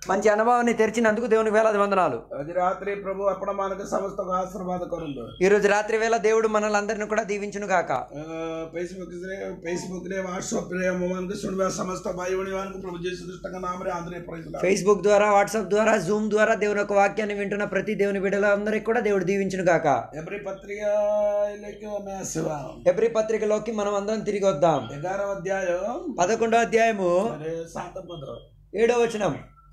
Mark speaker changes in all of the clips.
Speaker 1: మంచి అనుభవాన్ని తెరిచినందుకు దేవునికి వేలాది వందనాలు
Speaker 2: ଆଜି ରାତିରେ ପ୍ରଭୁ ଆପଣ ମାନଙ୍କୁ ସମସ୍ତଙ୍କୁ ଆଶୀର୍ବାଦ କରନ୍ତୁ
Speaker 1: ఈ రోజు రాత్రి వేళ దేవుడు మనల్ని అందరిని కూడా దీవించును గాక
Speaker 2: ଫେସବୁକ୍ରେ ଫେସବୁକ୍ରେ ହ୍ୱାଟ୍ସଆପ୍ରେ ଆମମାନଙ୍କୁ ଶୁଣିବା ସମସ୍ତ ଭାଇ ଭଉଣୀମାନଙ୍କୁ ପ୍ରଭୁ ଯୀଶୁ ଖ୍ରୀଷ୍ଟଙ୍କ ନାମରେ ଆଦରେ ପ୍ରାଇଜ
Speaker 1: ఫేస్బుక్ ద్వారా వాట్సాప్ ద్వారా జూమ్ ద్వారా దేవుని యొక్క వాక్యాన్ని వింటున్న ప్రతి దేవుని బిడ్డలందరికీ కూడా దేవుడు దీవించును గాక
Speaker 2: ଏଭଳି ପତ୍ରିକା ଲେଖି ଆମେ ଆସିବା
Speaker 1: ఎబ్రి పత్రికలోకి మనం అందరం తిరిగి వద్దాం
Speaker 2: ଏଗାର ଅଧ୍ୟାୟ
Speaker 1: పదకొండో అధ్యాయము
Speaker 2: ରେ ସାତ ପଦ
Speaker 1: ఏడో వచనం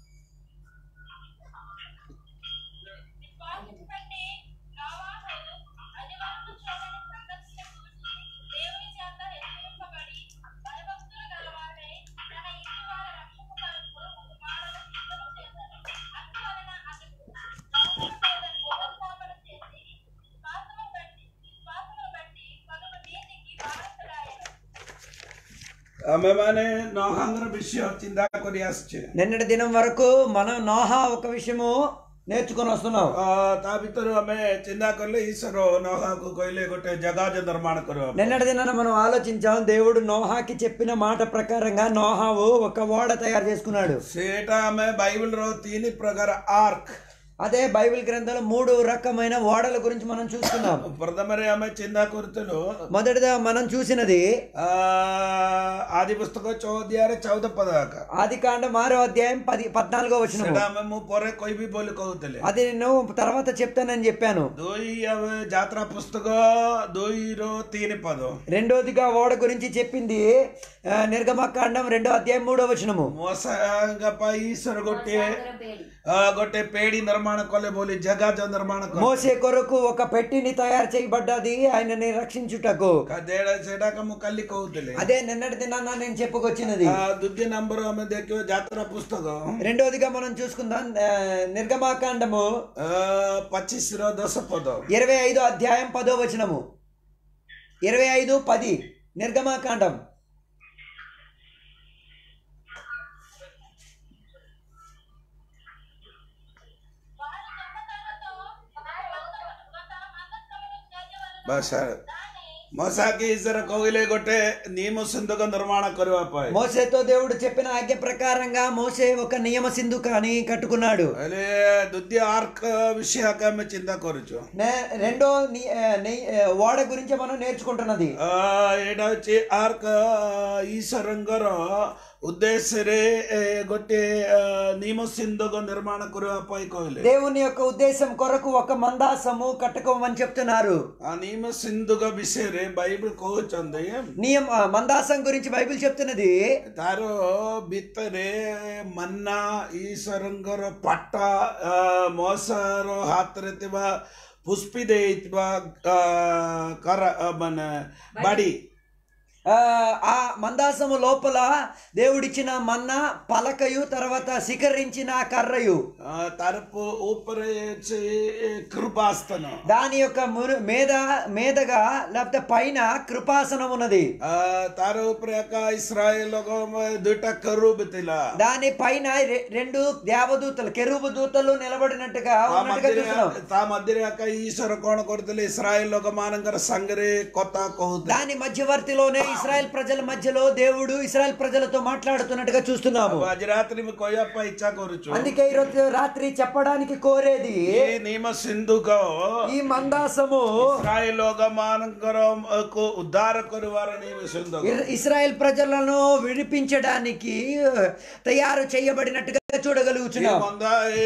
Speaker 3: విశ్వాసము బట్టి నోవాహు అది వరకు చూడని సంగతులను చూసి దేవుని చేత హెచ్చరింపబడి భయభక్తులు గలవాడై తన ఇంటి వారి రక్షణ కొరకు ఒక మానవ సిద్ధము చేశాడు అందువలన అతడు లోకము మీద ఉపస్థాపన చేసి విశ్వాసమును బట్టి విశ్వాసమును బట్టి పలుకు నీతికి వారసుడాయను
Speaker 2: ଆମେମାନେ ନହାଙ୍ଗର ବିଷୟ ଚିନ୍ତା କରି ଆସିଛେ
Speaker 1: నిన్నటి దినం వరకు మనం నోహా ఒక విషయము నేర్చుకొని వస్తున్నాం
Speaker 2: ଅ, ତା ଭିତରୁ ଆମେ ଚିନ୍ତା କଲେ ଈଶ୍ୱର ନହାକୁ କହିଲେ ଗୋଟେ ଜଗାଜ ନିର୍ମାଣ କରିବା ପାଇଁ।
Speaker 1: నిన్నటి దినాన మనం ఆలోచించాం దేవుడు నోహాకి చెప్పిన మాట ప్రకారంగా నోహావు ఒక ఓడ తయారు చేసుకున్నాడు
Speaker 2: ସେଇଟା ଆମେ ବାଇବଲର ତିନି ପ୍ରକାର ଆର୍କ
Speaker 1: అదే బైబిల్ గ్రంథంలో మూడు రకమైన ఓడల గురించి మనం చూస్తున్నాం
Speaker 2: ପ୍ରଥମରେ ଆମେ ଚିନ୍ତା କରୁଥିଲୁ
Speaker 1: మొదటిగా మనం చూసినది
Speaker 2: ଆ, ଆଦି ପୁସ୍ତକ ଚଉଦିଆରେ ଚଉଦ ପଦ ଆକା
Speaker 1: ఆది కాండం ఆరో అధ్యాయం పది పద్నాలుగో వచ్చిన
Speaker 2: ସେଟା ଆମେ ମୁଁ ପରେ କହିବି ବୋଲି କହୁଥିଲି
Speaker 1: అది నేను తర్వాత చెప్తానని చెప్పాను
Speaker 2: ଦୁଇ ଆମେ ଯାତ୍ରା ପୁସ୍ତକ ଦୁଇରୁ ତିନି ପଦ
Speaker 1: రెండోదిగా ఓడ గురించి చెప్పింది ఆ, నిర్గమకాండం రెండో అధ్యాయం మూడో వచనము
Speaker 2: ମଶାଙ୍କ ପାଇଁ ଈଶ୍ୱର ଗୋଟିଏ ଆ, ଗୋଟେ ପେଡି ନିର୍ମାଣ କଲେ ବୋଲି ଜଗାଜ ନିର୍ମାଣ କଲେ
Speaker 1: మోసే కొరకు ఒక పెట్టిని తయారు చేయబడ్డది ఆయనని రక్షించుటకు
Speaker 2: ଦେଢ଼ ସେଇଟାକ ମୁଁ କାଲି କହୁଥିଲି
Speaker 1: అదే నిన్నటి దినాన్న నేను చెప్పుకొచ్చినది
Speaker 2: ଆ, ଦ୍ୱିତୀୟ ନମ୍ବର ଆମେ ଦେଖିବା ଯାତ୍ରା పుస్తକ
Speaker 1: రెండోదిగా మనం చూసుకుందాం ఆ, నిర్గమాకాండము
Speaker 2: ଆ, ପଚିଶର ଦଶ ପଦ
Speaker 1: ఇరవై ఐదో అధ్యాయం పదో వచనము ఇరవై ఐదు పది నిర్గమాకాండం
Speaker 3: వారు దొంగతనంతో గత మందస్థమును చేయవలెను.
Speaker 2: ବାସ
Speaker 3: దాని
Speaker 2: ମଶାକି ଈଶ୍ୱର କହିଲେ ଗୋଟେ ନିୟମ ସିନ୍ଧୁକ ନିର୍ମାଣ କରିବା ପାଇଁ
Speaker 1: మోసేతో దేవుడు చెప్పిన ఆజ్ఞ ప్రకారంగా మోసే ఒక నియమ సింధు కానీ కట్టుకున్నాడు
Speaker 2: ହେଲେ ଦ୍ୱିତୀୟ ଆର୍କ ବିଷୟକ ଆମେ ଚିନ୍ତା କରୁଛୁ
Speaker 1: నే- రెండో ని- ఆ, ని- ఆ, ఓడ గురించి మనం నేర్చుకుంటున్నది
Speaker 2: ଆ, ଏଇଟା ହଉଛି ଆର୍କ ଈଶ୍ୱରଙ୍କର ଉଦ୍ଦେଶ୍ୟରେ ଏ, ଗୋଟେ ଆ, ନିୟମ ସିନ୍ଧୁକ ନିର୍ମାଣ କରିବା ପାଇଁ କହିଲେ
Speaker 1: దేవుని యొక్క ఉద్దేశం కొరకు ఒక మందాసము కట్టుకోమని చెప్తున్నారు
Speaker 2: ఆ నియమ ସିନ୍ଧୁକ ବିଷୟରେ ବାଇବଲ କହୁଛନ୍ତି
Speaker 1: నియమ ఆ, మందాసం గురించి బైబిల్ చెప్తున్నది
Speaker 2: ତାର ଭିତରେ ମନ୍ନା ଈଶ୍ୱରଙ୍କର ପାଟ ଆ, ମଶାର ହାତରେ ଥିବା ପୁଷ୍ପି ଦେଇଥିବା ଆ, କର ଆ, ମାନେ ବାଡ଼ି
Speaker 1: ఆ ఆ మందాసము లోపల దేవుడిచ్చిన మన్న పలకయు తర్వాత శిఖరించిన కర్రయు
Speaker 2: ଆ, ତାର ପ- ଉପରେ ଅଛି కృపాస్తన
Speaker 1: దాని యొక్క మురు- మీద మీదగా లేకపోతే పైన కృపాసనం ఉన్నది
Speaker 2: ଆ, ତାର ଉପରେ ଏକା ଇସ୍ରାଏଲ ଦୁଇଟା కరుబ్ ଥିଲା
Speaker 1: దాని పైన రె- రెండు దేవదూతలు కెరూబు దూతలు నిలబడినట్టుగా
Speaker 2: ତା
Speaker 1: ఉన్నట్టుగా
Speaker 2: ମଧ୍ୟରେ
Speaker 1: చూస్తున్నాం
Speaker 2: ତା ମଧ୍ୟରେ ଏକା ଈଶ୍ୱର କଣ କରୁଥିଲେ ଇସ୍ରାଏଲ ଲୋକମାନଙ୍କର ସାଙ୍ଗରେ କଥା କହୁଥିଲେ
Speaker 1: దాని మధ్యవర్తిలోనే ఇస్రాయెల్ ప్రజల మధ్యలో దేవుడు ఇస్రాయెల్ ప్రజలతో మాట్లాడుతున్నట్టుగా చూస్తున్నాము
Speaker 2: ଆଉ ଆଜି ରାତିରେ ମୁଁ କହିବା ପାଇଁ ଇଚ୍ଛା କରୁଛୁ
Speaker 1: అందుకే ఈరోజు రాత్రి చెప్పడానికి కోరేది
Speaker 2: ଏ ନିୟମ ସିନ୍ଧୁକ
Speaker 1: ఈ మందాసము
Speaker 2: ଇସ୍ରାଏଲ ଲୋକମାନଙ୍କର କୁ ଉଦ୍ଧାର କରିବାର ନିୟମ ସିନ୍ଧୁକ
Speaker 1: ఇ- ఇస్రాయెల్ ప్రజలను విడిపించడానికి తయారు చేయబడినట్టుగా
Speaker 2: ଏ
Speaker 1: చూడగలుగుతున్నాం
Speaker 2: ବନ୍ଧା ଏ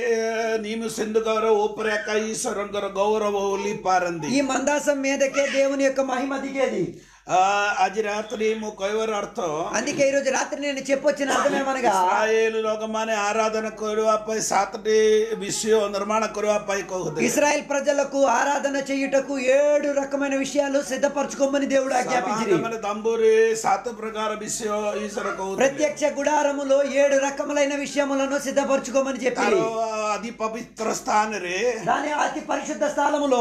Speaker 2: ନିୟମ ସିନ୍ଧୁକର ଉପରେ ଏକା ଈଶ୍ୱରଙ୍କର ଗୌରବ ବୋଲି ପାରନ୍ତି
Speaker 1: ఈ మందాసం మీదకే దేవుని యొక్క మహిమ దిగేది
Speaker 2: ଆ, ଆଜି ରାତ୍ରି ମୁଁ କହିବାର ଅର୍ଥ
Speaker 1: అందుకే ఈరోజు రాత్రి నేను చెప్పొచ్చిన అర్థమేమనగా
Speaker 2: ଇସ୍ରାଏଲ ଲୋକମାନେ ଆରାଧନା କରିବା ପାଇଁ ସାତଟି ବିଷୟ ନିର୍ମାଣ କରିବା ପାଇଁ କହୁଥିଲେ
Speaker 1: ఇస్రాయెల్ ప్రజలకు ఆరాధన చేయుటకు ఏడు రకమైన విషయాలు సిద్ధపరచుకోమని దేవుడు ఆజ్ఞాపించింది
Speaker 2: ମାନେ ତମ୍ବୁରେ ସାତ ପ୍ରକାର ବିଷୟ ଈଶ୍ୱର କହୁଥିଲେ
Speaker 1: ప్రత్యక్ష గుడారములో ఏడు రకములైన విషయములను సిద్ధపరచుకోమని చెప్పి
Speaker 2: ତାର అతి పవిత్ర స్థానరే
Speaker 1: దాని అతి పరిశుద్ధ స్థలములో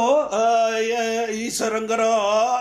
Speaker 2: ఈశ్వరంగర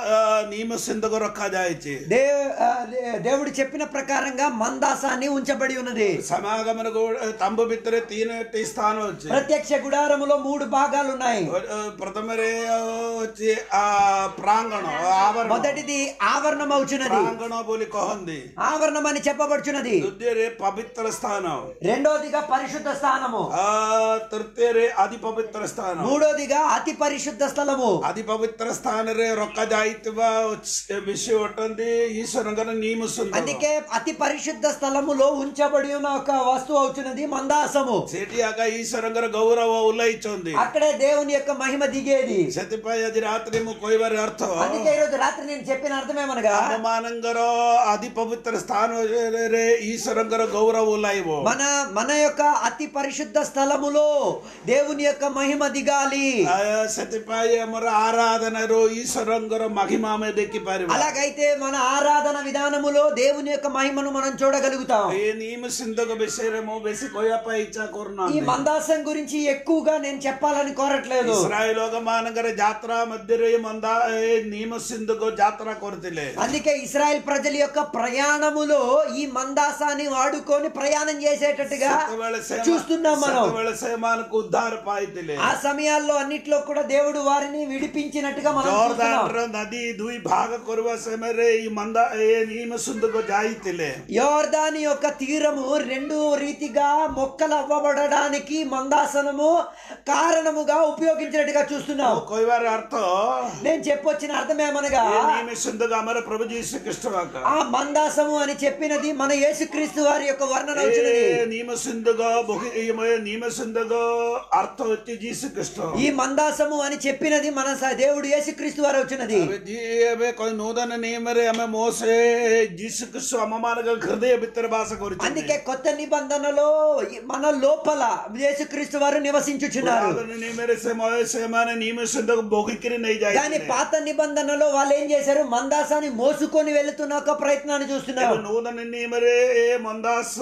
Speaker 2: నియమసిందగ రొక్కజాయిచి
Speaker 1: దే ఆ, దే- దేవుడు చెప్పిన ప్రకారంగా మందాసాన్ని ఉంచబడి ఉన్నది
Speaker 2: సమాగమన ತಂಬು ಬಿತ್ತರೆ ತೀನಟಿ ಸ್ಥಾನ వచ్చి
Speaker 1: ప్రత్యక్ష గుడారములో మూడు భాగాలు ఉన్నాయి
Speaker 2: ప్రథమరే వచ్చి ఆ ప్రాంగణ ఆవరణ
Speaker 1: మొదటిది ఆవరణం అవుచున్నది
Speaker 2: ప్రాంగణ బోలి కొహంది
Speaker 1: ఆవరణం అని చెప్పబడుచున్నది
Speaker 2: దుద్యరే పవిత్ర స్థానం
Speaker 1: రెండోదిగా పరిశుద్ధ స్థానము
Speaker 2: ఆ తృతీయరే అతి పవిత్ర స్థానం
Speaker 1: మూడోదిగా అతి పరిశుద్ధ స్థలము
Speaker 2: అతి పవిత్ర స్థానరే రొక్క జాయితివ విషయం ఒట్టంది ఈశ్వరంగన నియమిస్తుంది
Speaker 1: అందుకే అతి పరిశుద్ధ స్థలములో ఉంచబడి ఉన్న ఒక వస్తువు అవుతున్నది మందాసము
Speaker 2: సేటి ఆಗ ఈశ్వరంగర గౌరవ ఉల్లయించింది
Speaker 1: అక్కడే దేవుని యొక్క మహిమ దిగేది
Speaker 2: సతిపై అది రాత్రి కొయ్యవారి అర్థం
Speaker 1: అందుకే ఈరోజు రాత్రి నేను చెప్పిన అర్థమేమనగా
Speaker 2: అవమానంగర అతి పవిత్ర స్థానం ఈశ్వరంగర గౌరవ ఉల్లయివో
Speaker 1: మన మన యొక్క అతి పరిశుద్ధ స్థలములో దేవుని యొక్క మహిమ దిగాలి
Speaker 2: సతిపై అమర ఆరాధనరు ఈశ్వరంగర మహిమామే దెక్కి పారి
Speaker 1: అలాగైతే మన ఆరాధన విధానములో దేవుని యొక్క మహిమను మనం చూడగలుగుతాం
Speaker 2: ఏ నియమ సింధకు బెసేరేమో బెసి కొయ్యపై ఇచ్చా కోరునా
Speaker 1: ఈ మందాసం గురించి ఎక్కువగా నేను చెప్పాలని కోరట్లేదు
Speaker 2: ఇస్రాయేల్ మానగర జాత్ర మధ్యరే మంద ఏ నియమ సింధుకు జాత్ర కొరతిలే
Speaker 1: అందుకే ఇస్రాయెల్ ప్రజల యొక్క ప్రయాణములో ఈ మందాసాన్ని వాడుకొని ప్రయాణం చేసేటట్టుగా
Speaker 2: సతవేళ సేమ-
Speaker 1: చూస్తున్నాం మనం
Speaker 2: సతవేళ సేమానికి ఉద్ధార పాయితిలే
Speaker 1: ఆ సమయాల్లో అన్నిట్లో కూడా దేవుడు వారిని విడిపించినట్టుగా మనం చూస్తున్నాం.
Speaker 2: ಜೋರ್ದಾನ್ ನದಿ ದುಯಿ ಭಾಗ ಕೊರುವ ಸಮಯ ಈ ಮಂದ ಏ ನೀಮ ಸುಂದಗೋ ಜಾಯಿತಿಲೆ
Speaker 1: యోర్దాని యొక్క తీరము రెండు రీతిగా మొక్కలు అవ్వబడడానికి మందాసనము కారణముగా ఉపయోగించినట్టుగా చూస్తున్నాం
Speaker 2: కొయ్వారి అర్థ
Speaker 1: నేను చెప్పొచ్చిన అర్థమేమనగా
Speaker 2: ఏ నీమ సుందగ అమర ప్రభు జీసు కృష్ణవాక
Speaker 1: ఆ మందాసము అని చెప్పినది మన యేసుక్రీస్తు వారి యొక్క వర్ణన వచ్చినది
Speaker 2: ఏ నీమ సుందగ బహు ఈ మ- నీమ సుందగ అర్థ వచ్చి జీసు కృష్ణ
Speaker 1: ఈ మందాసము అని చెప్పినది మన స- దేవుడు యేసుక్రీస్తు వారు వచ్చినది
Speaker 2: అవి జీ- అవి కొయ్ నూతన నియమరే ఆమె మోసే జీసు కృష్ణ అమ్మమానగ హృదయ బిత్తర భాష కొరిచింది
Speaker 1: అందుకే కొత్త నిబంధనలో ఈ- మన లోపల యేసుక్రీస్తు వారు నివసించుచున్నారు
Speaker 2: పురాతన నియమరే సేమ సేమాన నీమ సుందగ బొగికిరి నై
Speaker 1: కానీ
Speaker 2: జాయి
Speaker 1: పాత నిబంధనలో వాళ్ళు ఏం చేశారు మందాసాన్ని మోసుకొని వెళుతున్న ఒక ప్రయత్నాన్ని చూస్తున్నారు
Speaker 2: నూతన నియమరే ఏ మందాస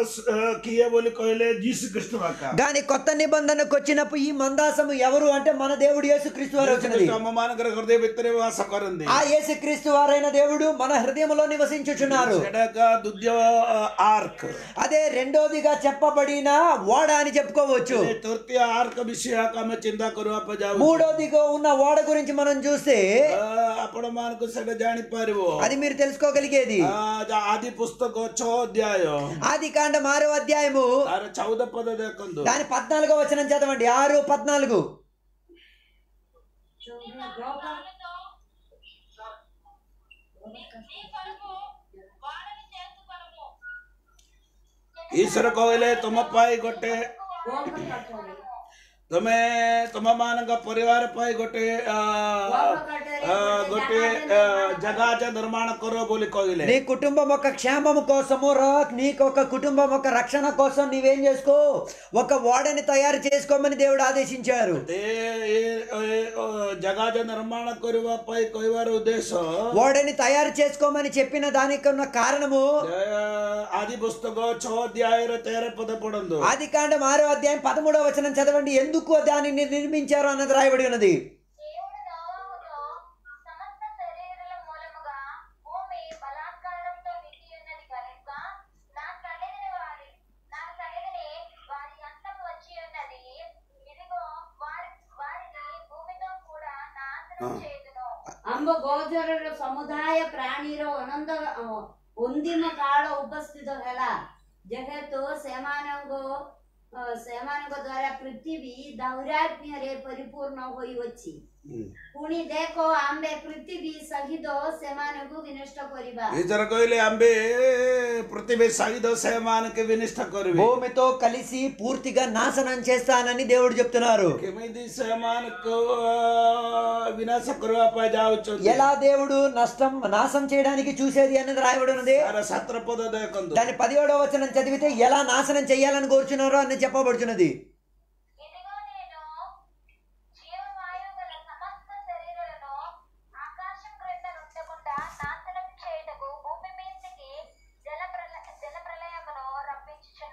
Speaker 2: కియ బోలి కొయలే జీసు కృష్ణ వాక
Speaker 1: కానీ కొత్త నిబంధనకు వచ్చినప్పుడు ఈ మందాసము ఎవరు అంటే మన దేవుడు యేసుక్రీస్తు వారు వచ్చినది
Speaker 2: అమ్మమానగర హృదయ బిత్తరే వాస కొరంది
Speaker 1: ఆ యేసుక్రీస్తు వారైన దేవుడు మన హృదయంలో నివసించుచున్నారు
Speaker 2: ఎడక దుద్య ఆర్క్
Speaker 1: అదే రెండోదిగా చెప్పబడిన ఓడ అని చెప్పుకోవచ్చు
Speaker 2: తృతీయ ఆర్క్ విషయాక ఆమె చింతా కరువ పజావు
Speaker 1: మూడోదిగా ఉన్న ఓడ గురించి మనం చూస్తే
Speaker 2: అప్పుడు మనకు సెడ జానిపారివో
Speaker 1: అది మీరు తెలుసుకోగలిగేది
Speaker 2: ఆది పుస్తక చో అధ్యాయం
Speaker 1: ఆది కాండ ఆరో అధ్యాయము
Speaker 2: ତାର ଚଉଦ ପଦ ଦେଖନ୍ତୁ
Speaker 1: దాని పద్నాలుగో వచనం చదవండి ఆరు పద్నాలుగు
Speaker 3: రాళ్ళతో నీ నీ కొరకు వాడని చేసుకొనుము
Speaker 2: ଈଶ୍ୱର କହିଲେ ତୁମ ପାଇଁ ଗୋଟେ ତୁମେ ତୁମ ମାନଙ୍କ ପରିବାର ପାଇଁ ଗୋଟେ ଆ, ଆ, ଗୋଟେ ଆ, ଜାଗା ଯା ନିର୍ମାଣ କର ବୋଲି କହିଲେ
Speaker 1: నీ కుటుంబం యొక్క క్షేమం కోసము రా- నీకు ఒక కుటుంబం యొక్క రక్షణ కోసం నీవేం చేసుకో ఒక ఓడని తయారు చేసుకోమని దేవుడు ఆదేశించారు
Speaker 2: ଏ ଏ ଏ, ଅ, ଜାଗା ଯା ନିର୍ମାଣ କରିବା ପାଇଁ କହିବାର ଉଦ୍ଦେଶ୍ୟ
Speaker 1: ఓడని తయారు చేసుకోమని చెప్పిన దానికి ఉన్న కారణము
Speaker 2: ଏ, ଆଦି ପୁସ୍ତକ ଛଅ ଅଧ୍ୟାୟରେ ତେର ପଦ ପଢନ୍ତୁ
Speaker 1: ఆది కాండం ఆరో అధ్యాయం పదమూడవ వచనం చదవండి ఎందుకు దానిని నిర్మించారు అన్నది రాయబడి ఉన్నది
Speaker 3: దేవుడు నోవాహుతో సమస్త శరీరుల మూలముగా భూమి బలాత్కారంతో నిండి ఉన్నది కనుక నా కలిగిన వారి నా కలిగిన వారి అంతం వచ్చి ఉన్నది ఇదిగో వారి వారిని భూమితో కూడా నాశనం చేయుదును
Speaker 4: ಅಂಬ ಗೋಚರರ ಸಮುದಾಯ ಪ್ರಾಣಿರ ಒಂದೊಂದ ಒಂದಿಮ ಕಾಳ ಉಪಸ್ಥಿತ ಹೆಲ ಜಗತ್ತು ସେମାନଙ୍କ ଅ, ସେମାନଙ୍କ ଦ୍ୱାରା ପୃଥିବୀ ଦୌରାତ୍ମ୍ୟରେ ପରିପୂର୍ଣ୍ଣ ହୋଇଅଛି ପୁଣି ଦେଖ ଆମ୍ଭେ ପୃଥିବୀ ସହିତ ସେମାନଙ୍କୁ ବିନଷ୍ଟ କରିବା
Speaker 2: ఈశ్వర କହିଲେ ଆମ୍ଭେ ପୃଥିବୀ ସହିତ ସେମାନଙ୍କୁ ବିନିଷ୍ଟ କରିବେ
Speaker 1: భూమితో కలిసి పూర్తిగా నాశనం చేస్తానని దేవుడు చెప్తున్నారు
Speaker 2: କେମିତି ସେମାନଙ୍କୁ ଆ, ବିନାଶ କରିବା ପାଇଁ ଯାଉଛନ୍ତି
Speaker 1: ఎలా దేవుడు నష్టం నాశం చేయడానికి చూసేది అన్నది రాయబడి ఉన్నది
Speaker 2: ତାର ସାତ ପଦ ଦେଖନ୍ତୁ
Speaker 1: దాని పదిహేడవ వచనం చదివితే ఎలా నాశనం చేయాలని కోరుచున్నారో అని చెప్పబడుచున్నది
Speaker 3: ఇదిగో నేను జీవవాయువు గల సమస్త శరీరులను ఆకాశం క్రింద ఉండకుండా నాశనం చేయుటకు భూమి మీదకి జల ప్రళ జల ప్రళయమును రప్పించుచున్నాను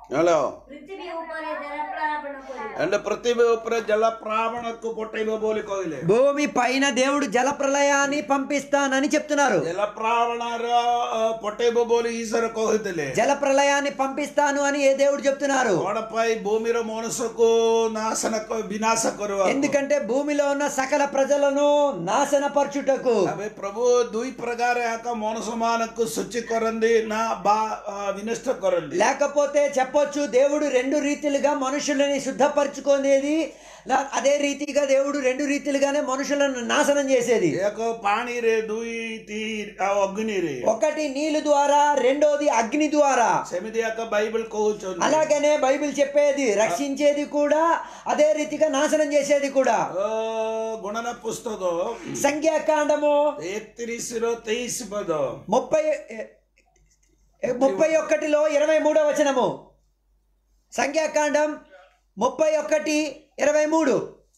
Speaker 2: హలో
Speaker 4: ପୃଥିବୀ ଉପରେ ଜଳପ୍ଳାବନ କରିବ
Speaker 2: అంటే పృథివీ ఉపరే జల ప్రావణకు పొట్టైవ బోలి కోయిలే
Speaker 1: భూమి పైన దేవుడు జల ప్రళయాన్ని పంపిస్తానని చెప్తున్నారు
Speaker 2: జల ప్రావణర పొట్టైవ బోలి ఈశ్వర కోహితలే
Speaker 1: జల ప్రళయాన్ని పంపిస్తాను అని ఏ దేవుడు చెప్తున్నారు
Speaker 2: కోడపై భూమిలో మనుషుకు నాశన వినాశ కరువ
Speaker 1: ఎందుకంటే భూమిలో ఉన్న సకల ప్రజలను నాశనపరచుటకు
Speaker 2: అవి ప్రభు దుయి ప్రకార యాక మనుసమానకు శుచి కొరంది నా బా ఆ, వినష్ట కొరంది
Speaker 1: లేకపోతే చెప్పొచ్చు దేవుడు రెండు రీతిలుగా మనుషులని శుద్ధపరచుకునేది లా- అదే రీతిగా దేవుడు రెండు రీతిలుగానే మనుషులను నాశనం చేసేది
Speaker 2: ఏక పాణి రే దుయి తీ ఆ, అగ్ని రే
Speaker 1: ఒకటి నీళ్లు ద్వారా రెండోది అగ్ని ద్వారా
Speaker 2: సెమిది యొక్క బైబిల్ కోవచ్చు
Speaker 1: అలాగనే బైబిల్ చెప్పేది రక్షించేది కూడా అదే రీతిగా నాశనం చేసేది కూడా
Speaker 2: గుణన పుస్తకం
Speaker 1: సంఖ్యాకాండము
Speaker 2: ఎక్తిరిసిరో తెయిసి పదో
Speaker 1: ముప్పై ఎ- ఎ- ముప్పై ఒకటిలో ఇరవై మూడో వచనము సంఖ్యాకాండం ముప్పై ఒకటి ఇరవై మూడు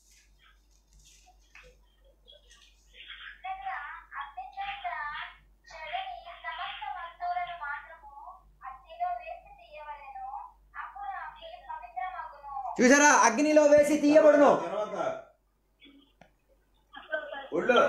Speaker 3: అనగా అగ్నిచేత చెడని సమస్త వస్తువులను మాత్రము అగ్నిలో వేసి తీయవలెను అప్పుడు అవి పవిత్రమగును
Speaker 1: చూసారా అగ్నిలో వేసి తీయబడును
Speaker 2: తర్వాత ఒళ్ళు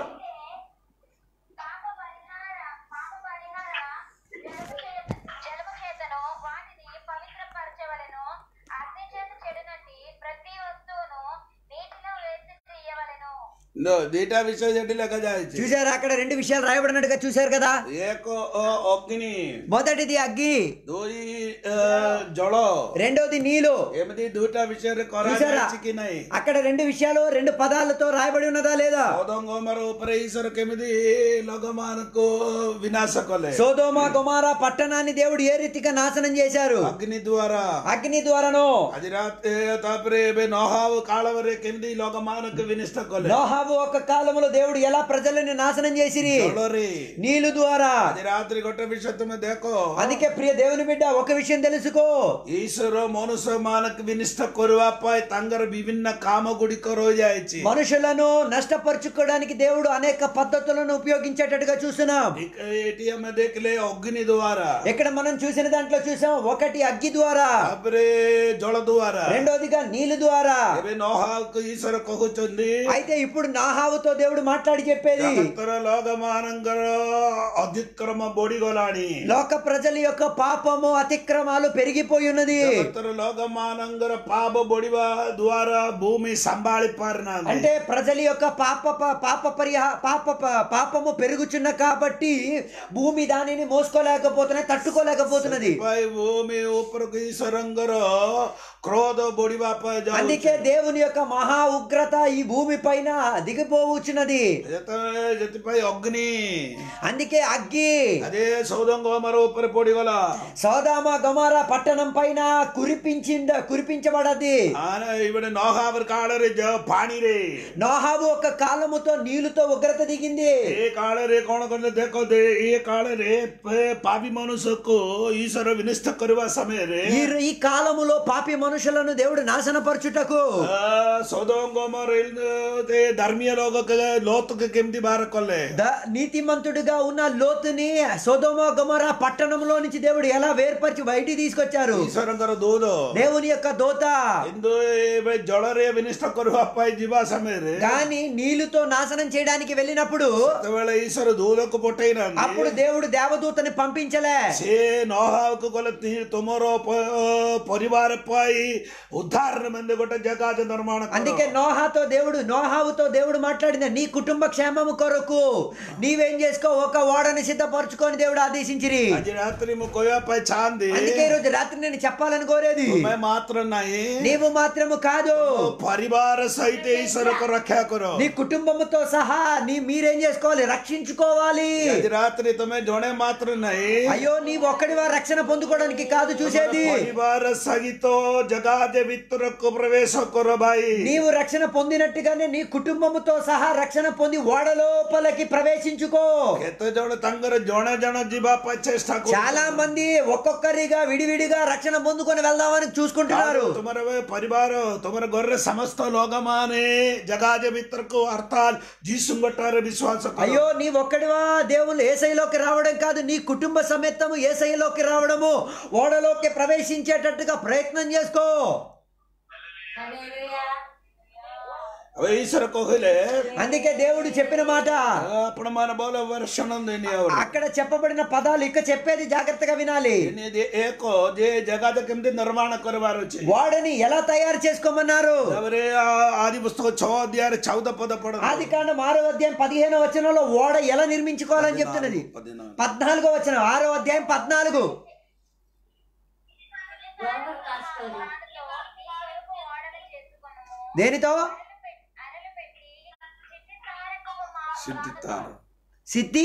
Speaker 3: పాప పరిహార పాప పరిహార జలము చేత జలము చేతను వాటిని పవిత్రపరచవలెను అగ్ని చేత చెడునట్టి ప్రతి వస్తువును నీటిలో వేసి తీయవలెను
Speaker 2: నో దీటా విషయ జడ్డి లెక్క జాయిచి
Speaker 1: చూసారా అక్కడ రెండు విషయాలు రాయబడినట్టుగా చూశారు కదా
Speaker 2: ఏకో ఓ అగ్ని
Speaker 1: మొదటిది అగ్గి
Speaker 2: దోయి ఆ, జଳ
Speaker 1: రెండోది నీళ్ళు
Speaker 2: ଏମିତି ଦୁଇଟା ବିଷୟରେ
Speaker 1: చూసారా
Speaker 2: କରାଯାଇଛି କି ନାହିଁ
Speaker 1: అక్కడ రెండు విషయాలు రెండు పదాలతో రాయబడి ఉన్నదా లేదా
Speaker 2: ସଦଙ୍ଗମର ଉପରେ ଈଶ୍ୱର କେମିତି ଲୋକମାନଙ୍କୁ వినాଶ କଲେ
Speaker 1: సోదోమ కుమార పట్టణాన్ని దేవుడు ఏ రీతిగా నాశనం చేశారు
Speaker 2: ଅଗ୍ନି ଦ୍ୱାରା
Speaker 1: అగ్ని ద్వారాను
Speaker 2: ଆଜି ରାତି ତାପରେ ଏବେ ନହାବ କାଳରେ କେମିତି ଲୋକମାନଙ୍କୁ ବିନିଷ୍ଟ କଲେ
Speaker 1: నోహాబు ఒక కాలంలో దేవుడు ఎలా ప్రజలని నాశనం చేసిరి
Speaker 2: ଜଳରେ
Speaker 1: నీళ్ళు ద్వారా
Speaker 2: ଆଜି ରାତିରେ ଗୋଟେ ବିଷୟ ତୁମେ ଦେଖ
Speaker 1: అందుకే ప్రియ దేవుని బిడ్డ ఒక విషయం తెలుసుకో
Speaker 2: ଈଶ୍ୱର ମନୁଷ୍ୟ ମାନଙ୍କୁ ବିନିଷ୍ଟ କରିବା ପାଇଁ ତାଙ୍କର ବିଭିନ୍ନ କାମ ଗୁଡ଼ିକ ରହିଯାଇଛି
Speaker 1: మనుషులను నష్టపరుచుకోవడానికి దేవుడు అనేక పద్ధతులను ఉపయోగించేటట్టుగా చూస్తున్నాం
Speaker 2: ଏଠି ଆମେ ଦେଖିଲେ ଅଗ୍ନି ଦ୍ୱାରା
Speaker 1: ఇక్కడ మనం చూసిన దాంట్లో చూసాం ఒకటి అగ్గి ద్వారా
Speaker 2: ତାପରେ ଜଳ ଦ୍ୱାରା
Speaker 1: రెండోదిగా నీళ్ళు ద్వారా
Speaker 2: ଏବେ ନହାକୁ ଈଶ୍ୱର କହୁଛନ୍ତି
Speaker 1: అయితే ఇప్పుడు నాహావుతో దేవుడు మాట్లాడి చెప్పేది
Speaker 2: ଜଗତର ଲୋକମାନଙ୍କର ଅତିକ୍ରମ ବଢିଗଲାଣି
Speaker 1: లోక ప్రజల యొక్క పాపము అతిక్రమాలు పెరిగిపోయి ఉన్నది
Speaker 2: ଜଗତର ଲୋକମାନଙ୍କର ପାପ ବଢିବା ଦ୍ୱାରା ଭୂମି ସମ୍ଭାଳି ପାରୁନାହାନ୍ତି
Speaker 1: అంటే ప్రజల యొక్క పాప ప- పాప పరిహా పాప ప- పాపము పెరుగుచున్న కాబట్టి భూమి దానిని మోసుకోలేకపోతున్నది తట్టుకోలేకపోతున్నది
Speaker 2: ସେଥିପାଇଁ ଭୂମି ଉପରକୁ ଈଶ୍ୱରଙ୍କର କ୍ରୋଧ ବଢିବା ପାଇଁ ଯାଉଛି
Speaker 1: అందుకే దేవుని యొక్క మహా ఉగ్రత ఈ భూమి పైన దిగిపోవచ్చున్నది
Speaker 2: ଯେତେବେଳେ ସେଥିପାଇଁ ଅଗ୍ନି
Speaker 1: అందుకే అగ్గి
Speaker 2: అదే సౌదంగమర ଉପରେ ପଡିଗଲା
Speaker 1: సోదామ గమార పట్టణం పైన కురిపించింద కురిపించబడది
Speaker 2: ఆన ఇవిడ నోహావర్ కాଳରେ ଯ- ପାଣିରେ
Speaker 1: నోహాబు ఒక కాలముతో నీళ్లుతో ఉగ్రత దిగింది
Speaker 2: ଏ କାଳରେ କଣ କଲେ ଦେଖ ଦେ ଏ କାଳରେ ପେ- ପାପୀ ମନୁଷ୍ୟକୁ ଈଶ୍ୱର ବିନିଷ୍ଟ କରିବା ସମୟରେ
Speaker 1: ఈ ఈ కాలములో పాపి మనుషులను దేవుడు నాశనపరచుటకు
Speaker 2: ସୌଦଙ୍ଗମର ଧର୍ମୀୟ ଲୋକ ଲୋତକୁ କେମିତି ବାହାର କଲେ
Speaker 1: ద- నీతిమంతుడిగా ఉన్న లోతుని సోదోమ గమర పట్టణంలో నుంచి దేవుడు ఎలా వేర్పరిచి బయటికి తీసుకొచ్చారు
Speaker 2: ଈଶ୍ୱରଙ୍କର ଦୂତ
Speaker 1: దేవుని యొక్క దోత
Speaker 2: କିନ୍ତୁ ଏବେ ଜଳରେ ବିନିଷ୍ଟ କରିବା ପାଇଁ ଯିବା ସମୟରେ
Speaker 1: కానీ నీళ్లుతో నాశనం చేయడానికి వెళ్ళినప్పుడు
Speaker 2: ସେତେବେଳେ ଈଶ୍ୱର ଦୂତକୁ ପଠେଇନାହାନ୍ତି
Speaker 1: అప్పుడు దేవుడు దేవదూతని పంపించలే
Speaker 2: ସେ ନହାକୁ ଗଲେ ତି- ତୁମର ପ- ପରିବାର ପାଇଁ ଉଦ୍ଧାର ନିମନ୍ତେ ଗୋଟେ ଜାଗା ନିର୍ମାଣ କର।
Speaker 1: అందుకే నోహాతో దేవుడు నోహావుతో దేవుడు మాట్లాడింది నీ కుటుంబ క్షేమము కొరకు నీవేం చేసుకో ఒక ఓడని సిద్ధపరచుకొని దేవుడు ఆదేశించిరి
Speaker 2: ଆଜି ରାତ୍ରି ମୁଁ କହିବା ପାଇଁ ଚାହାନ୍ତି
Speaker 1: అందుకే ఈ రోజు రాత్రి నేను చెప్పాలని కోరేది
Speaker 2: ତୁମେ ମାତ୍ର ନାହିଁ
Speaker 1: నీవు మాత్రము కాదు
Speaker 2: ମୋ ପରିବାର ସହିତ ଈଶ୍ୱରକୁ ରକ୍ଷା କର
Speaker 1: నీ కుటుంబముతో సహా నీ మీరేం చేసుకోవాలి రక్షించుకోవాలి
Speaker 2: ଆଜି ରାତ୍ରି ତମେ ଜଣେ ମାତ୍ର ନାହିଁ
Speaker 1: అయ్యో నీవు ఒక్కడివా రక్షణ పొందుకోవడానికి కాదు చూసేది
Speaker 2: ପରିବାର ସହିତ ଜଗା ଭିତରକୁ ପ୍ରବେଶ କର ଭାଇ
Speaker 1: నీవు రక్షణ పొందినట్టుగానే నీ కుటుంబం కుటుంబముతో సహా రక్షణ పొంది ఓడ లోపలికి ప్రవేశించుకో
Speaker 2: କେତେ ଜଣ ତାଙ୍କର ଜଣେ ଜଣେ ଯିବା ପାଇଁ ଚେଷ୍ଟା
Speaker 1: చాలా మంది ఒక్కొక్కరిగా విడివిడిగా రక్షణ పొందుకొని వెళ్దామని చూసుకుంటున్నారు
Speaker 2: ତୁମର ଏବେ ପରିବାର ତୁମର ଘରରେ ସମସ୍ତ ଲୋକମାନେ ଜଗାଜ ଭିତରକୁ ଅର୍ଥାତ୍ ଯୀଶୁଙ୍କଠାରେ ବିଶ୍ୱାସ କର
Speaker 1: అయ్యో నీ ఒక్కడివా దేవుళ్ళు ఏసైలోకి రావడం కాదు నీ కుటుంబ సమేతము ఏసైలోకి రావడము ఓడలోకి ప్రవేశించేటట్టుగా ప్రయత్నం చేసుకో
Speaker 4: హల్లెలూయా
Speaker 2: હવે ઈશ્વર କହିଲେ
Speaker 1: అందుకే దేవుడు చెప్పిన మాట
Speaker 2: ଆପଣ ମାନେ ଭଲ ବର୍ଷଣ ଦେନି ଆଉ
Speaker 1: అక్కడ చెప్పబడిన పదాలు ఇక చెప్పేది జాగ్రత్తగా వినాలి
Speaker 2: ଏମିତି ଏକ ଯେ ଜଗାଜ କେମିତି ନିର୍ମାଣ କରିବାର ଅଛି
Speaker 1: వాడని ఎలా తయారు చేసుకోమన్నారు
Speaker 2: ତାପରେ ଆ- ଆଦି ପୁସ୍ତକ ଛଅ ଅଧ୍ୟାୟରେ ଚଉଦ ପଦ ପଢ
Speaker 1: ఆది కాండం ఆరో అధ్యాయం పదిహేనో వచనంలో ఓడ ఎలా నిర్మించుకోవాలని చెప్తున్నది పద్నాలుగో వచనం ఆరో అధ్యాయం పద్నాలుగు
Speaker 4: గోబర్ కాస్టోరి
Speaker 3: దానితో వరకు ఓడలు చేసుకొనుము.
Speaker 1: దేనితో
Speaker 3: అరలు పెట్టి- అరలు పెట్టి చిట్టి తారకపు మా-
Speaker 2: సిద్ధితారు
Speaker 1: సిద్ధి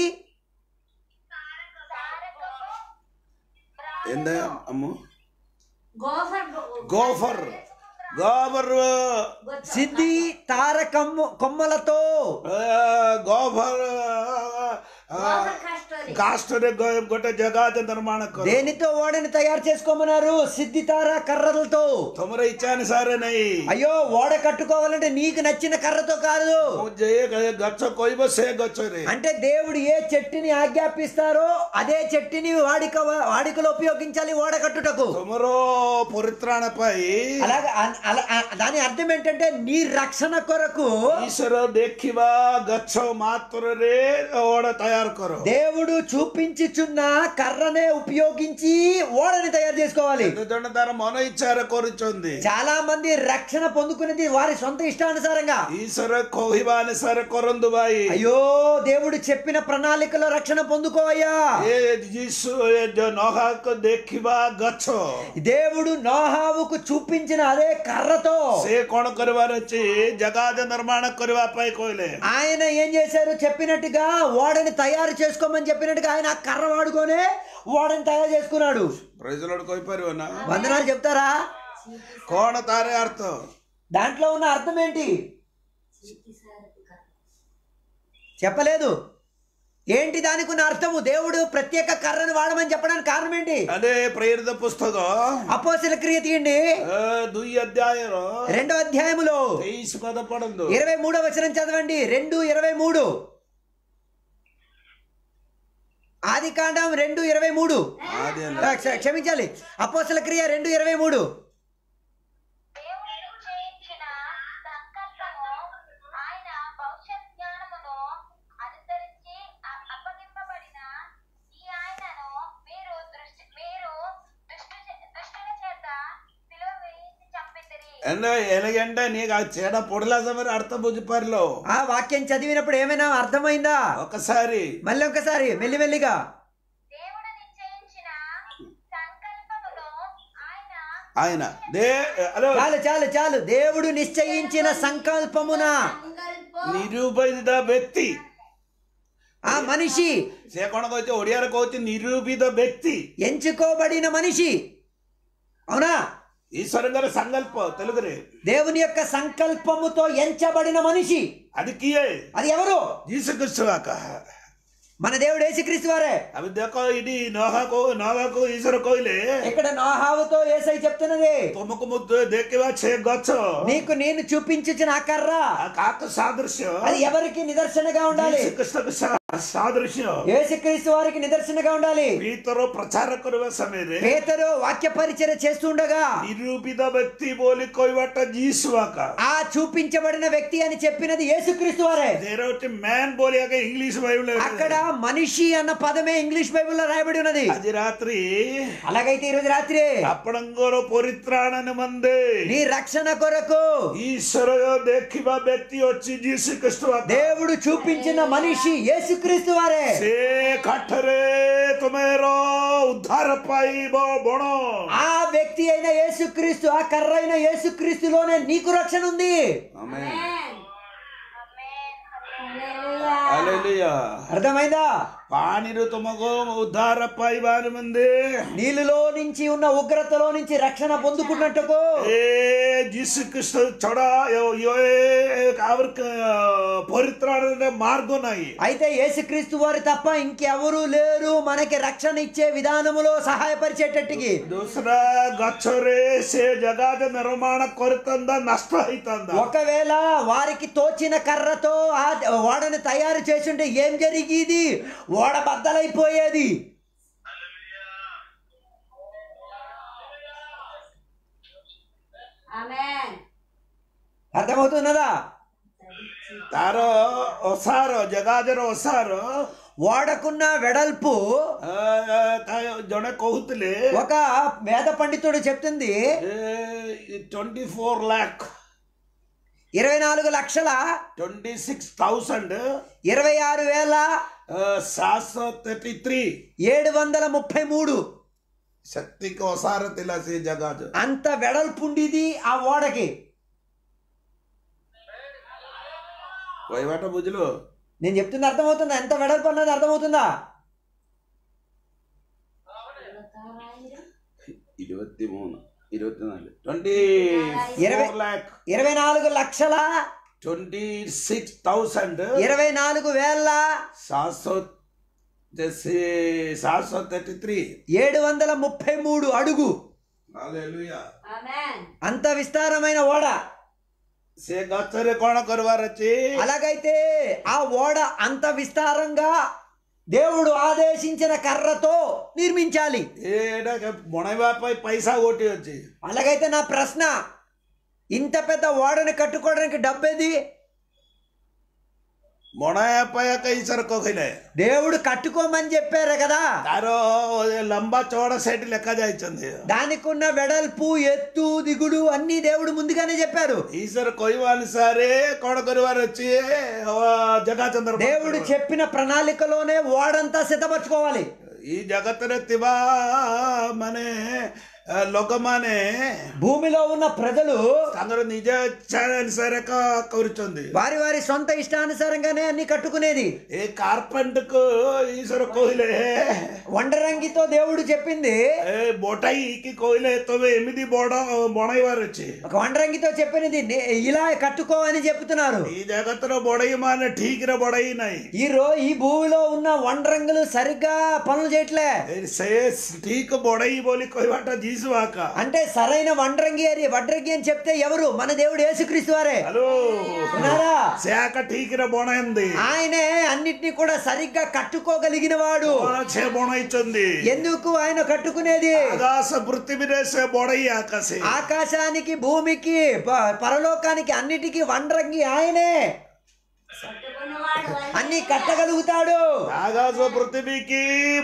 Speaker 3: తారకపు
Speaker 2: ఏందా అమ్మ
Speaker 4: గోఫర్
Speaker 2: గోఫర్ గోఫర్
Speaker 1: సిద్ధి తారకమ్ము కొమ్మలతో
Speaker 2: గోఫర్
Speaker 4: గోబర్ కాస్టోరి
Speaker 2: కాస్టରେ ଗୋଟେ ଜଗାଜ ନିର୍ମାଣ କର
Speaker 1: దేనితో ఓడని తయారు చేసుకోమన్నారు సిద్ధి తార కర్రలతో
Speaker 2: ତମର ଇଚ୍ଛା ଅନୁସାରେ ନାହିଁ
Speaker 1: అయ్యో ఓడ కట్టుకోవాలంటే నీకు నచ్చిన కర్రతో కాదు
Speaker 2: ମୁଁ ଯେ ଗଛ କହିବ ସେ గଛରେ
Speaker 1: అంటే దేవుడు ఏ చెట్టుని ఆజ్ఞాపిస్తారో అదే చెట్టుని వాడిక వాడికలో ఉపయోగించాలి ఓడ కట్టుటకు
Speaker 2: ତମର ପରିତ୍ରାଣ ପାଇଁ
Speaker 1: అలాగా అ- అల- అ- దాని అర్థం ఏంటంటే నీ రక్షణ కొరకు
Speaker 2: ଈଶ୍ୱର ଦେଖିବା ଗଛ ମାତ୍ରରେ ଓଡ଼ ତୟାର କର
Speaker 1: దేవుడు చూపించుచున్న కర్రనే ఉపయోగించి ఓడని తయారు చేసుకోవాలి
Speaker 2: କେତେ ଜଣ ତାର ମନ ଇଚ୍ଛାରେ କରୁଛନ୍ତି
Speaker 1: చాలా మంది రక్షణ పొందుకునేది వారి సొంత ఇష్టానుసారంగా
Speaker 2: ଈଶ୍ୱର କହିବା ଅନୁସାରେ କରନ୍ତୁ ଭାଇ
Speaker 1: అయ్యో దేవుడు చెప్పిన ప్రణాళికలో రక్షణ పొందుకోవయ్యా
Speaker 2: ଏ ଯୀଶୁ ଏ ଯୋଉ ନହାକୁ ଦେଖିବା ଗଛ
Speaker 1: దేవుడు నోహావుకు చూపించిన అదే కర్రతో
Speaker 2: ସେ କଣ କରିବାର ଅଛି ଜଗାଜ ନିର୍ମାଣ କରିବା ପାଇଁ କହିଲେ
Speaker 1: ఆయన ఏం చేశారు చెప్పినట్టుగా ఓడని తయారు చేసుకోమని చెప్పినట్టుగా ఆయన ఆ కర్ర వాడుకొని ఓడని తయారు చేసుకున్నాడు
Speaker 2: ప్రజలు କହିପାରିବ ନା
Speaker 1: వందనాలు చెప్తారా
Speaker 2: କଣ ତାର ଅର୍ଥ
Speaker 1: దాంట్లో ఉన్న అర్థం ఏంటి చెప్పలేదు ఏంటి దానికి ఉన్న అర్థము దేవుడు ప్రత్యేక కర్రను వాడమని చెప్పడానికి కారణం ఏంటి
Speaker 2: అదే ప్రేరిత పుస్తక
Speaker 1: అపోసల క్రియ తీయండి
Speaker 2: ଦୁଇ అధ్యాయର
Speaker 1: రెండో అధ్యాయములో
Speaker 2: ତେଇଶ ପଦ ପଢନ୍ତୁ
Speaker 1: ఇరవై మూడో వచనం చదవండి రెండు ఇరవై మూడు ఆది కాండం రెండు ఇరవై మూడు
Speaker 2: ఆది అన్న.
Speaker 1: ఆ, క్ష- క్షమించాలి అపోసల క్రియ రెండు ఇరవై మూడు
Speaker 3: దేవుడు నిశ్చయించిన సంకల్పము ఆయన భవిష్యత్ జ్ఞానమును అనుసరించి అ- అప్పగింపబడిన ఈ ఆయనను మీరు దృష్టి మీరు దుష్టు దుష్టుల చేత సిలువ వేయించి చంపితిరి
Speaker 2: ఎందు ఎలాగంటే నీకు ఆ చీడ పొడిలా సమయం అర్థం బుజ్జిపారిలో
Speaker 1: ఆ వాక్యం చదివినప్పుడు ఏమైనా అర్థమైందా
Speaker 2: ఒకసారి
Speaker 1: మళ్ళీ ఒకసారి మెల్లిమెల్లిగా
Speaker 3: దేవుడు నిశ్చయించిన సంకల్పమును ఆయన
Speaker 2: ఆయన దే హలో
Speaker 1: చాలు చాలు చాలు దేవుడు నిశ్చయించిన సంకల్పమున
Speaker 4: సంకల్ప
Speaker 2: నిరూపిత వ్యక్తి
Speaker 1: ఆ మనిషి
Speaker 2: ସେ କଣ କହୁଛି ଓଡିଆରେ କହୁଛି ନିରୂପିତ ବ୍ୟକ୍ତି
Speaker 1: ఎంచుకోబడిన మనిషి అవునా
Speaker 2: ଈଶ୍ୱରଙ୍କର ସଂକଳ୍ପ ତେଲୁଗୁରେ
Speaker 1: దేవుని యొక్క సంకల్పముతో ఎంచబడిన మనిషి
Speaker 2: అది କିଏ
Speaker 1: అది ఎవరు
Speaker 2: ଯୀଶୁ ଖ୍ରୀଷ୍ଟ ଆକା
Speaker 1: మన దేవుడు యేసుక్రీస్తు వారే
Speaker 2: ଆମେ ଦେଖ ଏଇଠି ନହାକୁ ନହାକୁ ଈଶ୍ୱର କହିଲେ
Speaker 1: ఇక్కడ నోహావుతో ఏసై చెప్తున్నది
Speaker 2: ତୁମକୁ ମୁଁ ଦେଖିବା ସେ ଗଛ
Speaker 1: నీకు నేను చూపించిన ఆ కర్ర
Speaker 2: ఆ కాకు సాదృశ్ୟ
Speaker 1: అది ఎవరికి నిదర్శనగా ఉండాలి
Speaker 2: ଯୀଶୁ ଖ୍ରୀଷ୍ଟକୁ ସା- ସାଦୃଶ୍ୟ
Speaker 1: యేసుక్రీస్తు వారికి నిదర్శనగా ఉండాలి
Speaker 2: ଭିତର ପ୍ରଚାର କରିବା ସମୟରେ
Speaker 1: పేతరు వాక్య పరిచయ చేస్తుండగా
Speaker 2: ନିରୂପିତ ବ୍ୟକ୍ତି ବୋଲି କହିବାଟା ଯୀଶୁ ଆକା
Speaker 1: ఆ చూపించబడిన వ్యక్తి అని చెప్పినది యేసుక్రీస్తు వారే
Speaker 2: దేర్ ఒకటి మ్యాన్ బోలి ఆక ఇంగ్లీష్ బైబిల్
Speaker 1: అక్కడ మనిషి అన్న పదమే ఇంగ్లీష్ బైబిల్లో రాయబడి ఉన్నది
Speaker 2: ଆଜି ରାତ୍ରି
Speaker 1: అలాగైతే ఈరోజు రాత్రి
Speaker 2: ଆପଣଙ୍କର ପରିତ୍ରାଣ ନିମନ୍ତେ
Speaker 1: నీ రక్షణ కొరకు
Speaker 2: ଈଶ୍ୱର ଦେଖିବା ବ୍ୟକ୍ତି ଅଛି ଯୀଶୁ ଖ୍ରୀଷ୍ଟ ଆକା।
Speaker 1: దేవుడు చూపించిన మనిషి యేసుక్రీస్తు వారే
Speaker 2: ସେ କାଠରେ ତୁମର ଉଦ୍ଧାର ପାଇବ ବଣ
Speaker 1: ఆ వ్యక్తి అయిన యేసుక్రీస్తు ఆ కర్ర అయిన యేసుక్రీస్తులోనే నీకు రక్షణ ఉంది
Speaker 4: ఆమేన్
Speaker 3: ఆమేన్
Speaker 4: హల్లెలూయా
Speaker 2: Hallelujah.
Speaker 1: అర్థమైందా
Speaker 2: ପାଣିରୁ ତୁମକୁ ଉଦ୍ଧାର ପାଇବାର ମନ୍ଦେ
Speaker 1: నీళ్ళలో నుంచి ఉన్న ఉగ్రతలో నుంచి రక్షణ పొందుకున్నట్టుకు
Speaker 2: ଏ ଯୀଶୁ ଖ୍ରୀଷ୍ଟ ଛଡା ଏ- ଏ- അവർക്ക് ପରିତ୍ରାଣରେ ମାର୍ଗ ନାହିଁ
Speaker 1: అయితే యేసుక్రీస్తు వారు తప్ప ఇంకెవరూ లేరు మనకి రక్షణ ఇచ్చే విధానములో సహాయపరిచేటట్టుకి
Speaker 2: ଦୂସରା ଗଛରେ ସେ ଜାଗା ନିର୍ମାଣ କରିଥାନ୍ତା ନଷ୍ଟ ହେଇଥାନ୍ତା
Speaker 1: ఒకవేళ వారికి తోచిన కర్రతో ఆ ఓడని తయారు చేసుంటే ఏం జరిగేది ఓడ బద్దలైపోయేది
Speaker 4: ఆమేన్
Speaker 1: అర్థమవుతున్నదా
Speaker 2: ତାର ଅସାର ଜଗାଜର ଅସାର
Speaker 1: ఓడకున్న వెడల్పు
Speaker 2: ଆ, ତା- ଜଣେ କହୁଥିଲେ
Speaker 1: ఒక వేద పండితుడు చెప్తుంది
Speaker 2: ట్వంటీ ఫోర్ లాక్
Speaker 1: ఇరవై నాలుగు లక్షల
Speaker 2: ట్వంటీ సిక్స్ థౌసండ్
Speaker 1: ఇరవై ఆరు వేల
Speaker 2: ସାତଶହ ତେଟି ଥ୍ରୀ
Speaker 1: ఏడు వందల ముప్పై మూడు
Speaker 2: ସେତିକି ଅସାର ଥିଲା ସେ ଜଗାଜ
Speaker 1: అంత వెడల్పు ఉండేది ఆ ఓడకి
Speaker 2: କହିବାଟା ବୁଝିଲୁ
Speaker 1: నేను చెప్తుంది అర్థమవుతుందా ఎంత వెడల్పు అన్నది అర్థమవుతుందా
Speaker 2: ഇരുപത്തി മൂന്ന് ഇരുപത്തിനാല് ട്വന്റി
Speaker 1: ഇരവ-
Speaker 2: ഫോർ ലാക്ക്
Speaker 1: ఇరవై నాలుగు లక్షల
Speaker 2: ట్వంటీ సిక్స్ థౌసండ్
Speaker 1: ఇరవై నాలుగు వేల
Speaker 2: सात सौ जैसे सात सौ थर्टी थ्री
Speaker 1: ఏడు వందల ముప్పై మూడు అడుగు
Speaker 4: ఆమేన్
Speaker 1: అంత విస్తారమైన ఓడ
Speaker 2: ସେ ଗଛରେ କଣ କରିବାର ଅଛି
Speaker 1: అలాగైతే ఆ ఓడ అంత విస్తారంగా దేవుడు ఆదేశించిన కర్రతో నిర్మించాలి
Speaker 2: ଏଇଟା ବଣେଇବା ପାଇଁ ପଇସା ଗୋଟିଏ ଅଛି
Speaker 1: అలాగైతే నా ప్రశ్న ఇంత పెద్ద ఓడని కట్టుకోవడానికి డబ్బేది
Speaker 2: ବଣେଇବା ପାଇଁ ଏକ ଈଶ୍ୱର କହିଲେ
Speaker 1: దేవుడు కట్టుకోమని చెప్పారు కదా
Speaker 2: ତାର ଲମ୍ବା ଚौड़ा ସେଇଠି ଲେଖା ଯାଇଛନ୍ତି
Speaker 1: దానికి ఉన్న వెడల్పు ఎత్తు దిగుడు అన్ని దేవుడు ముందుగానే చెప్పారు
Speaker 2: ଈଶ୍ୱର କହିବା ଅନୁସାରେ କଣ କରିବାର ଅଛି ଜଗା ଚନ୍ଦ୍ର
Speaker 1: దేవుడు చెప్పిన ప్రణాళికలోనే ఓడంతా సిద్ధపరచుకోవాలి
Speaker 2: ఈ జగତରେ ଥିବା ମାନେ ଆ, ଲୋକମାନେ
Speaker 1: భూమిలో ఉన్న ప్రజలు
Speaker 2: ତାଙ୍କର ନିଜ ଇଚ୍ଛା ଅନୁସାରେ କ- କରୁଛନ୍ତି
Speaker 1: వారి వారి సొంత ఇష్టానుసారంగానే అన్ని కట్టుకునేది
Speaker 2: ଏ କାର୍ପେଣ୍ଟକୁ ଈଶ୍ୱର କହିଲେ
Speaker 1: వండరంగితో దేవుడు చెప్పింది
Speaker 2: ଏ ବଟାଇକି କହିଲେ ତମେ ଏମିତି ବଡ ବଣେଇବାର ଅଛି
Speaker 1: ఒక వండరంగితో చెప్పినది నే- ఇలా కట్టుకో అని చెప్తున్నారు
Speaker 2: ఈ జగତର ବଡେଇ ମାନେ ଠିକରେ ବଡେଇ ନାହିଁ
Speaker 1: ఈ రో ఈ భూమిలో ఉన్న వండరంగులు సరిగ్గా పనులు చేయట్లే
Speaker 2: ଏ ସେ ଠିକ ବଡେଇ ବୋଲି କହିବାଟା ଯିଶୁ ଆକା
Speaker 1: అంటే సరైన వండరంగి అని వడ్రంగి అని చెప్తే ఎవరు మన దేవుడు యేసుక్రీస్తు వారే
Speaker 2: హలో
Speaker 1: విన్నారా?
Speaker 2: ସେ ଆକା ଠିକରେ ବଣେଇନ୍ତି
Speaker 1: ఆయనే అన్నిటినీ కూడా సరిగ్గా కట్టుకోగలిగిన వాడు
Speaker 2: କଣ ସେ ବଣେଇଛନ୍ତି
Speaker 1: ఎందుకు ఆయన కట్టుకునేది
Speaker 2: ଆକାଶ ପୃଥିବୀରେ ସେ ବଡେଇ ଆକାଶେ
Speaker 1: ఆకాశానికి భూమికి ప- పరలోకానికి అన్నిటికీ వండరంగి ఆయనే
Speaker 4: పట్టుకున్నవాడు
Speaker 1: అన్ని కట్టగలుగుతాడు
Speaker 2: ଆକାଶ ପୃଥିବୀକି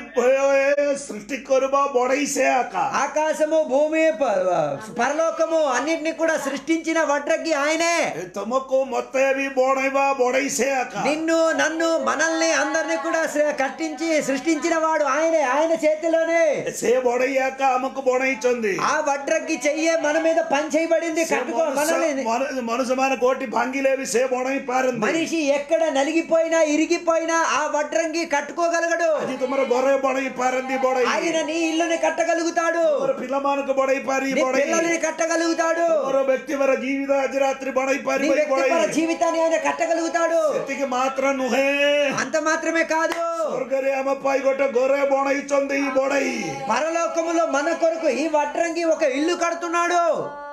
Speaker 2: ସୃଷ୍ଟି କରିବା ବଡେଇ ସେ ଆକା
Speaker 1: ఆకాశము భూమి ప- పరలోకము అన్నిటిని కూడా సృష్టించిన వడ్రంగి ఆయనే
Speaker 2: ଏ ତମକୁ ମତେ ବି ବଣେଇବା ବଡେଇ ସେ ଆକା
Speaker 1: నిన్ను నన్ను మనల్ని అందరినీ కూడా సృ- కట్టించి సృష్టించిన వాడు ఆయనే ఆయన చేతిలోనే
Speaker 2: ସେ ବଡେଇ ଆକା ଆମକୁ ବଣେଇଛନ୍ତି
Speaker 1: ఆ వడ్రంగి చెయ్యే మన మీద పని చేయబడింది
Speaker 2: ସେ
Speaker 1: కట్టుకో మనల్ని
Speaker 2: ମନୁଷ୍ୟ ମନ- ମନୁଷ୍ୟମାନେ କୋଉଠି ଭାଙ୍ଗିଲେ ବି ସେ ବଣେଇ ପାରନ୍ତି
Speaker 1: మనిషి ఎక్కడ నలిగిపోయినా ఇరిగిపోయినా ఆ వడ్రంగి కట్టుకోగలగడు
Speaker 2: ଆଜି ତମର ଘରେ ବଣେଇ ପାରନ୍ତି ବଡେଇ
Speaker 1: ఆయన నీ ఇల్లుని కట్టగలుగుతాడు
Speaker 2: ତମର ପିଲାମାନଙ୍କୁ ବଡେଇ ପାରି
Speaker 1: నీ
Speaker 2: ବଡେଇ
Speaker 1: పిల్లల్ని కట్టగలుగుతాడు
Speaker 2: ତମର ବ୍ୟକ୍ତିଗତ ଜୀବିତ ଆଜି ରାତ୍ରି ବଣେଇ
Speaker 1: నీ
Speaker 2: ପାରିବ ଏଇ
Speaker 1: వ్యక్తిపర
Speaker 2: ବଡେଇ
Speaker 1: జీవితాన్ని ఆయన కట్టగలుగుతాడు
Speaker 2: ସେତିକି ମାତ୍ର ନୁହେଁ
Speaker 1: అంత మాత్రమే కాదు
Speaker 2: ସ୍ୱର୍ଗରେ ଆମ ପାଇଁ ଗୋଟେ ଘରେ ବଣେଇଛନ୍ତି ଏଇ ବଡେଇ
Speaker 1: పరలోకములో మన కొరకు ఈ వడ్రంగి ఒక ఇల్లు కడుతున్నాడు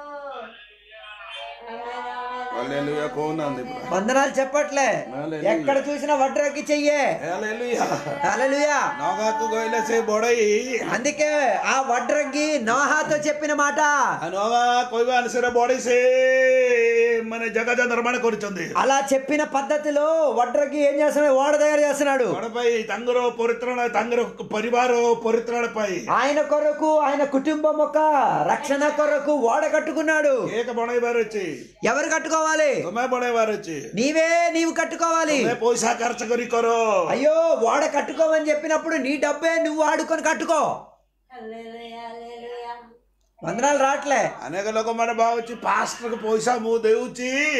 Speaker 2: హల్లెలూయా కହୁନାହାନ୍ତି ପୁରା
Speaker 1: వందనాలు చెప్పట్లే
Speaker 2: హల్లెలూయా.
Speaker 1: ఎక్కడ చూసినా వడ్రంగి చెయ్యే
Speaker 2: హల్లెలూయా
Speaker 1: హల్లెలూయా
Speaker 2: నోగాకు କହିଲେ ସେ ବଡେଇ
Speaker 1: అందుకే ఆ వడ్రంగి నోహాతో చెప్పిన మాట
Speaker 2: ఆ ନୋଗା କହିବା ଅନୁସାରେ ବଡେଇ ସେ ମାନେ ଜଗତ ନିର୍ମାଣ କରିଛନ୍ତି
Speaker 1: అలా చెప్పిన పద్ధతిలో వడ్రంగి ఏం చేస్తున్నాడు ఓడ తయారు చేస్తున్నాడు
Speaker 2: କଣ ପାଇଁ ତାଙ୍କର ପରିତ୍ରାଣ ତାଙ୍କର ପରିବାର ପରିତ୍ରାଣ ପାଇଁ
Speaker 1: ఆయన కొరకు ఆయన కుటుంబం ఒక రక్షణ కొరకు ఓడ కట్టుకున్నాడు
Speaker 2: ଏକ ବଣେଇବାର ଅଛି
Speaker 1: ఎవరు కట్టుకోవాలి
Speaker 2: ତମେ ବଣେଇବାର ଅଛି
Speaker 1: నీవే నీవు కట్టుకోవాలి
Speaker 2: ତମେ ପଇସା ଖର୍ଚ୍ଚ କରି କର
Speaker 1: అయ్యో ఓడ కట్టుకోమని చెప్పినప్పుడు నీ డబ్బే నువ్వు ఆడుకొని కట్టుకో
Speaker 4: హల్లెలూయా హల్లెలూయా
Speaker 1: వందనాలు రావట్లే
Speaker 2: ଅନେକ ଲୋକମାନେ ଭାବୁଛି ପାଷ୍ଟରକୁ ପଇସା ମୁଁ ଦେଉଛି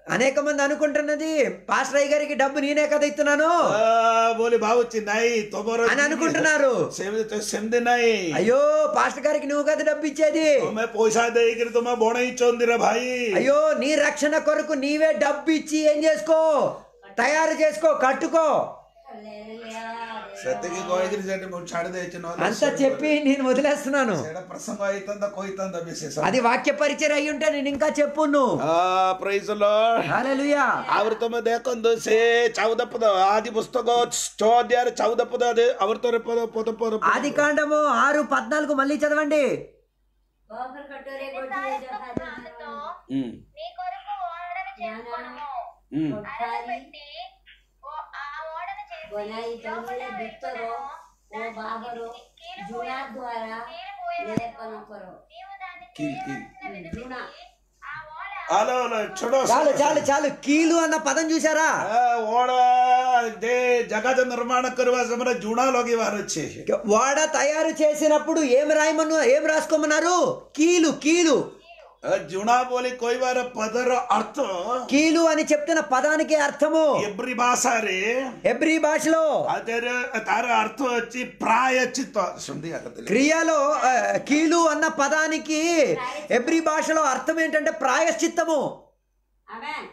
Speaker 1: అనేక మంది అనుకుంటున్నది పాస్టర్ అయ్య గారికి డబ్బు నేనే కదా ఇస్తున్నాను
Speaker 2: बोले भाऊची नाही तोमर
Speaker 1: అని అనుకుంటున్నారు
Speaker 2: सेमदी नाही
Speaker 1: అయ్యో పాస్టర్ గారికి నువ్వు కదా డబ్బు ఇచ్చేది
Speaker 2: तुम्ही पैसा ଦେଇକିରି ତୁମେ ବଣେଇଛନ୍ତି ରେ ଭାଇ
Speaker 1: అయ్యో నీ రక్షణ కొరకు నీవే డబ్బు ఇచ్చి ఏం చేసుకో తయారు చేసుకో కట్టుకో
Speaker 4: హల్లెలూయా
Speaker 2: ସେତିକି କହିକିରି ସେଠି ମୁଁ ଛାଡି ଦେଇଛି
Speaker 1: అంత చెప్పి నేను వదిలేస్తున్నాను
Speaker 2: ସେଇଟା ପ୍ରସଙ୍ଗ ହେଇଥାନ୍ତା କହିଥାନ୍ତା ବିଶେଷ
Speaker 1: అది వాక్య పరిచయం అయి ఉంటే నేను ఇంకా చెప్పు నువ్వు
Speaker 2: ପ୍రైజ్ లార్డ్
Speaker 1: హల్లెలూయా
Speaker 2: ଆହୁରି ତମେ ଦେଖନ୍ତୁ ସେ ଚଉଦ ପଦ ଆଦି ପୁସ୍ତକ ଛଅ ଅଧ୍ୟାୟରେ ଚଉଦ ପଦ ଆହୁରି ତୋର ପଦ ପଦ ପଦ
Speaker 1: ఆది కాండము ఆరు పద్నాలుగు మళ్ళీ చదవండి
Speaker 4: బాబర్ కటోరే
Speaker 3: దానితో
Speaker 2: ఉమ్,
Speaker 3: నీ కొరకు ఓడను చేసుకొనుము
Speaker 2: ఉమ్.
Speaker 3: అరలు పెట్టి ఓ- ఆ ఓడను చేసి
Speaker 4: బనాయి
Speaker 3: లోపల
Speaker 4: తోమరే బిత్తరో ఓ బాబరు జునా ద్వారా లేపన కరో
Speaker 3: నీవు దాన్ని
Speaker 2: కీల్, కీల్.
Speaker 4: జునా
Speaker 3: ఆ ఓడ
Speaker 2: హలో హలో చూడు
Speaker 1: చాలు చాలు చాలు కీలు అన్న పదం చూసారా
Speaker 2: ఆ, ఓడ దే జగత నిర్మాణ કરવા સમયે જૂના લગીવાર છે
Speaker 1: వాడ తయారు చేసినప్పుడు ఏం రాయమను ఏం రాసుకోమన్నారు కీలు కీలు
Speaker 2: આ જૂના બોલી કોઈ વાર પદર અર્થ
Speaker 1: కీలు అని చెప్తున్న పదానికి అర్థము
Speaker 2: એબ્રી ભાષા રે
Speaker 1: హెబ్రీ భాషలో
Speaker 2: અત્યારે તાર અર્થ ଅଛି પ્રાયચિત સમજી આગળ
Speaker 1: క్రియలో ఆ, కీలు అన్న పదానికి హెబ్రీ భాషలో అర్థం ఏంటంటే ప్రాయశ్చిత్తము
Speaker 4: ఆమేన్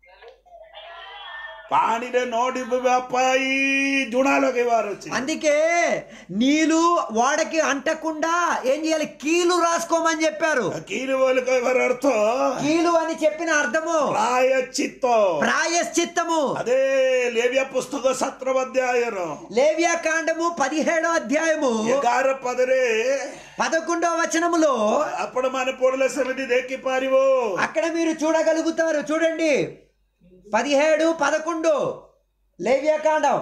Speaker 2: પાણીରେ ନ ଡୁବିବା ପାଇଁ ଜୁଣା ଲଗେଇବାର ଅଛି
Speaker 1: అందుకే నీళ్ళు వాడకి అంటకుండా ఏం చేయాలి కీలు రాసుకోమని చెప్పారు
Speaker 2: କୀର ବୋଲି କହିବାର ଅର୍ଥ
Speaker 1: కీలు అని చెప్పిన అర్థము
Speaker 2: ପ୍ରାୟଚିତ
Speaker 1: ప్రాయశ్చిత్తము
Speaker 2: అదే లేవ్య పుస్తక సత్రవ అధ్యాయର
Speaker 1: లేవ్యా కాండము పదిహేడో అధ్యాయము
Speaker 2: ଏଗାର ପଦରେ
Speaker 1: పదకొండో వచనములో
Speaker 2: ଆପଣ ମାନେ ପଢିଲେ ସେମିତି ଦେଖିପାରିବ
Speaker 1: అక్కడ మీరు చూడగలుగుతారు చూడండి పదిహేడు పదకొండు లేవ్యా కాండం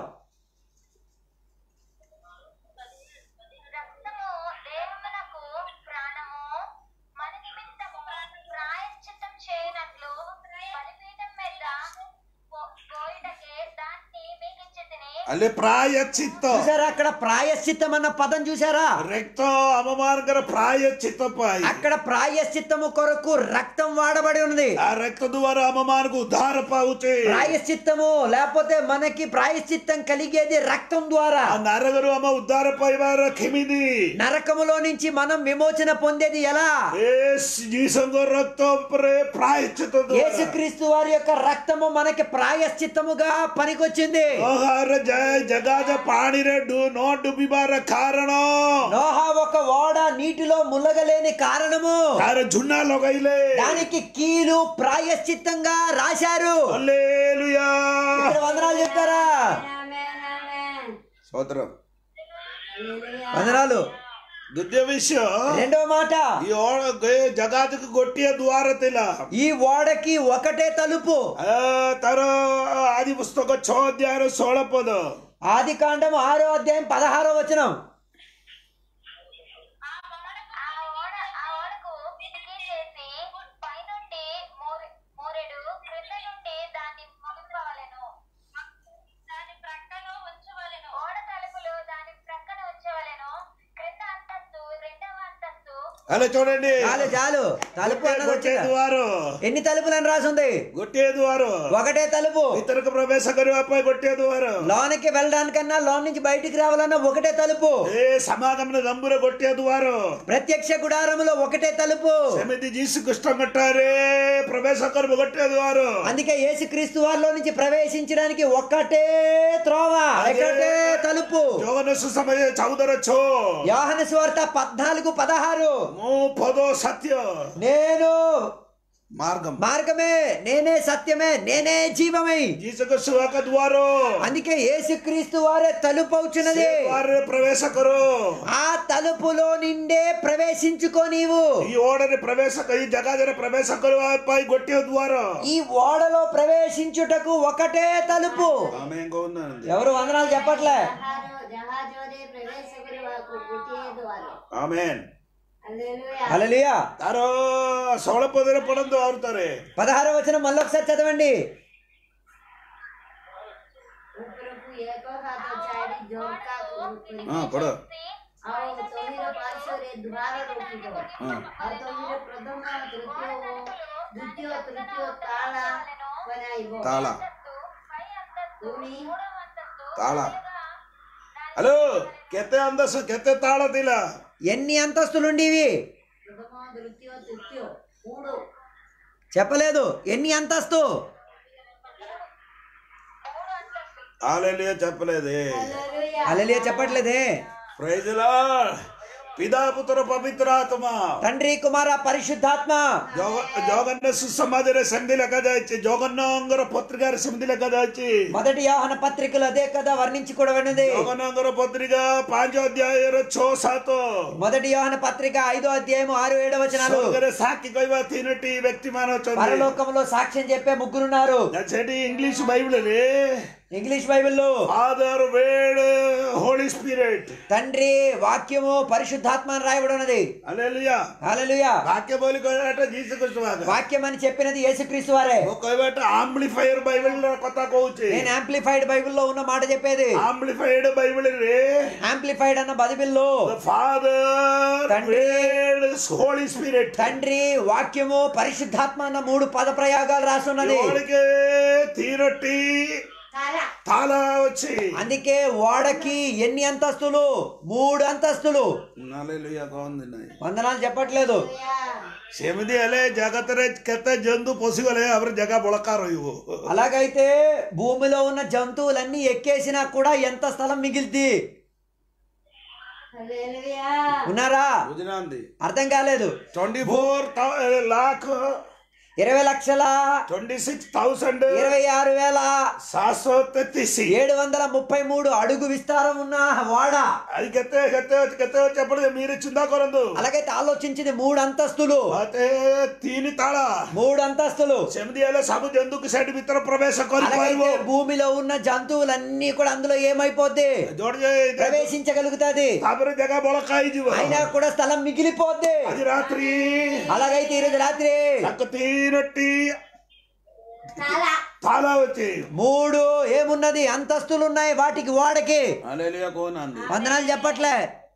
Speaker 3: రక్తము దేహమునకు ప్రాణము మన నిమిత్తము ప్రాయశ్చిత్తం చేయనట్లు బలిపీఠం మీద పో- పోయిటకే దాన్ని మీకు ఇచ్చితిని
Speaker 2: ಅಲ್ಲಿ ಪ್ರಾಯಚಿತ್ತ
Speaker 1: చూసారా అక్కడ ప్రాయశ్చిత్తం అన్న పదం చూసారా
Speaker 2: ರಕ್ತ ಅಮಮಾನಕರ ಪ್ರಾಯಚಿತ್ತ ಪಾಯಿ
Speaker 1: అక్కడ ప్రాయశ్చిత్తము కొరకు రక్తం వాడబడి ఉన్నది
Speaker 2: ಆ ರಕ್ತ ದ್ವಾರ ಅಮಮಾನకు ಉದ್ಧಾರ ಪಾವುಚೆ
Speaker 1: ప్రాయశ్చిత్తము లేకపోతే మనకి ప్రాయశ్చిత్తం కలిగేది రక్తం ద్వారా
Speaker 2: ಆ ನರಗರು ಅಮ್ಮ ಉದ್ಧಾರ ಪಾಯಿವಾರ ಕಿಮಿದಿ
Speaker 1: నరకములో నుంచి మనం విమోచన పొందేది ఎలా
Speaker 2: ಏಸ್ ಜೀಸಂಗ ರಕ್ತ ಪರೆ ಪ್ರಾಯಚಿತ್ತ
Speaker 1: యేసుక్రీస్తు వారి యొక్క రక్తము మనకి ప్రాయశ్చిత్తముగా పనికొచ్చింది
Speaker 2: ಆಹಾರ ಜಯ ಜಗಾದ ಪಾಣಿರೆ ಡು ನೋ ಡುಬಿಬಾರ ಕಾರಣ
Speaker 1: నోహా ఒక ఓడ నీటిలో ములగలేని కారణము
Speaker 2: ತಾರ ಜುಣ್ಣ ಲೊಗೈಲೆ
Speaker 1: దానికి కీలు ప్రాయశ్చిత్తంగా రాశారు
Speaker 2: ಅಲ್ಲೇಲುಯಾ
Speaker 1: ఇక్కడ వందనాలు చెప్తారా
Speaker 4: ఆమేన్ ఆమేన్
Speaker 2: ಸೋದರ
Speaker 4: హల్లెలూయా
Speaker 1: వందనాలు
Speaker 2: ದ್ವಿತೀಯ ವಿಷಯ
Speaker 1: రెండో మాట
Speaker 2: ಈ ಒಳಗೆ ಜಗಾದಕ್ಕೆ ಗೊಟ್ಟಿಯ ದ್ವಾರ ತಿಲ್ಲ
Speaker 1: ఈ ఓడకి ఒకటే తలుపు
Speaker 2: ಆ, ತರ ಆದಿ ಪುಸ್ತಕ ಛೋ ಅಧ್ಯಾಯ ಸೋಳ ಪದ
Speaker 1: ఆది కాండం ఆరో అధ్యాయం పదహారో వచనం
Speaker 3: ఆ ఓడ ఆ ఓడ ఆ ఓడకు కిటికీ చేసి పైనుండి మూరె- మూరెడు క్రింద నుండి దాన్ని ముగింపవలెను దాని ప్రక్కన ఉంచవలెను ఓడ తలుపులు దాని ప్రక్కన ఉంచవలెను క్రింద అంతస్తు రెండవ అంతస్తు
Speaker 2: ಅಲ್ಲ చూడండి
Speaker 1: చాలు చాలు తలుపు అన్నది
Speaker 2: ಗೊಟ್ಟೆ
Speaker 1: వచ్చిందా?
Speaker 2: ದ್ವಾರ
Speaker 1: ఎన్ని తలుపులని రాసుంది
Speaker 2: ಗೊಟ್ಟೆ ದ್ವಾರ
Speaker 1: ఒకటే తలుపు
Speaker 2: ఇతరకు ప్రవేశ కరువప్ప ಗೊಟ್ಟೆ ದ್ವಾರ
Speaker 1: లోనికి వెళ్ళడానికన్నా లోన్ నుంచి బయటికి రావాలన్నా ఒకటే తలుపు
Speaker 2: ఏ సమాగమన దంబుర ಗೊಟ್ಟೆ ದ್ವಾರ
Speaker 1: ప్రత్యక్ష గుడారములో ఒకటే తలుపు
Speaker 2: సెమిది జీసు కృష్ణ కట్టారే ప్రవేశ కరువు ಗೊಟ್ಟೆ ದ್ವಾರ
Speaker 1: అందుకే యేసుక్రీస్తు వారిలో నుంచి ప్రవేశించడానికి ఒక్కటే త్రోవ ఒకటే తలుపు
Speaker 2: ಜೋಗನ ಸುಸಮಯ ಚೌದರ ಛೋ
Speaker 1: యోహన స్వార్త పద్నాలుగు పదహారు
Speaker 2: ಮೂ ಪದೋ సత్య
Speaker 1: నేను
Speaker 2: మార్గం
Speaker 1: మార్గమే నేనే సత్యమే నేనే జీవమై
Speaker 2: జీసకు సువాక ద్వారో
Speaker 1: అందుకే యేసుక్రీస్తు వారే తలుపు అవుచున్నది
Speaker 2: వారే ప్రవేశ కరు
Speaker 1: ఆ తలుపులో నిండే ప్రవేశించుకో నీవు
Speaker 2: ಈ ಓಡನೆ ಪ್ರವೇಶ ಈ ಜಗಾದರ ಪ್ರವೇಶ ಕರುವ ಪೈ ಗೊಟ್ಟೆ ದ್ವಾರ
Speaker 1: ఈ ఓడలో ప్రవేశించుటకు ఒకటే తలుపు
Speaker 2: ఆమె ఇంకా ఉందండి
Speaker 1: ఎవరు వందనాలు చెప్పట్లే
Speaker 4: జహాజో జహాజోరే ప్రవేశ కరువాకు ଗୋଟିଏ ଦ୍ୱାର
Speaker 2: ಆಮೇನ್
Speaker 4: హల్లెలూయా
Speaker 1: హల్లెలూయా
Speaker 2: ತಾರೋ ಸೋಳ ಪದರ ಪಡಂದು ಆಡ್ತಾರೆ
Speaker 1: పదహారో వచనం మళ్ళీ ఒకసారి చదవండి
Speaker 4: ଉପରକୁ ଏକ ହାତ ଛାଡ଼ି ଝରକା କରି
Speaker 2: ಹಾ ಪಡ
Speaker 4: ଆଉ ତହିଁର ପାର୍ଶ୍ୱରେ ଦ୍ୱାର ରଖିବ
Speaker 2: ಹಾ
Speaker 4: ଆଉ ତହିଁରେ ପ୍ରଥମ ତୃତୀୟ ଓ ଦ୍ୱିତୀୟ ତୃତୀୟ ତାଳା పని ఇవ్వ
Speaker 2: తాళ
Speaker 3: పై అంతస్తు
Speaker 4: భూమి
Speaker 3: మూడవ అంతస్తు
Speaker 2: తాళ
Speaker 3: ఎదురుగా
Speaker 2: హలో కెత్తే అందస్సు కెత్తే తాళ తిల
Speaker 1: ఎన్ని అంతస్తులుండేవి
Speaker 4: ప్రథమ ద్వితీయ తృతీయ మూడు
Speaker 1: చెప్పలేదు ఎన్ని అంతస్తు
Speaker 2: ఆలయ చెప్పలేదే
Speaker 4: హల్లెలూయా
Speaker 1: అలలియ చెప్పట్లేదే
Speaker 2: ప్రైజ్లా పితా పుత్ర పవిత్రాత్మ
Speaker 1: తండ్రి కుమార పరిశుద్ధాత్మ
Speaker 2: ଜଗ- ଜଗନ୍ନାଥ ସୁସମାଜରେ ସେମିତି ଲେଖାଯାଇଛି ଜଗନ୍ନାଥଙ୍କର ପତ୍ରିକାରେ ସେମିତି ଲେଖାଯାଇଛି
Speaker 1: మొదటి యోహన పత్రికలు అదే కదా వర్ణించుకోవడమైనది
Speaker 2: ଜଗନ୍ନାଥଙ୍କର ପତ୍ରିକା ପାଞ୍ଚ ଅଧ୍ୟାୟର ଛଅ ସାତ
Speaker 1: మొదటి యోహన పత్రిక ఐదో అధ్యాయం ఆరు ఏడు వచనాలు
Speaker 2: ସ୍ୱର୍ଗରେ ସାକ୍ଷୀ କହିବା ତିନୋଟି ବ୍ୟକ୍ତି ମାନ ଅଛନ୍ତି
Speaker 1: పరలోకంలో సాక్ష్యం చెప్పే ముగ్గురున్నారు
Speaker 2: ସେଠି ଇଂଲିଶ ବାଇବଲରେ
Speaker 1: ఇంగ్లీష్ బైబిల్లో
Speaker 2: ఫాదర్ వేడ్ హోలీ స్పిరిట్
Speaker 1: తండ్రి వాక్యము పరిశుద్ధాత్మ అని రాయబడి ఉన్నది
Speaker 2: అలేలుయా
Speaker 1: హల్లెలూయా
Speaker 2: వాక్య బోలి କହିବାଟା ଯୀଶୁ ଖ୍ରୀଷ୍ଟ ଭାଗ
Speaker 1: వాక్యం అని చెప్పినది యేసుక్రీస్తు వారే
Speaker 2: ମୁଁ କହିବାଟା ଆମ୍ପ୍ଲିଫାୟର ବାଇବଲ କଥା କହୁଛି
Speaker 1: నేను యాంప్లిఫైడ్ బైబిల్లో ఉన్న మాట చెప్పేది
Speaker 2: ఆంప్లిఫైడ్ బైబిల్ରେ
Speaker 1: యాంప్లిఫైడ్ అన్న బైబిల్లో
Speaker 2: ఫాదర్
Speaker 1: తండ్రి.
Speaker 2: వేడ్ హోలీ స్పిరిట్
Speaker 1: తండ్రి వాక్యము పరిశుద్ధాత్మ అన్న మూడు పద ప్రయోగాలు రాసున్నది
Speaker 2: ఎవరికి తీరొట్టి
Speaker 4: తాళ
Speaker 2: తాళ వచ్చి
Speaker 1: అందుకే ఓడకి ఎన్ని అంతస్తులు మూడు అంతస్తులు
Speaker 2: ନାଲେଲୁୟା କହନ୍ତି ନାହିଁ
Speaker 1: వందనాలు చెప్పట్లేదు
Speaker 4: హల్లెలూయా
Speaker 2: ସେମିତି ହେଲେ ଜଗତରେ କେତେ ଜନ୍ତୁ ପଶିଗଲେ ଆହୁରି ଜାଗା ବଳକା ରହିବ
Speaker 1: అలాగైతే భూమిలో ఉన్న జంతువులన్నీ ఎక్కేసినా కూడా ఎంత స్థలం మిగిలింది
Speaker 4: హల్లెలూయా
Speaker 1: ఉన్నారా
Speaker 2: ବୁଝିନାହାନ୍ତି
Speaker 1: అర్థం కాలేదు
Speaker 2: ଟ୍ୱେଣ୍ଟି ଫୋର୍ ଲାଖ
Speaker 1: ఇరవై లక్షల
Speaker 2: ଟ୍ୱେଣ୍ଟି సిక్స్ ଥାଉଜେଣ୍ଡ
Speaker 1: ఇరవై ఆరు వేల
Speaker 2: ସାତଶହ ତେତିଶ
Speaker 1: ఏడు వందల ముప్పై మూడు అడుగు విస్తారం ఉన్న వాడ
Speaker 2: అది କେତେ କେତେ ଅଛି କେତେ ଅଛି ଆପଣ మీరు ଚିନ୍ତା କରନ୍ତୁ
Speaker 1: అలాగైతే ఆలోచించింది మూడు అంతస్తులు
Speaker 2: ମତେ ତିନି ତାଳ
Speaker 1: మూడు అంతస్తులు
Speaker 2: ସେମିତି ହେଲେ ସବୁ ଜନ୍ତୁକୁ ସେଠି ଭିତରେ ପ୍ରବେଶ କରିପାରିବ
Speaker 1: అలాగైతే భూమిలో ఉన్న జంతువులన్నీ కూడా అందులో ఏమైపోద్ది
Speaker 2: ଯୋଉଠି ଯେ-
Speaker 1: ప్రవేశించగలుగుతాది
Speaker 2: ତାପରେ ଜାଗା ବଳକା ହେଇଯିବ
Speaker 1: అయినా కూడా స్థలం మిగిలిపోద్ది
Speaker 2: ଆଜି ରାତ୍ରି
Speaker 1: అలాగైతే ఈరోజు రాత్రి
Speaker 2: ତାଙ୍କ ତିନୋଟି
Speaker 4: తాళ
Speaker 2: ତାଳ ଅଛି
Speaker 1: మూడు ఏమున్నది అంతస్తులు ఉన్నాయి వాటికి వాడకి
Speaker 2: ହାଲେଲୁୟା କହୁନାହାନ୍ତି
Speaker 1: వందనాలు చెప్పట్లే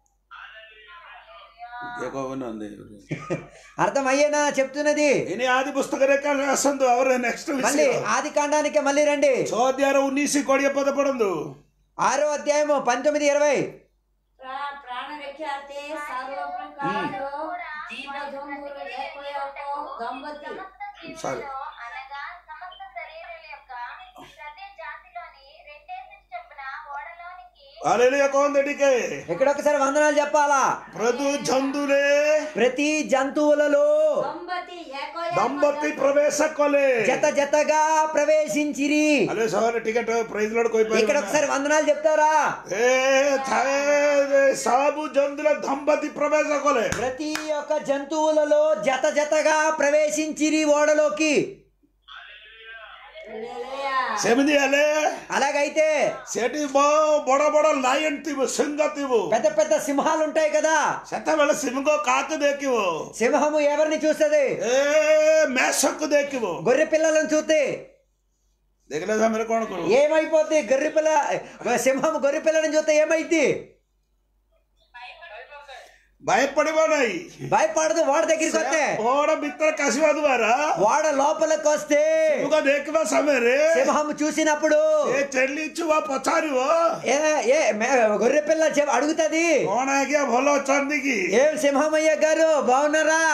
Speaker 2: କିଏ କହୁନାହାନ୍ତି
Speaker 1: అర్థమయ్యేనా చెప్తున్నది
Speaker 2: ଇନି ଆଦି ପୁସ୍ତକରେ କାଲି ଆସନ୍ତୁ ଆହୁରି ନେକ୍ସଟ
Speaker 1: మళ్ళీ
Speaker 2: విషୟ
Speaker 1: ఆది కాండానికి మళ్ళీ రండి
Speaker 2: ଛଅ ଅଧ୍ୟାୟର ଉଣେଇଶ କୋଡ଼ିଏ ପଦ ପଢନ୍ତୁ
Speaker 1: ఆరో అధ్యాయము పంతొమ్మిది ఇరవై
Speaker 4: ప్రా- ప్రాణ రక్షార్థే సర్వప్రకారంలో జీవ జంతువులు ఏకయొక్క దంపతి
Speaker 3: సమస్త
Speaker 2: చాలు.
Speaker 3: జీవులలో అనగా సమస్త శరీరాల యొక్క ప్రతి జాతిలోని రెండేసి చొప్పున ఓడలోనికి
Speaker 2: ହାଲେଲୁୟା କହନ୍ତୁ ଟିକେ
Speaker 1: ఇక్కడ ఒకసారి వందనాలు చెప్పాలా
Speaker 2: ପ୍ରଭୁ ଜନ୍ତୁରେ
Speaker 1: ప్రతి జంతువులలో
Speaker 4: దంపతి ఏకయొక్క
Speaker 2: ଦମ୍ପତି ପ୍ରବେଶ କଲେ
Speaker 1: జత జతగా ప్రవేశించిరి
Speaker 2: ହାଲେ ସହର ଟିକେଟ ପ୍రైజ్ ଲୋଡ
Speaker 1: ఇక్కడ
Speaker 2: କହିପାରିବେ
Speaker 1: ఒకసారి వందనాలు చెప్తారా
Speaker 2: ଏ ଥାଏ ସବୁ ଜନ୍ତୁର ଦମ୍ପତି ପ୍ରବେଶ କଲେ
Speaker 1: ప్రతి ఒక్క జంతువులలో జత జతగా ప్రవేశించిరి ఓడలోకి
Speaker 4: హల్లెలూయా
Speaker 2: ସେମିତି ହେଲେ
Speaker 1: అలాగైతే
Speaker 2: ସେଠି ବ- ବଡ ବଡ ଲାଇନ ଥିବ ସିଂହ ଥିବ
Speaker 1: పెద్ద పెద్ద సింహాలు ఉంటాయి కదా
Speaker 2: ସେତେବେଳେ ସିଂହ କାହାକୁ ଦେଖିବ
Speaker 1: సింహము ఎవరిని చూస్తుంది
Speaker 2: ଏ ମେଷକୁ ଦେଖିବ
Speaker 1: గొర్రె పిల్లలను చూస్తే
Speaker 2: ଦେଖିଲେ ସମୟରେ କଣ କରୁ
Speaker 1: ఏమైపోద్ది గొర్రె పిల్ల సింహం గొర్రె పిల్లని చూస్తే ఏమైద్ది
Speaker 2: భయపడిବ ନାହିଁ
Speaker 1: భయపడదు వాడ దగ్గరికి వస్తే
Speaker 2: ବଡ ଭିତରେ କାଶିବା ଦ୍ୱାରା
Speaker 1: వాడ లోపలికి వస్తే
Speaker 2: ସିଂହ ଦେଖିବା ସମୟରେ
Speaker 1: సింహం చూసినప్పుడు
Speaker 2: ଏ ଚେଲି ଛୁଆ ପଚାରିବ
Speaker 1: ఏ ఏ మే- గొర్రె పిల్ల చెప్- అడుగుతది
Speaker 2: କଣ ଆଜ୍ଞା ଭଲ ଅଛନ୍ତି କି
Speaker 1: ఏం సింహమయ్య గారు బాగున్నారా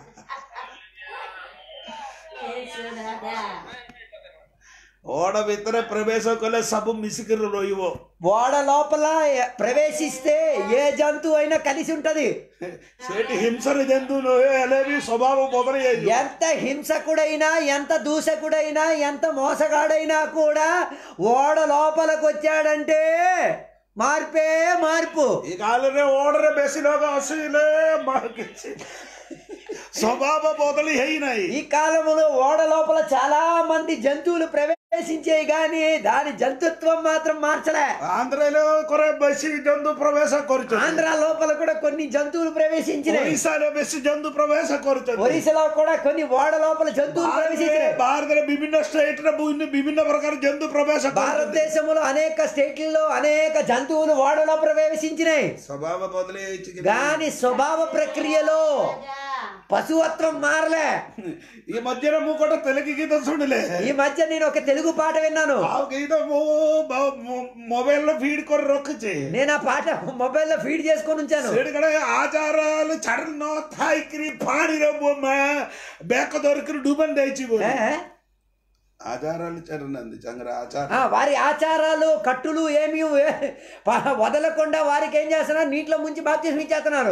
Speaker 4: యేసు దాదా
Speaker 2: ఓడ ଭିତରେ ପ୍ରବେଶ କଲେ ସବୁ ମିଶିକିରି ରହିବ
Speaker 1: ఓడ లోపల ఎ- ప్రవేశిస్తే ఏ జంతువు అయినా కలిసి ఉంటది
Speaker 2: ସେଠି ହିଂସରେ ଜନ୍ତୁ ନ ହେଲେ ବି ସ୍ୱଭାବ ବଦଳି ଯାଇଯିବ
Speaker 1: ఎంత హింసకుడైనా ఎంత దూషకుడైనా ఎంత మోసగాడైనా కూడా ఓడ లోపలికి వచ్చాడంటే మార్పే మార్పు
Speaker 2: ఈ కాలంలో ఓడରେ ବେଶୀ ଲୋକ ଆସିଲେ ମା- କିଛି ସ୍ୱଭାବ ବଦଳି ହେଇନାହିଁ
Speaker 1: ఈ కాలంలో ఓడ లోపల చాలా మంది జంతువులు ప్రవేశించాయి గాని దాని జంతుత్వం మాత్రం మార్చలే
Speaker 2: ଆନ୍ଧ୍ରରେ କରେ ବେଶୀ ଜନ୍ତୁ ପ୍ରବେଶ କରୁଛନ୍ତି
Speaker 1: ఆంధ్ర లోపల కూడా కొన్ని జంతువులు ప్రవేశించినాయి
Speaker 2: ଓଡ଼ିଶାରେ ବେଶୀ ଜନ୍ତୁ ପ୍ରବେଶ କରୁଛନ୍ତି
Speaker 1: ఒరిస్సాలో కూడా కొన్ని ఓడ లోపల జంతువులు
Speaker 2: ଭାରତରେ
Speaker 1: ప్రవేశించినాయి
Speaker 2: ଭାରତରେ ବିଭିନ୍ନ ଷ୍ଟେଟରେ ବିଭିନ୍ନ ପ୍ରକାର ଜନ୍ତୁ ପ୍ରବେଶ କରୁଛନ୍ତି
Speaker 1: భారతదేశంలో అనేక స్టేట్లలో అనేక జంతువులు ఓడలో ప్రవేశించినాయి
Speaker 2: ସ୍ୱଭାବ ବଦଳି ଯାଇଛି କି
Speaker 1: గాని స్వభావ ప్రక్రియలో
Speaker 4: రాజా
Speaker 1: పశువత్వం మారలే
Speaker 2: ఈ మధ్యన మూకోట తెలుగు గీత చూడలే
Speaker 1: ఈ మధ్య నేను ఒక తెలుగు పాట విన్నాను
Speaker 2: ఆ గీత మొబైల్ లో ఫీడ్ కొని రొక్కచి
Speaker 1: నేను ఆ పాట మొబైల్లో ఫీడ్ చేసుకొని ఉంచాను
Speaker 2: సైడ్ కಡೆ ఆచారాలు చడనో థాయికిరి పాడిరో బొమ్మ బేక దొరికిరి డూబన్ దయచి
Speaker 1: ఏ?
Speaker 2: ఆచారాలు చరణంది చంద్ర ఆచారం
Speaker 1: ఆ, వారి ఆచారాలు కట్టులు ఏమి ఏ- ప- వదలకుండా వారికి ఏం చేస్తున్నారు నీటిలో ముంచి బాప్తిజం ఇచ్చేస్తున్నారు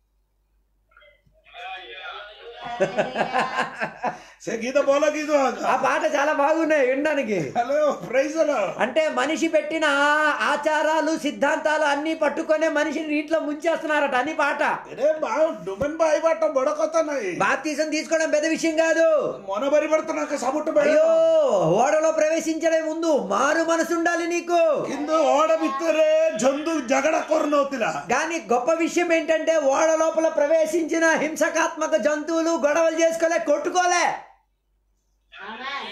Speaker 2: సే గీత బోల గీత
Speaker 1: ఆ పాట చాలా బాగున్నాయి వినడానికి
Speaker 2: హలో ప్రైజ్
Speaker 1: అంటే మనిషి పెట్టిన ఆ ఆచారాలు సిద్ధాంతాలు అన్ని పట్టుకొనే మనిషిని నీటిలో ముంచేస్తున్నారట అని పాట
Speaker 2: అరే బా డుబన్ బాయి బాట బొడకొత్తనాయి
Speaker 1: బాప్తీసం తీసుకోవడం పెద్ద విషయం కాదు
Speaker 2: మొన బరి పడుతున్నాక సముట్టు బెడ
Speaker 1: అయ్యో ఓడలో ప్రవేశించడే ముందు మారు మనసు ఉండాలి నీకు
Speaker 2: కింద ఓడ బిత్తరే జందు జగడ కొరనవుతిలా
Speaker 1: కానీ గొప్ప విషయం ఏంటంటే ఓడ లోపల ప్రవేశించిన హింసకాత్మక జంతువులు గొడవలు చేసుకోలే కొట్టుకోలే
Speaker 4: ఆమెన్.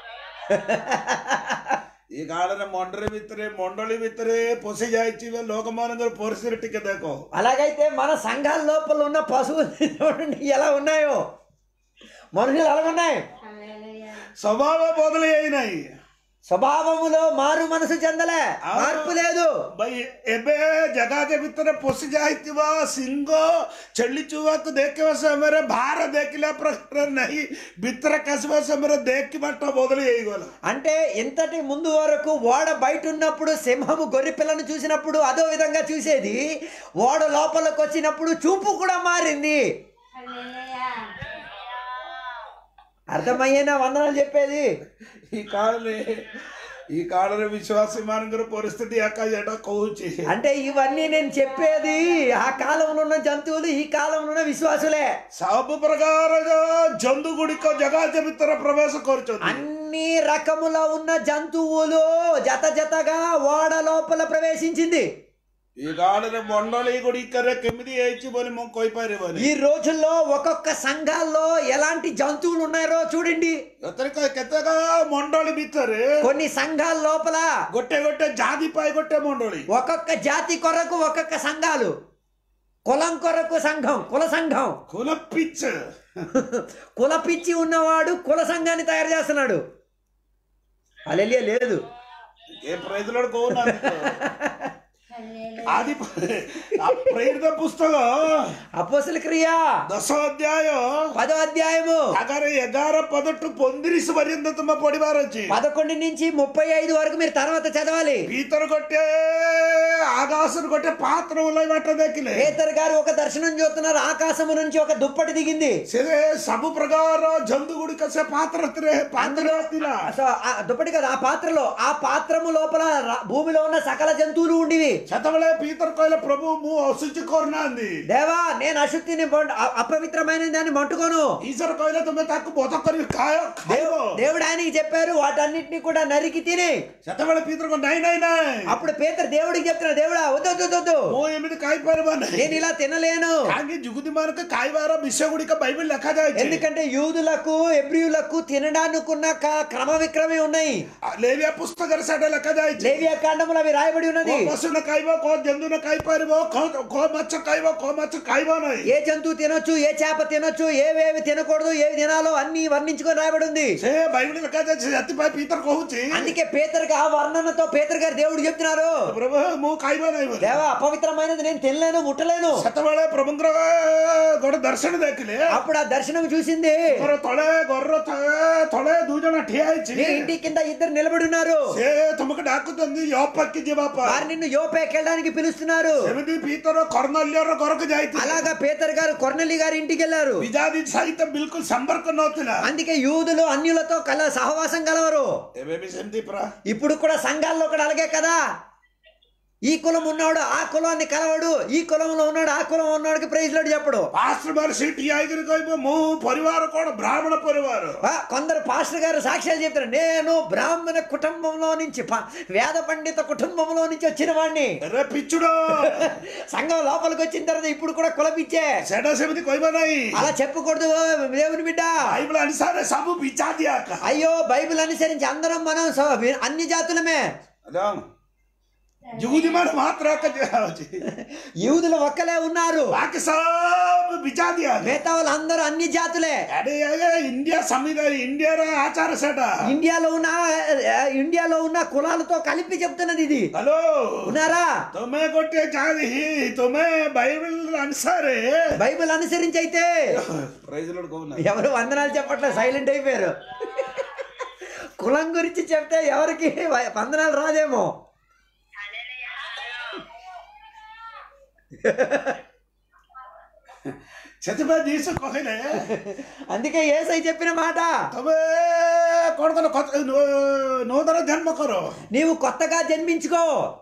Speaker 2: ಈ ಕಾಳನ ಮೊಂಡ್ರೆ ಬಿತ್ತರೆ ಮೊಂಡಳಿ ಬಿತ್ತರೆ ಪೊಸಿ ಜಾಯ್ಚಿವೆ ಲೋಕಮಾನಂದ್ರ ಪರಿಸ್ಥಿತಿಗೆ ದೇಕೋ
Speaker 1: అలాగైతే మన సంఘాల లోపల ఉన్న పశువులు చూడండి ఎలా ఉన్నాయో మనుషులు ఎలా ఉన్నాయి
Speaker 4: హల్లెలూయా.
Speaker 2: ಸ್ವಭಾವ ಬದಲಿ అయినాయి
Speaker 1: స్వభావములో మారు మనసు చెందలే మార్పు లేదు
Speaker 2: ಬೈ ಎಬೆ ಜಗಾಗೆ ಬಿತ್ತರೆ ಪೊಸಿ ಜಾಯ್ತಿವ ಸಿಂಗೋ ಚಳ್ಳಿ ಚುವಾಕ್ ದೇಖಿವ ಸಮರ ಭಾರ ದೇಖಿಲ ಪ್ರಕಾರ ನಹಿ ಬಿತ್ತರ ಕಸವ ಸಮರ ದೇಖಿ ಮಟ್ಟ ಬದಲಿ అయిగోల
Speaker 1: అంటే ఇంతటి ముందు వరకు ఓడ బయట ఉన్నప్పుడు సింహము గొర్రె పిల్లను చూసినప్పుడు అదో విధంగా చూసేది ఓడ లోపలికి వచ్చినప్పుడు చూపు కూడా మారింది
Speaker 4: హల్లెలూయా.
Speaker 1: అర్థమయ్యేనా వందనాలు చెప్పేది
Speaker 2: ಈ ಕಾಳನೆ ಈ ಕಾಳನ ವಿಶ್ವಾಸಿ ಮಾನಂಗರ ಪರಿಸ್ಥಿತಿ ಯಾಕ ಎಡ ಕೌಚಿ
Speaker 1: అంటే ఇవన్నీ నేను చెప్పేది ఆ కాలంలో ఉన్న జంతువులు ఈ కాలంలో ఉన్న విశ్వాసులే
Speaker 2: ସବୁ ପ୍ରକାର ଜନ୍ତୁ ଗୁଡ଼ିକ ଜଗାତ ଭିତରେ ପ୍ରବେଶ କରୁଛନ୍ତି
Speaker 1: అన్ని రకముల ఉన్న జంతువులు జత జతగా ఓడ లోపల ప్రవేశించింది
Speaker 2: ఈ గాడిద మండలి ଗୁଡ଼ିକରେ କେମିତି ହେଇଛି ବୋଲି ମୁଁ କହିପାରିବନି
Speaker 1: ఈ రోజుల్లో ఒక్కొక్క సంఘాల్లో ఎలాంటి జంతువులు ఉన్నారో చూడండి
Speaker 2: ଏଥରିକ କେତେକ ମଣ୍ଡଳୀ ଭିତରେ
Speaker 1: కొన్ని సంఘాల లోపల
Speaker 2: ଗୋଟେ ଗୋଟେ ଜାତି ପାଇଁ ଗୋଟେ ମଣ୍ଡଳୀ
Speaker 1: ఒక్కొక్క జాతి కొరకు ఒక్కొక్క సంఘాలు కులం కొరకు సంఘం కుల సంఘం
Speaker 2: కుల పిచ్
Speaker 1: కుల పిచ్చి ఉన్నవాడు కుల సంఘాన్ని తయారు చేస్తున్నాడు అలెలియ లేదు
Speaker 2: ఏ ప్రైజ్లో కోన్నారు
Speaker 4: హల్లెలూయా.
Speaker 2: ఆది ఆ ప్రేరిత పుస్తకం
Speaker 1: అపోసల క్రియ
Speaker 2: ଦଶ ଅଧ୍ୟାୟ
Speaker 1: పదో అధ్యాయము
Speaker 2: ତାଙ୍କର ଏଗାର ପଦଠୁ ପଇଁତିରିଶ ପର୍ଯ୍ୟନ୍ତ ତୁମେ ପଢିବାର ଅଛି
Speaker 1: పదకొండు నుంచి ముప్పై ఐదు వరకు మీరు తర్వాత చదవాలి
Speaker 2: ଭିତର ଗୋଟେ ఆకాశରୁ ଗୋଟେ ପାତ୍ର ଓହ୍ଲାଇବାଟା ଦେଖିଲେ
Speaker 1: పేతర్ గారు ఒక దర్శనం చూస్తున్నారు ఆకాశము నుంచి ఒక దుప్పటి దిగింది
Speaker 2: ସେ ସବୁ ପ୍ରକାର ଜନ୍ତୁ ଗୁଡ଼ିକ ସେ ପାତ୍ରରେ ପାତ୍ର ଥିଲା
Speaker 1: సో ఆ దుప్పటి కదా ఆ పాత్రలో ఆ పాత్రము లోపల ర- భూమిలో ఉన్న సకల జంతువులు ఉండివి
Speaker 2: ସେତେବେଳେ ପିତର କହିଲେ ପ୍ରଭୁ ମୁଁ ଅଶୁଚି କରୁନାହାନ୍ତି
Speaker 1: దేవా నేను అశుద్ధిని బొండ- అ- అపవిత్రమైన దాన్ని మంటుకోను
Speaker 2: ଈଶ୍ୱର କହିଲେ ତମେ ତାକୁ ବଧ କରି ଖାଅ ଖାଇବ
Speaker 1: దేవు- దేవుడు ఆయనకి చెప్పారు వాటన్నిటిని కూడా నరికి తిని
Speaker 2: ସେତେବେଳେ ପିତର କହିଲେ ନାଇଁ ନାଇଁ ନାଇଁ
Speaker 1: అప్పుడు పేతర్ దేవుడికి చెప్తున్నాడు దేవుడా వద్దు వద్దు, వద్దు వద్దు
Speaker 2: ମୁଁ ଏମିତି ଖାଇପାରିବ ନାହିଁ
Speaker 1: నేను ఇలా తినలేను
Speaker 2: କାହିଁକି ଯୁଗୁତି ମାନଙ୍କ ଖାଇବାର ବିଷୟ ଗୁଡ଼ିକ ବାଇବେଲ ଲେଖାଯାଇଛି
Speaker 1: ఎందుకంటే యూదులకు ఎబ్రియులకు తినడానికి ఉన్న క- క్రమ విక్రమే ఉన్నాయి
Speaker 2: ଲେବିଆ పుస్తକରେ ସେଟା ଲେଖାଯାଇଛି
Speaker 1: లేవియా కాండములు అవి రాయబడి ఉన్నది
Speaker 2: କୋଉ ପଶୁ ନ ଖାଇବ କୋଉ ଜନ୍ତୁ ନ ଖାଇପାରିବ କୋଉ କୋଉ ମାଛ ଖାଇବ କୋଉ ମାଛ ଖାଇବ ନାହିଁ
Speaker 1: ఏ జంతువు తినొచ్చు ఏ చేప తినొచ్చు ఏవేవి తినకూడదు ఏవి తినాలో అన్ని వర్ణించుకొని రాయబడి ఉంది
Speaker 2: ସେ ବାଇବେଲ ଲେଖାଯାଇଛି ସେଥିପାଇଁ ପିତର కହୁଛି
Speaker 1: అందుకే పేతరుగా ఆ వర్ణనతో పేతరు గారు దేవుడు చెప్తున్నారు
Speaker 2: ପ୍ରଭୁ ମୁଁ ଖାଇବ ନାହିଁ ବୋଲି
Speaker 1: దేవా అపవిత్రమైనది నేను తినలేను ముట్టలేను
Speaker 2: ସେତେବେଳେ ପ୍ରଭୁଙ୍କର ଗୋଟେ ଦର୍ଶନ ଦେଖିଲେ
Speaker 1: అప్పుడు ఆ దర్శనం చూసింది
Speaker 2: ଘର ତଳେ ଘରର ଥ- ତଳେ ଦୁଇ ଜଣ ଠିଆ ହେଇଛି
Speaker 1: నీ ఇంటి కింద ఇద్దరు నిలబడి ఉన్నారు
Speaker 2: ସେ ତମକୁ ଡାକୁଛନ୍ତି ୟୋପାକି ଯିବା ପାଇଁ
Speaker 1: వారు నిన్ను యోపేకి వెళ్ళడానికి పిలుస్తున్నారు
Speaker 2: ସେମିତି ପିତର କର୍ଣ୍ଣଲ୍ୟର ଘରକୁ ଯାଇଥିଲେ
Speaker 1: అలాగా పేతర్ గారు కొర్నెలి గారి ఇంటికి వెళ్ళారు
Speaker 2: ବିଜାତି ସହିତ ବିଲକୁଲ ସମ୍ପର୍କ ନଥିଲା
Speaker 1: అందుకే యూదులు అన్యులతో కల సహవాసం కలవరు
Speaker 2: ଏବେ ବି ସେମିତି ପରା
Speaker 1: ఇప్పుడు కూడా సంఘాల్లో కూడా అలాగే కదా ఈ కులం ఉన్నాడు ఆ కులాన్ని కలవడు ఈ కులంలో ఉన్నాడు ఆ కులం ఉన్నాడికి ప్రైజ్ లోడు చెప్పడు
Speaker 2: ପାଷ୍ଟର ମାନେ ସେଠି ଠିଆ ହେଇକିରି କହିବ ମୁଁ ପରିବାର କଣ ବ୍ରାହ୍ମଣ ପରିବାର
Speaker 1: ఆ, కొందరు పాస్టర్ గారు సాక్ష్యాలు చెప్తారు నేను బ్రాహ్మణ కుటుంబంలో నుంచి ప- వేద పండిత కుటుంబంలో నుంచి వచ్చిన వాడిని
Speaker 2: ରେ ପିଚୁଡ
Speaker 1: సంఘం లోపలికి వచ్చిన తర్వాత ఇప్పుడు కూడా కులపిచ్చే
Speaker 2: ସେଟା ସେମିତି କହିବ ନାହିଁ
Speaker 1: అలా చెప్పకూడదు ఓ దేవుని బిడ్డ
Speaker 2: ବାଇବଲ ଅନୁସାରେ ସବୁ ବିଚାଦିଆ
Speaker 1: అయ్యో బైబిల్ అనుసరించి అందరం మనం స- అన్ని జాతులమే
Speaker 2: जुगुदी मान मात्र का जाओ
Speaker 1: యూదులు ఒక్కలే ఉన్నారు
Speaker 2: बाकी सब बिचा दिया
Speaker 1: మిగతా వాళ్ళందరూ అన్ని జాతులే
Speaker 2: अरे ये इंडिया संविधान इंडिया रा आचार सेट
Speaker 1: ఇండియాలో ఉన్న ఆ, ఇండియాలో ఉన్న కులాలతో కలిపి చెప్తున్నది ఇది
Speaker 2: हेलो
Speaker 1: ఉన్నారా
Speaker 2: तुम्हें गोटे जादी तुम्हें बाइबल अनुसार
Speaker 1: బైబిల్ అనుసరించి అయితే
Speaker 2: ప్రైజ్ లోడ్ కోన
Speaker 1: ఎవరు వందనాలు చెప్పట్లేదు సైలెంట్ అయిపోయారు కులం గురించి చెప్తే ఎవరికి వ- వందనాలు రాదేమో
Speaker 2: ସେଥିପାଇଁ ଜିନିଷ କହିଲେ
Speaker 1: అందుకే ఏసై చెప్పిన మాట
Speaker 2: ତମେ କଣ କର କଥ- ନୂ- ନୂତନ ଜନ୍ମ କର
Speaker 1: నీవు కొత్తగా జన్మించుకో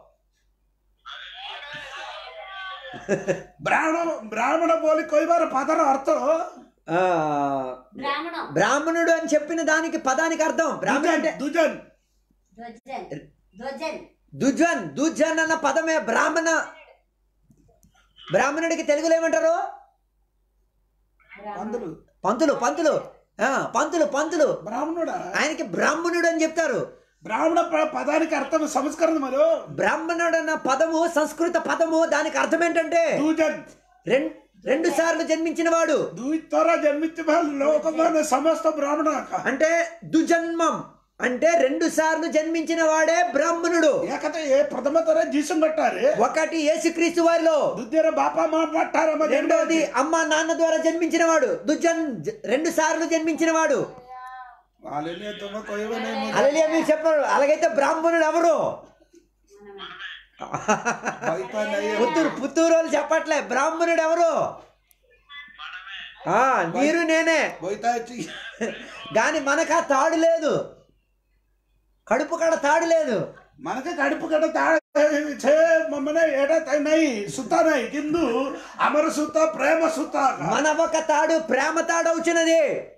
Speaker 2: ବ୍ରାହ୍ମଣ ବ୍ରାହ୍ମଣ ବୋଲି କହିବାର ପଦର ଅର୍ଥ
Speaker 1: ఆ,
Speaker 4: బ్రాహ్మణం
Speaker 1: బ్రాహ్మణుడు అని చెప్పిన దానికి పదానికి అర్థం బ్రాహ్మణ అంటే
Speaker 2: ଦୁଜନ
Speaker 4: ధ్వజన్ ధ్వజన్
Speaker 1: దుజ్వన్ దుజ్వన్ అన్న పదమే బ్రాహ్మణ బ్రాహ్మణుడికి తెలుగులో ఏమంటారు
Speaker 2: పంతులు
Speaker 1: పంతులు పంతులు ఆ, పంతులు పంతులు
Speaker 2: బ్రాహ్మణుడా
Speaker 1: ఆయనకి బ్రాహ్మణుడు అని చెప్తారు
Speaker 2: బ్రాహ్మణ ప- పదానికి అర్థం సంస్కరణ మరి
Speaker 1: బ్రాహ్మణుడు అన్న పదము సంస్కృత పదము దానికి అర్థం ఏంటంటే
Speaker 2: దూజన్
Speaker 1: రెం- రెండు సార్లు జన్మించిన వాడు
Speaker 2: ଦୁଇଥର ଯେମିତି ଲୋକମାନେ ସମସ୍ତ ବ୍ରାହ୍ମଣ
Speaker 1: అంటే దుజన్మం అంటే రెండు సార్లు జన్మించిన వాడే బ్రాహ్మణుడు
Speaker 2: ಯಾಕಂದ್ರೆ ಏ ಪ್ರಥಮ ತರ ಜೀಸು ಕಟ್ಟಾರೆ
Speaker 1: ఒకటి యేసుక్రీస్తు వారిలో
Speaker 2: ದುದ್ಯರ ಬಾಪ ಮಾ ಪಟ್ಟಾರ
Speaker 1: రెండోది అమ్మ నాన్న ద్వారా జన్మించిన వాడు దుజన్ జ- రెండు సార్లు జన్మించిన వాడు
Speaker 2: ತುಮ ಕೊಯ್ವನೇ
Speaker 1: అలలియా మీరు చెప్పారు అలాగైతే బ్రాహ్మణుడు ఎవరు పుత్తూరు పుత్తూరు వాళ్ళు చెప్పట్లే బ్రాహ్మణుడు ఎవరు ఆ మీరు నేనే
Speaker 2: పోయితా వచ్చి
Speaker 1: గాని మనకు ఆ తాడు లేదు కడుపు కాడ తాడు లేదు
Speaker 2: మనకి కడుపు కడ ఛే మమ్మనే ఏడ నై సుత నై కిందు అమర సుత ప్రేమ సుత
Speaker 1: మన ఒక తాడు ప్రేమ తాడు అవుతున్నది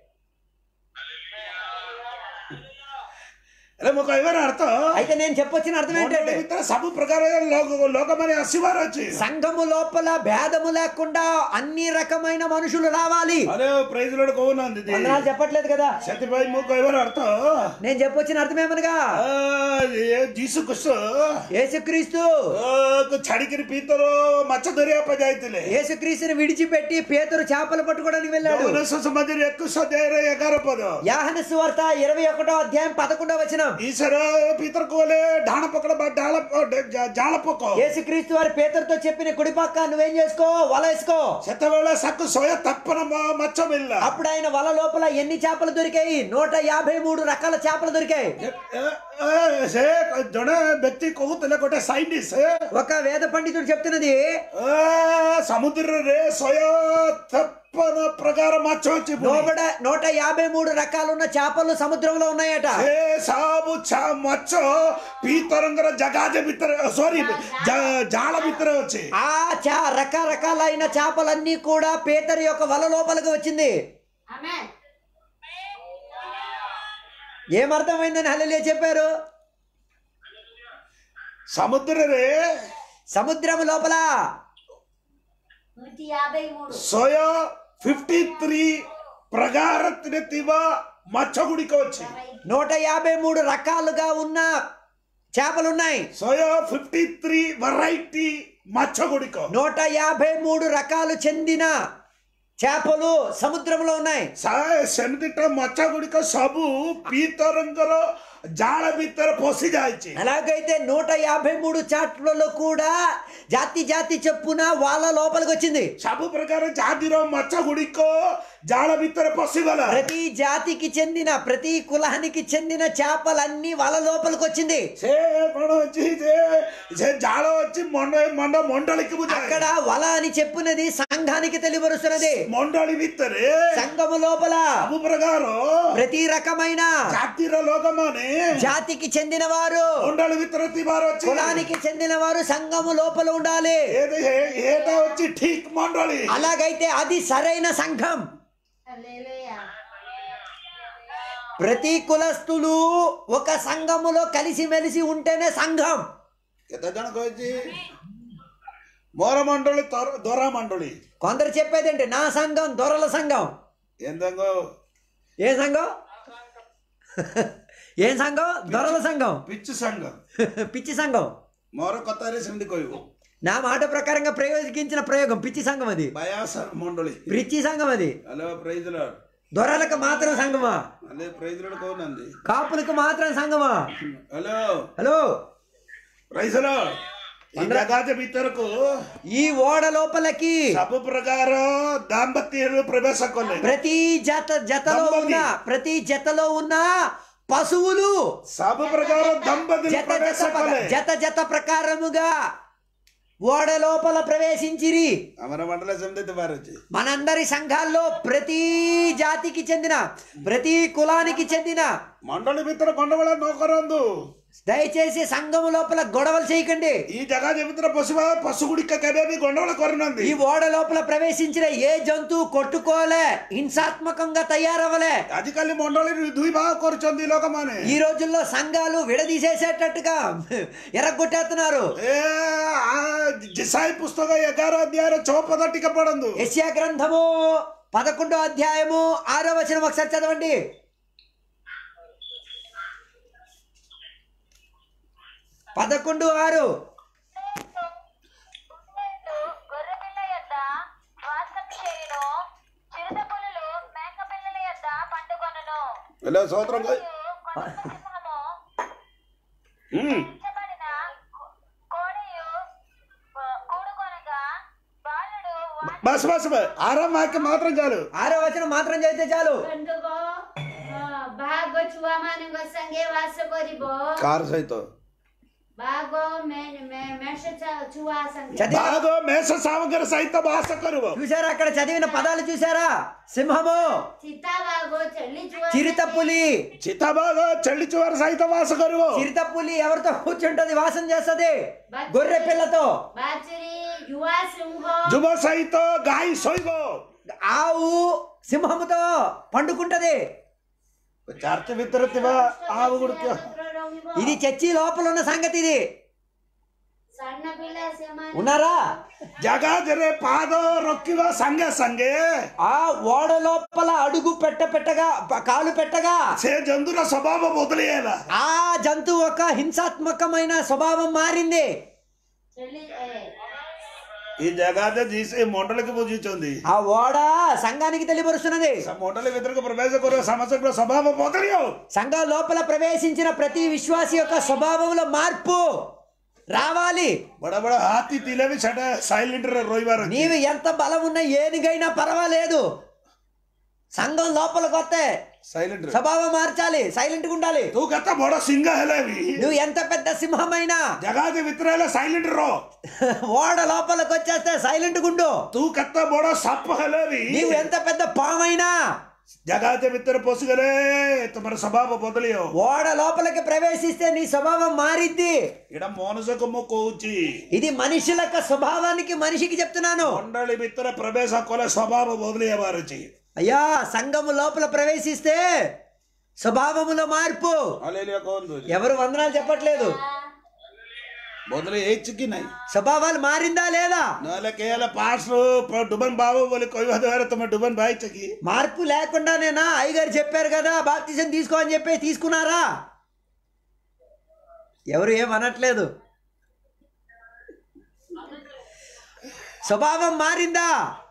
Speaker 2: ହେଲେ ମୁଁ କହିବାର ଅର୍ଥ
Speaker 1: అయితే నేను చెప్పొచ్చిన అర్థం
Speaker 2: ମଣ୍ଡଳୀ
Speaker 1: ఏంటంటే
Speaker 2: ଭିତରେ ସବୁ ପ୍ରକାର ଲୋକ ଲୋକମାନେ ଆସିବାର ଅଛି
Speaker 1: సంఘము లోపల భేదము లేకుండా అన్ని రకమైన మనుషులు రావాలి
Speaker 2: అరే ప్రైజ్ లోడ్ କହୁନାହାନ୍ତି ଦିଦି।
Speaker 1: వందనాలు చెప్పట్లేదు కదా
Speaker 2: ସେଥିପାଇଁ ମୁଁ କହିବାର ଅର୍ଥ
Speaker 1: నేను చెప్పొచ్చిన అర్థం ఏమనగా
Speaker 2: ଆ, ଏ ଯୀଶୁ ଖ୍ରୀଷ୍ଟ
Speaker 1: యేసుక్రీస్తు
Speaker 2: ଆ, କୁ ଛାଡିକିରି ପିତର ମାଛ ଧରିବା ପାଇଁ ଯାଇଥିଲେ
Speaker 1: యేసుక్రీస్తుని విడిచిపెట్టి పేతురు చేపలు పట్టుకోవడానికి వెళ్ళాడు
Speaker 2: ଯୌବନେଶ୍ୱର ସମାଜରେ ଏକୋଇଶ ଅଧ୍ୟାୟରେ ఎଗାର పଦ
Speaker 1: యాహన సువార్త ఇరవై ఒకటో అధ్యాయం పదకొండవ వచనం
Speaker 2: ఈశ్వర పితరకు వలె ఢాణ పకడ డాళ జాళ పକ
Speaker 1: యేసుక్రీస్తు వారి పేతురుతో చెప్పిన కుడిపక్క నువ్వేం చేసుకో వల వేసుకో
Speaker 2: ସେତେବେଳେ ସାକୁ ଶହେ ତେପନ ମ- ମାଛ ମିଳିଲା
Speaker 1: అప్పుడు ఆయన వల లోపల ఎన్ని చేపలు దొరికాయి నూట యాభై మూడు రకాల చేపలు దొరికాయి
Speaker 2: ଏ- ଏ- ଏ- ସେ ଜଣେ ବ୍ୟକ୍ତି କହୁଥିଲେ ଗୋଟେ ସାଇଣ୍ଟିଷ୍ଟ
Speaker 1: ఒక వేద పండితుడు చెప్తున్నది
Speaker 2: సముద్ରରେ ଶହେ ତେପନ ପ୍ରକାର ମାଛ ଅଛି ପୁଣି।
Speaker 1: నూట నూట యాభై మూడు రకాలున్న చేపలు సముద్రంలో ఉన్నాయట
Speaker 2: ସେ ସବୁ ଛା- ମାଛ ପିତରଙ୍କର ଜାଗାଜ ଭିତରେ ସରି ଜାଳ ଭିତରେ ଅଛି
Speaker 1: ఆ చా రకరకాలైన చేపలన్నీ కూడా పేతరు యొక్క వల లోపలికి వచ్చింది
Speaker 4: ఆమేన్
Speaker 1: ఏమర్థమైందని హల్లెలూయా చెప్పారు
Speaker 2: సముద్ରରେ
Speaker 1: సముద్రం లోపల
Speaker 4: నూట యాభై మూడు
Speaker 2: ଶହେ ଫିଫ୍ଟି ଥ୍ରୀ ପ୍ରକାରରେ ଥିବା ମାଛ ଗୁଡ଼ିକ ଅଛି
Speaker 1: నూట యాభై మూడు రకాలుగా ఉన్న చేపలు ఉన్నాయి
Speaker 2: ଶହେ ଫିଫ୍ଟି ଥ୍ରୀ ଭେରାଇଟି ମାଛ ଗୁଡ଼ିକ
Speaker 1: నూట యాభై మూడు రకాలు చెందిన చేపలు సముద్రంలో ఉన్నాయి
Speaker 2: ସା- ସେମିତିଟା ମାଛ ଗୁଡ଼ିକ ସବୁ ପିତରଙ୍କର ଜାଳ ଭିତରେ ପଶି ଯାଇଛି
Speaker 1: అలాగైతే నూట యాభై మూడు చాట్లలో కూడా జాతి జాతి చెప్పున వాళ్ళ లోపలికి వచ్చింది
Speaker 2: ସବୁ ପ୍ରକାର ଜାତିର ମାଛ ଗୁଡ଼ିକ ଜାଳ ଭିତରେ ପଶିଗଲା
Speaker 1: ప్రతి జాతికి చెందిన ప్రతి కులానికి చెందిన చేపలన్నీ వాళ్ళ లోపలికి వచ్చింది
Speaker 2: ସେ କଣ ଅଛି ଯେ ସେ ଜାଳ ଅଛି ମଣ୍ଡ ମଣ୍ଡ ମଣ୍ଡଳୀకి ବୁଝାଏ
Speaker 1: అక్కడ వల అని చెప్పున్నది సంఘానికి తెలియబరుస్తున్నది
Speaker 2: ମଣ୍ଡଳୀ ଭିତରେ
Speaker 1: సంఘము లోపల
Speaker 2: ସବୁ ପ୍ରକାର
Speaker 1: ప్రతి రకమైన
Speaker 2: ଜାତିର ଲୋକମାନେ
Speaker 1: జాతికి చెందిన వారు
Speaker 2: ମଣ୍ଡଳୀ ଭିତରେ ଥିବାର ଅଛି
Speaker 1: కులానికి చెందిన వారు సంఘము లోపల ఉండాలి
Speaker 2: ଏ- ଏ- ଏଇଟା ହଉଛି ଠିକ ମଣ୍ଡଳୀ
Speaker 1: అలాగైతే అది సరైన సంఘం
Speaker 4: హల్లెలూయా
Speaker 1: ప్రతి కులస్తులు ఒక సంఘములో కలిసిమెలిసి ఉంటేనే సంఘం
Speaker 2: କେତେ ଜଣ କହିଛି ମୋର ମଣ୍ଡଳୀ ତୋର- ଦୋରା ମଣ୍ଡଳୀ
Speaker 1: కొందరు చెప్పేదేంటి నా సంఘం దొరల సంఘం
Speaker 2: ఎంతంగ
Speaker 1: ఏ సంఘం ఏం సంఘం దొరల సంఘం
Speaker 2: పిచ్చి సంఘం
Speaker 1: పిచ్చి సంఘం
Speaker 2: ମୋର କଥାରେ ସେମିତି କହିବ
Speaker 1: నా మాట ప్రకారంగా ప్రయోగించిన ప్రయోగం పిచ్చి సంఘం అది
Speaker 2: ବାୟାସ ମଣ୍ଡଳୀ
Speaker 1: పిచ్చి సంఘం అది
Speaker 2: హలో ప్రైజ్ లాడ్
Speaker 1: దొరలకు మాత్రం సంఘమా
Speaker 2: హలో ప్రైజ్ లాడ్ కହୁନାହାନ୍ତି
Speaker 1: కాపులకు మాత్రం సంఘమా
Speaker 2: హలో
Speaker 1: హలో
Speaker 2: ପ୍రైజ్ ଲାଡ୍ ఈ ଜଗାତ ଭିତରକୁ
Speaker 1: ఈ ఓడ లోపలికి
Speaker 2: ସବୁ ପ୍ରକାର ଦାମ୍ପତ୍ୟରୁ ପ୍ରବେଶ କଲେ
Speaker 1: ప్రతి జత జతలో ఉన్న ప్రతి జతలో ఉన్న పశువులు
Speaker 2: ସବୁ ପ୍ରକାର ଦମ୍ପତି
Speaker 1: జత
Speaker 2: ପ୍ରବେଶ
Speaker 1: జత
Speaker 2: କଲେ
Speaker 1: ప్ర- జత జత ప్రకారముగా ఓడ లోపల ప్రవేశించిరి
Speaker 2: ଆମର ମଣ୍ଡଳ ସେମିତି ଥିବାର ଅଛି
Speaker 1: మనందరి సంఘాల్లో ప్రతి జాతికి చెందిన ప్రతి కులానికి చెందిన
Speaker 2: ମଣ୍ଡଳୀ ଭିତରେ ଗଣ୍ଡଗୋଳ ନ କରନ୍ତୁ
Speaker 1: దయచేసి సంఘము లోపల గొడవలు చేయకండి
Speaker 2: ఈ ଜଗାତ ଭିତରେ ପଶିବା ପଶୁ ଗୁଡ଼ିକ କେବେ ବି ଗଣ୍ଡଗୋଳ କରୁନାହାନ୍ତି
Speaker 1: ఈ ఓడ లోపల ప్రవేశించిన ఏ జంతువు కొట్టుకోలే హింసాత్మకంగా తయారవ్వలే
Speaker 2: ଆଜିକାଲି ମଣ୍ଡଳୀରେ ଦୁଇ ଭାଗ କରୁଛନ୍ତି ଲୋକମାନେ
Speaker 1: ఈ రోజుల్లో సంఘాలు విడదీసేసేటట్టుగా ఎరగొట్టేస్తున్నారు
Speaker 2: ଏ ଆ, ଜିସାଇ పుస్తక ఎగార అధ్యాయ ଛଅ పద ଟିକେ పడందు
Speaker 1: యెషయా గ్రంథము పదకొండో అధ్యాయము ఆరో వచనం ఒకసారి చదవండి పదకొండు ఆరు
Speaker 3: గొర్రెపిల్ల యొద్ద వాసం చేయును చిరుత పులులు మేక పిల్లల యొద్ద పండుకొనును
Speaker 2: ହେଲେ ସହସ୍ର
Speaker 3: సింహము
Speaker 2: ହୁଁ
Speaker 3: పెంచబడిన కో- కోడియు ఆ, కూడుకొనగా బాలుడు వాటి
Speaker 2: బస్ బస్ బస్ ఆరాం వాక్యం మాత్రం చాలు
Speaker 1: ఆరో వచనం మాత్రం చదివితే చాలు
Speaker 4: ଖଣ୍ଡକ ବାଘ ଛୁଆ ମାନଙ୍କ ସାଙ୍ଗେ ବାସ କରିବ
Speaker 2: କାର ସହିତ
Speaker 4: ବାଘ ମେ- ମେ- ମେଷ ଛୁଆ- ଛୁଆ ସାଙ୍ଗେ
Speaker 1: చదివి
Speaker 2: ବାଘ ମେଷ ସାମଗ୍ରୀ ସହିତ ବାସ କରିବ
Speaker 1: చూసారా అక్కడ చదివిన పదాలు చూసారా సింహము
Speaker 4: ଚିତା ବାଘ ଛେଳି ଛୁଆ
Speaker 1: చిరుత పులి
Speaker 2: ଚିତାବାଘ ଛେଳି ଚୁଆର ସହିତ ବାସ କରିବ
Speaker 1: చిరుత పులి ఎవరితో కూర్చుంటది వాసన చేస్తది గొర్రె పిల్లతో
Speaker 4: ବାଛୁରୀ ଯୁଆ ସିଂହ
Speaker 2: ଯୁବ ସହିତ ଗାଈ ଶୋଇବ
Speaker 1: ఆవు సింహముతో పండుకుంటది
Speaker 2: ଚାର୍ଚ ଭିତରେ ଥିବା ଆଉ ଗୁଡ଼ିକ
Speaker 4: ପତ୍ର ରହିବ
Speaker 1: ఇది చర్చి లోపల ఉన్న సంగతి ఇది
Speaker 4: ସାନ ପିଲା ସେମାନେ
Speaker 1: ఉన్నారా
Speaker 2: ଜାଗାରେ ପାଦ ରଖିବା ସାଙ୍ଗେ ସାଙ୍ଗେ
Speaker 1: ఆ ఓడ లోపల అడుగు పెట్ట పెట్టగా ప- కాలు పెట్టగా
Speaker 2: ସେ ଜନ୍ତୁର ସ୍ୱଭାବ ବଦଳି ହେଲା
Speaker 1: ఆ జంతువు ఒక హింసాత్మకమైన స్వభావం మారింది
Speaker 4: ଛେଳି ଏ,
Speaker 2: ఈ ଜାଗାରେ ଯି- ସେ ମଣ୍ଡଳୀକୁ ବୁଝିଛନ୍ତି
Speaker 1: ఆ ఓడ సంఘానికి తెలియపరుస్తున్నది
Speaker 2: ମଣ୍ଡଳୀ ଭିତରକୁ ପ୍ରବେଶ କରିବା ସମସ୍ତଙ୍କର ସ୍ୱଭାବ ବଦଳିବ
Speaker 1: సంఘం లోపల ప్రవేశించిన ప్రతి విశ్వాసి యొక్క స్వభావంలో మార్పు రావాలి
Speaker 2: ବଡ ବଡ ହାତୀ ଥିଲେ ବି ସେଟା ସାଇଲେଣ୍ଟରେ ରହିବାର ଅଛି
Speaker 1: నీవు ఎంత బలం ఉన్న ఏనుగైనా పర్వాలేదు సంఘం లోపలికి వస్తే
Speaker 2: ସାଇଲେଣ୍ଟରେ
Speaker 1: స్వభావం మార్చాలి సైలెంట్ గా ఉండాలి
Speaker 2: ତୁ କେତେ ବଡ ସିଂହ ହେଲେ ବି
Speaker 1: నువ్వు ఎంత పెద్ద సింహమైనా
Speaker 2: ଜାଗାରେ ଭିତରେ ହେଲେ ସାଇଲେଣ୍ଟ ରହ
Speaker 1: ఓడ లోపలికి వచ్చేస్తే సైలెంట్ గుండు
Speaker 2: ତୁ କେତେ ବଡ ସାପ ହେଲେ ବି
Speaker 1: నీవు ఎంత పెద్ద పామైనా
Speaker 2: ଜାଗାତେ ଭିତରେ ପଶିଗଲେ ତମର ସ୍ୱଭାବ ବଦଳିବ
Speaker 1: ఓడ లోపలికి ప్రవేశిస్తే నీ స్వభావం మారిద్ది
Speaker 2: ଏଇଟା ମନୁଷ୍ୟକୁ ମୁଁ କହୁଛି
Speaker 1: ఇది మనుషుల యొక్క స్వభావానికి మనిషికి చెప్తున్నాను
Speaker 2: ମଣ୍ଡଳୀ ଭିତରେ ପ୍ରବେଶ କଲେ ସ୍ୱଭାବ ବଦଳି ହେବାର ଅଛି
Speaker 1: అయ్యా సంఘము లోపల ప్రవేశిస్తే స్వభావములో మార్పు
Speaker 2: ହଲେଲିଆ କୁହନ୍ତୁ
Speaker 1: ఎవరు వందనాలు చెప్పట్లేదు
Speaker 2: ବଦଳି ହେଇଛି କି ନାହିଁ
Speaker 1: స్వభావాలు మారిందా లేదా
Speaker 2: ନହେଲେ କିଏ ହେଲେ ପାସ୍ ଡୁବନ୍ ବାବୁ ବୋଲି କହିବା ଦ୍ୱାରା ତମେ ଡୁବନ୍ ଭାଇଛ କି
Speaker 1: మార్పు లేకుండానేనా అయ్యగారు చెప్పారు కదా బాప్తిజం తీసుకో అని చెప్పి తీసుకున్నారా ఎవరు ఏమనట్లేదు స్వభావం మారిందా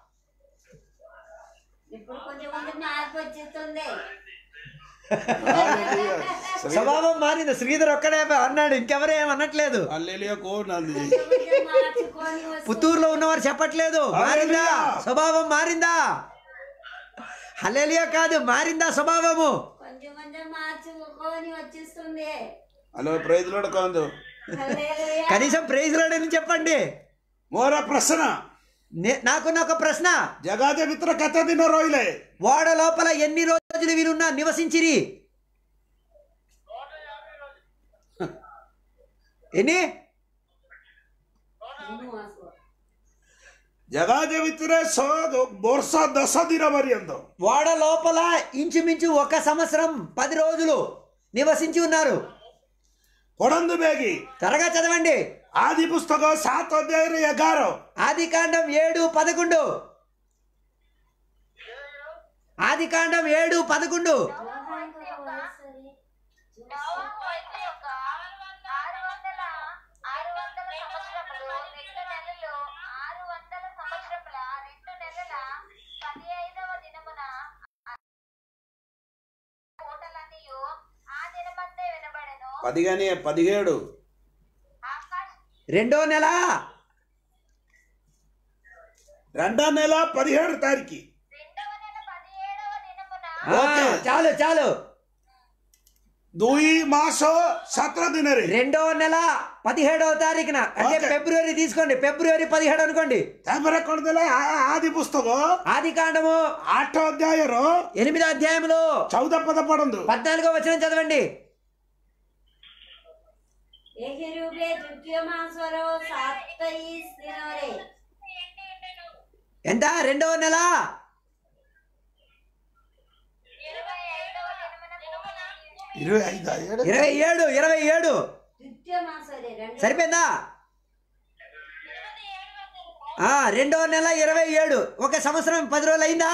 Speaker 4: ఇప్పుడు కొంచెం కొంచెం మార్పు వచ్చేస్తుంది
Speaker 1: స్వభావం మారింది శ్రీధర్ ఒక్కడే అన్నాడు ఇంకెవరు ఏమనట్లేదు
Speaker 2: హల్లెలూయా కోనంది
Speaker 4: కొంచెం కొంచెం మార్చుకొని వస్తుంది
Speaker 1: పుత్తూరులో ఉన్నవారు చెప్పట్లేదు మారిందా స్వభావం మారిందా హలేలియా కాదు మారిందా స్వభావము
Speaker 4: కొంచెం కొంచెం మార్చుకొని వచ్చేస్తుంది
Speaker 2: హలో ప్రైజ్ లోడ్ କୁହନ୍ତୁ
Speaker 4: హల్లెలూయా.
Speaker 1: కనీసం ప్రైజ్ అని చెప్పండి
Speaker 2: ମୋର ପ୍ରଶ୍ନ
Speaker 1: నే- నాకున్న ఒక ప్రశ్న
Speaker 2: ଜଗାତ ଭିତରେ କେତେ ଦିନ ରହିଲେ
Speaker 1: ఓడ లోపల ఎన్ని రోజులు వీరున్నా నివసించిరి ఎన్ని
Speaker 4: ఇನ್ನು ఆసు.
Speaker 2: ଜଗାତ ଭିତରେ ସ- ବର୍ଷ ଦଶ ଦିନ ପର୍ଯ୍ୟନ୍ତ
Speaker 1: ఓడ లోపల ఇంచుమించు ఒక సంవత్సరం పది రోజులు నివసించి ఉన్నారు
Speaker 2: ପଢନ୍ତୁ ବେଗି
Speaker 1: త్వరగా చదవండి
Speaker 2: ଆଦି ପୁସ୍ତକ ସାତ ଅଧ୍ୟାୟରେ ଏଗାର
Speaker 1: ఆది కాండం ఏడు పదకొండు ఆది కాండం ఏడు పదకొండు
Speaker 3: నోవాహు వయసు యొక్క ఆరు వందల ఆరు వందల
Speaker 2: పది కానీ పదిహేడు
Speaker 1: రెండో నెల
Speaker 2: రెండో నెల పదిహేడు తారీఖు
Speaker 3: రెండవ నెల పదిహేడవ దినమున
Speaker 1: ఆ,
Speaker 2: ఓకే.
Speaker 1: చాలు చాలు
Speaker 2: ଦୁଇ ମାସ ସତର ଦିନରେ
Speaker 1: రెండో నెల పదిహేడవ తారీఖున అంటే
Speaker 2: ఓకే.
Speaker 1: ఫిబ్రవరి తీసుకోండి ఫిబ్రవరి పదిహేడు అనుకోండి
Speaker 2: ତାପରେ କଣ ଦେଲା ଆ- ଆଦି ପୁସ୍ତକ
Speaker 1: ఆది కాండము
Speaker 2: ଆଠ ଅଧ୍ୟାୟର
Speaker 1: ఎనిమిదో అధ్యాయంలో
Speaker 2: ଚଉଦ ପଦ ପଢନ୍ତୁ
Speaker 1: పద్నాలుగో వచనం చదవండి
Speaker 4: ଏହି ରୂପେ ତୃତୀୟ ମାସର ସାତଇଶ ଦିନରେ
Speaker 3: ఎండి ఉండెను
Speaker 1: ఎంత రెండవ నెల
Speaker 3: ఇరవై ఐదవ దినమున దినమున
Speaker 2: ఇరవై ఐదు ఏడు
Speaker 1: ఇరవై ఏడు ఇరవై ఏడు
Speaker 4: ଦ୍ୱିତୀୟ ମାସରେ రెండు
Speaker 1: సరిపోయిందా
Speaker 3: ఇరవై ఏడవ దినమున
Speaker 1: ఆ రెండో నెల ఇరవై ఏడు ఒక సంవత్సరం పది రోజులు అయిందా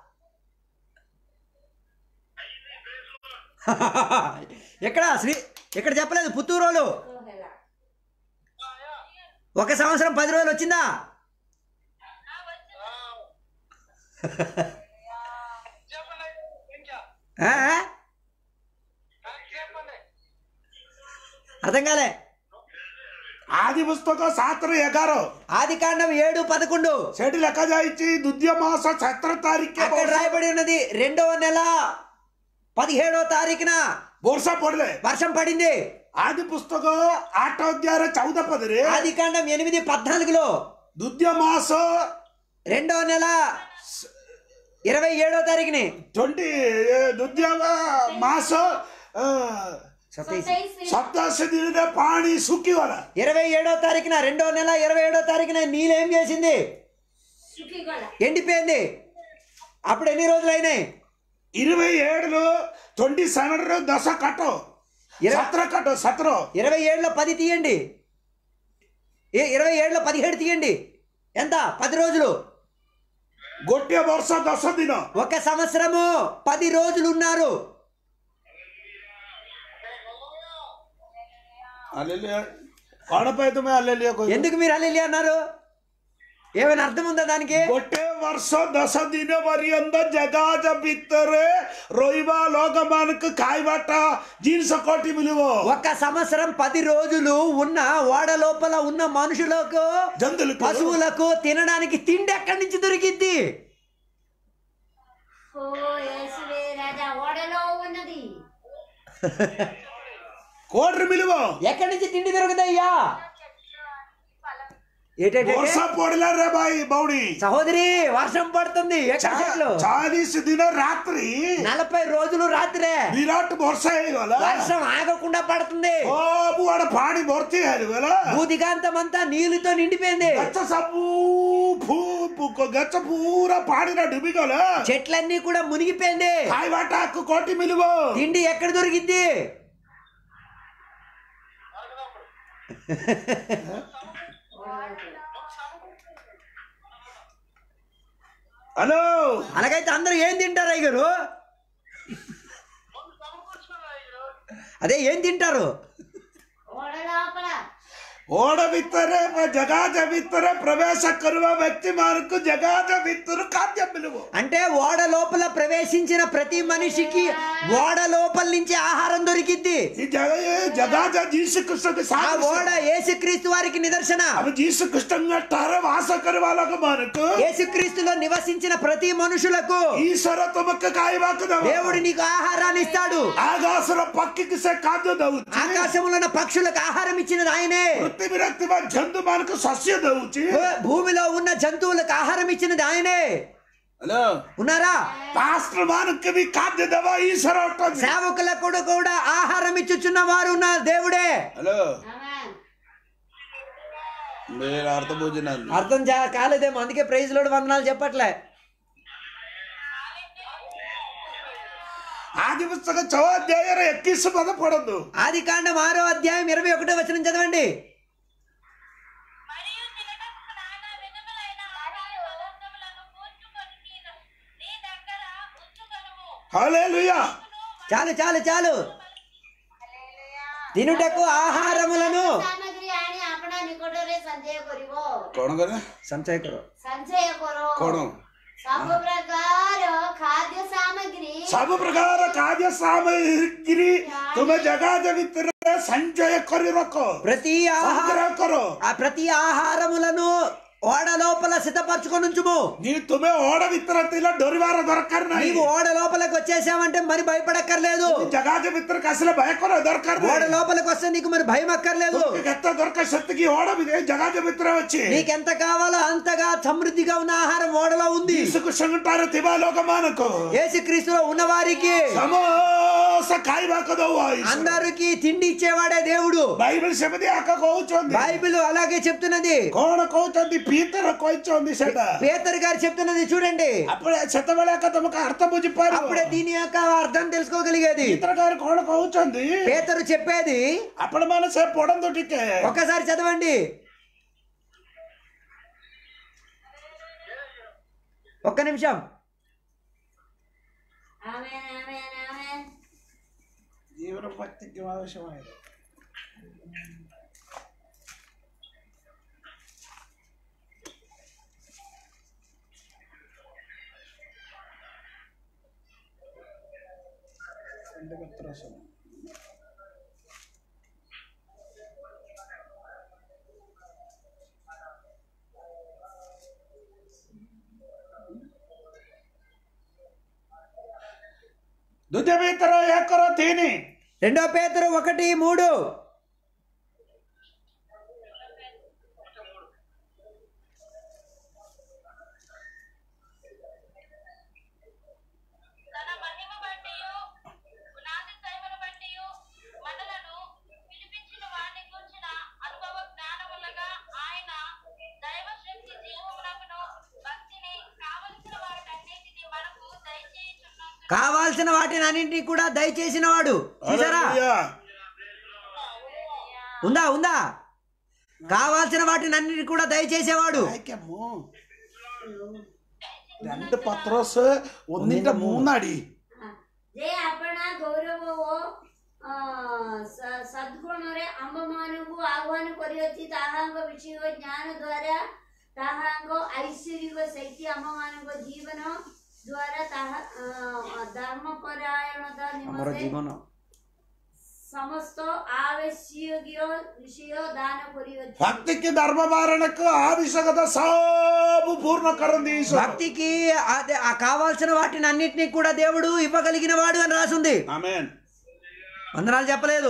Speaker 1: ఎక్కడ శ్రీ ఇక్కడ చెప్పలేదు పుత్తూరులో
Speaker 4: ହେଲା
Speaker 1: ఒక సంవత్సరం పది రోజులు వచ్చిందా ఆ? అర్థం కాలే
Speaker 2: ଆଦି ପୁସ୍ତକ ସାତରୁ ଏଗାର
Speaker 1: ఆది కాండం ఏడు పదకొండు
Speaker 2: ସେଠି ଲେଖାଯାଇଛି ଦ୍ୱିତୀୟ ମାସ ସତର ତାରିଖ
Speaker 1: అక్కడ రాయబడి ఉన్నది రెండవ నెల పదిహేడో తారీఖున
Speaker 2: ବର୍ଷା ପଡିଲେ
Speaker 1: వర్షం పడింది
Speaker 2: ଆଦି పుస్తକ ଆଠ ଅଧ୍ୟାୟର ଚଉଦ ପଦରେ
Speaker 1: ఆది కాండం ఎనిమిది పద్నాలుగులో
Speaker 2: ଦ୍ୱିତୀୟ ମାସ
Speaker 1: రెండో నెల ఇరవై ఏడో తారీఖుని
Speaker 2: ଟ୍ୱେଣ୍ଟି ଦ୍ୱିତୀୟ ମାସ
Speaker 1: సతీష్.
Speaker 4: ସତେଇଶ ଦିନ
Speaker 2: ସତାଅଶୀ ଦିନରେ ପାଣି ଶୁଖିଗଲା
Speaker 1: ఇరవై ఏడో తారీఖున రెండో నెల ఇరవై ఏడో తారీఖున నీళ్ళు ఏం చేసింది
Speaker 4: ଶୁଖିଗଲା
Speaker 1: ఎండిపోయింది అప్పుడు ఎన్ని రోజులు అయినాయి
Speaker 2: ఇరవై ఏడులో ట్వంటీ సెవెన్ ରୁ ଦଶ କାଟ
Speaker 1: ఇరవై-
Speaker 2: ସତର କାଟ ସତର
Speaker 1: ఇరవై ఏడులో పది తీయండి ఏ ఇరవై ఏడులో పదిహేడు తీయండి ఎంత పది రోజులు
Speaker 2: ଗୋଟିଏ ବର୍ଷ ଦଶ ଦିନ
Speaker 1: ఒక సంవత్సరము పది రోజులు ఉన్నారు
Speaker 2: ହାଲେଲୁୟା କଣ ପାଇଁ ତୁମେ ହାଲେଲୁୟା କହିଲ
Speaker 1: ఎందుకు మీరు అల్లి అన్నారు ఏమైనా అర్థం ఉందా దానికి
Speaker 2: ଗୋଟେ ବର୍ଷ ଦଶ ଦିନ ପର୍ଯ୍ୟନ୍ତ ଜଗାଜ ଭିତରେ ରହିବା ଲୋକମାନଙ୍କୁ ଖାଇବାଟା ଜିନିଷ କୋଉଠି ମିଳିବ
Speaker 1: ఒక సంవత్సరం పది రోజులు ఉన్న ఓడ లోపల ఉన్న మనుషులకు
Speaker 2: జంతువులకు
Speaker 1: పశువులకు తినడానికి తిండి ఎక్కడి నుంచి దొరికిద్ది
Speaker 4: ఓ యేసువే రాజా ఓడలో ఉన్నది
Speaker 2: କୋଉଠି ମିଳିବ
Speaker 1: ఎక్కడి నుంచి తిండి దొరుకుతాయ్యా ఏంటంటే
Speaker 2: ବର୍ଷା ପଡିଲା ରେ ଭାଇ ବଉଡି
Speaker 1: సహోదరి వర్షం పడుతుంది ఎక్కడ చెట్లు
Speaker 2: ଚାଳିଶ ଦିନ ରାତ୍ରି
Speaker 1: నలభై రోజులు రాత్రే
Speaker 2: ବିରାଟ ବର୍ଷା ହେଇଗଲା
Speaker 1: వర్షం ఆగకుండా పడుతుంది
Speaker 2: ସବୁ ଆଡେ ପାଣି ଭର୍ତ୍ତି ହେଇଗଲା
Speaker 1: భూదిగాంతం అంతా నీళ్లతో నిండిపోయింది
Speaker 2: ଗଛ ସବୁ ଫୁ- ଫୁ- ଗଛ ପୁରା ପାଣିରେ ଡୁବିଗଲା
Speaker 1: చెట్లన్నీ కూడా మునిగిపోయింది
Speaker 2: ଖାଇବାଟାକୁ କୋଉଠି ମିଳିବ
Speaker 1: తిండి ఎక్కడ దొరికిద్ది
Speaker 2: హలో
Speaker 1: అలాగైతే అందరూ ఏం తింటారు అయ్యగారు అదే ఏం తింటారు
Speaker 4: ఓడ లోపల
Speaker 2: ఓడ ଭିତରେ ଜଗାଜ ଭିତରେ ପ୍ରବେଶ କରିବା ବ୍ୟକ୍ତି ମାନଙ୍କୁ ଜଗାଜ ଭିତରୁ ଖାଦ୍ୟ ମିଳିବ
Speaker 1: అంటే ఓడ లోపల ప్రవేశించిన ప్రతి మనిషికి ఓడ లోపల నుంచి ఆహారం దొరికిద్ది
Speaker 2: ఈ జగ- జగాజ జీసు కృష్ణకి
Speaker 1: ఆ ఓడ యేసుక్రీస్తు వారికి నిదర్శన
Speaker 2: అవి జీసు కృష్ణ ଠାରେ ವಾಸ କରିବା ଲୋକମାନଙ୍କୁ
Speaker 1: యేసుక్రీస్తులో నివసించిన ప్రతి మనుషులకు
Speaker 2: ఈశ్వర ତୁମକୁ ଖାଇବାକୁ ଦେବ
Speaker 1: దేవుడు నీకు ఆహారాన్ని ఇస్తాడు
Speaker 2: ଆକାଶର ପକ୍ଷୀକି ସେ ଖାଦ୍ୟ ଦଉଛି
Speaker 1: ఆకాశంలో ఉన్న పక్షులకు ఆహారం ఇచ్చినది ఆయనే
Speaker 2: ପୃଥିବୀରେ ଥିବା ଜନ୍ତୁ ମାନଙ୍କୁ ଶସ୍ୟ ଦଉଛି
Speaker 1: భూ- భూమిలో ఉన్న జంతువులకు ఆహారం ఇచ్చినది ఆయనే
Speaker 2: హలో
Speaker 1: ఉన్నారా
Speaker 2: పాస్టర్ ମାନଙ୍କୁ ବି ଖାଦ୍ୟ ଦେବ ఈశ్వର ଅଟନ୍ତି
Speaker 1: సేవకులకు కూడా ఆహారం ఇచ్చుచున్న వారు ఉన్నారు దేవుడే
Speaker 2: హలో
Speaker 4: ఆమేన్
Speaker 2: మీరు అర్థం భోజనాలు
Speaker 1: అర్థం చా- కాలేదేమో అందుకే ప్రైజ్ లోడ్ వందనాలు చెప్పట్లే
Speaker 2: ఆది పుస్తక చౌ అధ్యాయ ఎక్కిస్ పద పడదు
Speaker 1: ఆది కాండం ఆరో అధ్యాయం ఇరవై ఒకటో వచనం చదవండి
Speaker 3: మరియు తినటకు నానా విధములైన ఆహార పదార్థములను కూర్చుకొని నీ- నీ దగ్గర ఉంచుకొనుము.
Speaker 2: హల్లెలూయా
Speaker 1: చాలు చాలు చాలు తినుటకు ఆహారములను
Speaker 4: ସାମଗ୍ରୀ ଆଣି ଆପଣା ନିକଟରେ ସଞ୍ଚୟ କରିବ
Speaker 2: କଣ କରେ
Speaker 1: సంచయ కరో
Speaker 4: ସଞ୍ଚୟ କର
Speaker 2: କଣ
Speaker 4: ସବୁ ପ୍ରକାର ଖାଦ୍ୟ ସାମଗ୍ରୀ
Speaker 2: ସବୁ ପ୍ରକାର ଖାଦ୍ୟ ସାମଗ୍ରୀ ତୁମେ ଜଗାଜ ଭିତରେ ସଞ୍ଚୟ କରି ରଖ
Speaker 1: ప్రతి ఆహార
Speaker 2: ସଂଗ୍ରହ କର
Speaker 1: ఆ ప్రతి ఆహారములను ఓడ లోపల సిద్ధపరచుకొని ఉంచుము
Speaker 2: నీ ତୁମେ ଓଡ ଭିତରେ ଥିଲେ ଡରିବାର ଦରକାର ନାହିଁ
Speaker 1: నీవు ఓడ లోపలికి వచ్చేసావంటే మరి భయపడక్కర్లేదు
Speaker 2: ଜଗାଜ ଭିତରକୁ ଆସିଲେ ଭୟ କରିବା ଦରକାର
Speaker 1: ఓడ
Speaker 2: ନାହିଁ
Speaker 1: లోపలికి వస్తే నీకు మరి భయం అక్కర్లేదు
Speaker 2: କେତେ ଦରକାର ସେତିକି ଓଡ ଭିତରେ ଜଗାଜ ଭିତରେ ଅଛି
Speaker 1: నీకెంత కావాలో అంతగా సమృద్ధిగా ఉన్న ఆహారం ఓడలో ఉంది
Speaker 2: ଯୀଶୁକୁ ସଂଗଠାରେ ଥିବା ଲୋକମାନଙ୍କୁ
Speaker 1: యేసుక్రీస్తులో ఉన్నవారికి
Speaker 2: ସମସ୍ତ ଖାଇବାକୁ ଦଉ
Speaker 1: అందరికి తిండి ఇచ్చేవాడే దేవుడు
Speaker 2: ବାଇବେଲ ସେମିତି ଆଗ କହୁଛନ୍ତି
Speaker 1: బైబిల్ అలాగే చెప్తున్నది
Speaker 2: କଣ କହୁଛନ୍ତି ପିତର କହିଛନ୍ତି ସେଟା
Speaker 1: పేతర్ గారు చెప్తున్నది చూడండి
Speaker 2: ଆପଣ ସେତେବେଳେ ଆଗ ତମକୁ ଅର୍ଥ ବୁଝିପାରିବ
Speaker 1: అప్పుడే దీని యొక్క అర్థం తెలుసుకోగలిగేది
Speaker 2: ପିତର ଗାరు କଣ କହୁଛନ୍ତି
Speaker 1: పేతరు చెప్పేది
Speaker 2: ଆପଣ ମାନେ ସେ ପଢନ୍ତୁ ଟିକେ
Speaker 1: ఒక్కసారి చదవండి ఒక్క నిమిషం
Speaker 4: ఆమేన్ ఆమేన్ ఆమేన్
Speaker 2: జీవన భక్తికి అవసరమైనది ଦ୍ୱିତୀୟ ଭିତରେ ଏକର ତିନି
Speaker 1: రెండో పేతరు ఒకటి మూడు
Speaker 3: తన మహిమ బట్టియు పునాది సైమను బట్టియు మనలను పిలిపించిన వారిని కూర్చిన అనుభవ జ్ఞానములుగా ఆయన దైవ శక్తి జీవమునకును భక్తిని కావలసిన వాటినన్నిటిని మనకు దయచేయుచున్నందుకు
Speaker 1: కావాల్సిన వాటిని అన్నింటినీ కూడా దయచేసిన వాడు చూసారా
Speaker 2: హల్లెలూయా.
Speaker 1: ఉందా ఉందా కావాల్సిన వాటిని అన్నింటినీ కూడా దయచేసేవాడు
Speaker 2: വായിക്കാമോ രണ്ട് പത്രോസ് ഒന്നിന്റെ മൂന്നടി
Speaker 4: જે આપણા ગૌરવો અ, સ- સદ્ગુણରେ ଆମ୍ଭମାନଙ୍କୁ ଆହ୍ୱାନ କରିଅଛି ତାହାଙ୍କ ବିଷୟ ଜ୍ଞାନ ଦ୍ୱାରା ତାହାଙ୍କ ଐଶ୍ୱରିକ ଶକ୍ତି ଆମ୍ଭମାନଙ୍କ ଜୀବନ ଦ୍ୱାରା ତାହା ଅ, ଧର୍ମପରାୟଣତା
Speaker 1: ଆମର
Speaker 4: ନିମନ୍ତେ
Speaker 1: ଜୀବନ
Speaker 4: ସମସ୍ତ ଆବଶ୍ୟକୀୟ ବିଷୟ ଦାନ କରିଅଛି
Speaker 2: భక్తికి ధర్మభారణకు ఆవశ్యకత సబు పూర్ణ కరంది ఈశ్వరుడు.
Speaker 1: భక్తికి అదే ఆ కావాల్సిన వాటిని అన్నింటినీ కూడా దేవుడు ఇవ్వగలిగిన వాడు అని రాసుంది
Speaker 2: ఆమేన్
Speaker 1: వందనాలు చెప్పలేదు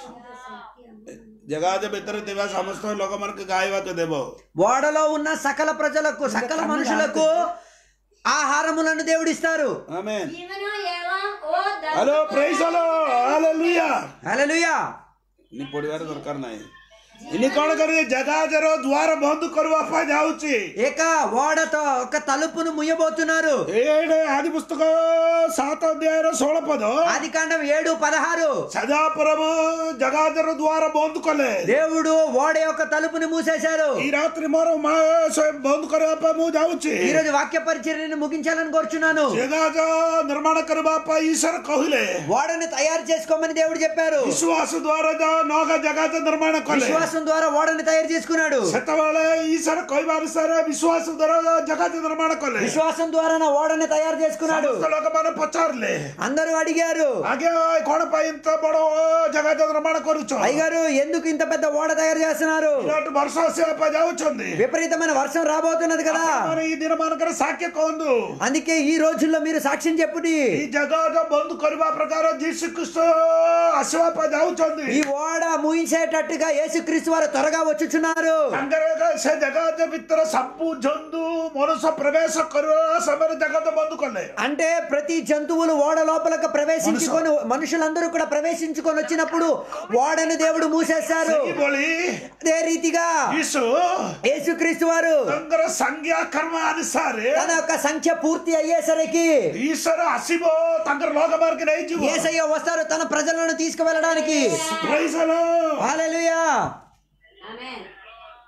Speaker 2: జగాద ଭିତରେ ଥିବା ସମସ୍ତ ଲୋକମାନଙ୍କୁ ଗାଇବାକୁ ଦେବ
Speaker 1: ఓడలో ఉన్న సకల ప్రజలకు సకల మనుషులకు ఆహారములను దేవుడిస్తారు
Speaker 2: ఆమేన్
Speaker 4: ଜୀବନ ଏବଂ ଓ ଧର୍ମ
Speaker 2: hello praise hello hallelujah
Speaker 1: hallelujah
Speaker 2: ନି ପଢିବାର ଦରକାର ନାହିଁ ଇନି କଣ କରିବେ ଜଗାଜର ଦ୍ୱାର ବନ୍ଦ କରିବା ପାଇଁ ଯାଉଛି
Speaker 1: ఇక ఓడతో ఒక తలుపును ముయ్యబోతున్నారు
Speaker 2: ଏଇଟା ଆଦି ପୁସ୍ତକ ସାତ ଅଧ୍ୟାୟର ଷୋହଳ ପଦ
Speaker 1: ఆది కాండం ఏడు పదహారు
Speaker 2: ସଦା ପ୍ରଭୁ ଜଗାଜର ଦ୍ୱାର ବନ୍ଦ କଲେ
Speaker 1: దేవుడు ఓడ యొక్క తలుపుని మూసేశారు
Speaker 2: ఈ రాత్రి ମୋର ମା ସେ ବନ୍ଦ କରିବା ପାଇଁ ମୁଁ ଯାଉଛି
Speaker 1: ఈ రోజు వాక్య పరిచర్యను ముగించాలని కోరుచున్నాను
Speaker 2: ଜଗାଜ ନିର୍ମାଣ କରିବା ପାଇଁ ଈଶ୍ୱର କହିଲେ
Speaker 1: ఓడని తయారు చేసుకోమని దేవుడు చెప్పారు
Speaker 2: ବିଶ୍ୱାସ ଦ୍ୱାରା ଯାଅ ନଗ ଜଗାଜ ନିର୍ମାଣ କଲେ
Speaker 1: విశ్వాసం ద్వారా ఓడని తయారు చేసుకున్నాడు
Speaker 2: ସେତେବେଳେ ଈଶ୍ୱର କହିବା ଅନୁସାରେ ବିଶ୍ୱାସ ଦ୍ୱାରା ଜଗାଜ ନିର୍ମାଣ କଲେ
Speaker 1: విశ్వాసం ద్వారా నా ఓడని తయారు చేసుకున్నాడు
Speaker 2: ସମସ୍ତ ଲୋକମାନେ ପଚାରିଲେ
Speaker 1: అందరూ అడిగారు
Speaker 2: ଆଜ୍ଞା କଣ ପାଇଁ ଏତେ ବଡ ଜଗାଜ ନିର୍ମାଣ କରୁଛ
Speaker 1: అయ్యగారు ఎందుకు ఇంత పెద్ద ఓడ తయారు చేస్తున్నారు
Speaker 2: ବିରାଟ ବର୍ଷ ଆସିବା ପାଇଁ ଯାଉଛନ୍ତି
Speaker 1: విపరీతమైన వర్షం రాబోతున్నది కదా
Speaker 2: ଆପଣ ఈ ଦିନ ମାନଙ୍କରେ ସାକ୍ଷ୍ୟ କୁହନ୍ତୁ
Speaker 1: అందుకే ఈ రోజుల్లో మీరు సాక్ష్యం చెప్పుడి
Speaker 2: ఈ జగତ ବନ୍ଦ କରିବା ପ୍ରକାର ଯୀଶୁ ଖ୍ରୀଷ୍ଟ ଆସିବା ପାଇଁ ଯାଉଛନ୍ତି
Speaker 1: ఈ ఓడ ముయించేటట్టుగా యేసుక్రీస్తు వారు త్వరగా వచ్చుచున్నారు
Speaker 2: ତାଙ୍କର ସେ ଜଗତ ଭିତରେ ସବୁ ଜନ୍ତୁ ମନୁଷ୍ୟ ପ୍ରବେଶ କରିବା ସମୟରେ ଜଗତ ବନ୍ଦ କଲେ
Speaker 1: అంటే ప్రతి జంతువులు ఓడ లోపలకు ప్రవేశించుకొని మనుషులందరూ కూడా ప్రవేశించుకొని వచ్చినప్పుడు ఓడను దేవుడు మూసేశారు
Speaker 2: ସେହିଭଳି
Speaker 1: అదే రీతిగా
Speaker 2: ଯୀଶୁ
Speaker 1: యేసుక్రీస్తు వారు
Speaker 2: ତାଙ୍କର ସଂଜ୍ଞା କର୍ମ ଅନୁସାରେ
Speaker 1: తన యొక్క సంఖ్య పూర్తి అయ్యేసరికి
Speaker 2: ଈଶ୍ୱର ଆସିବ ତାଙ୍କର ଲୋକମାନଙ୍କୁ ନେଇଯିବ
Speaker 1: ఏసయ్య వస్తారు తన ప్రజలను తీసుకువెళ్ళడానికి
Speaker 2: Praise the Lord.
Speaker 1: హల్లెలూయా
Speaker 4: ఆమేన్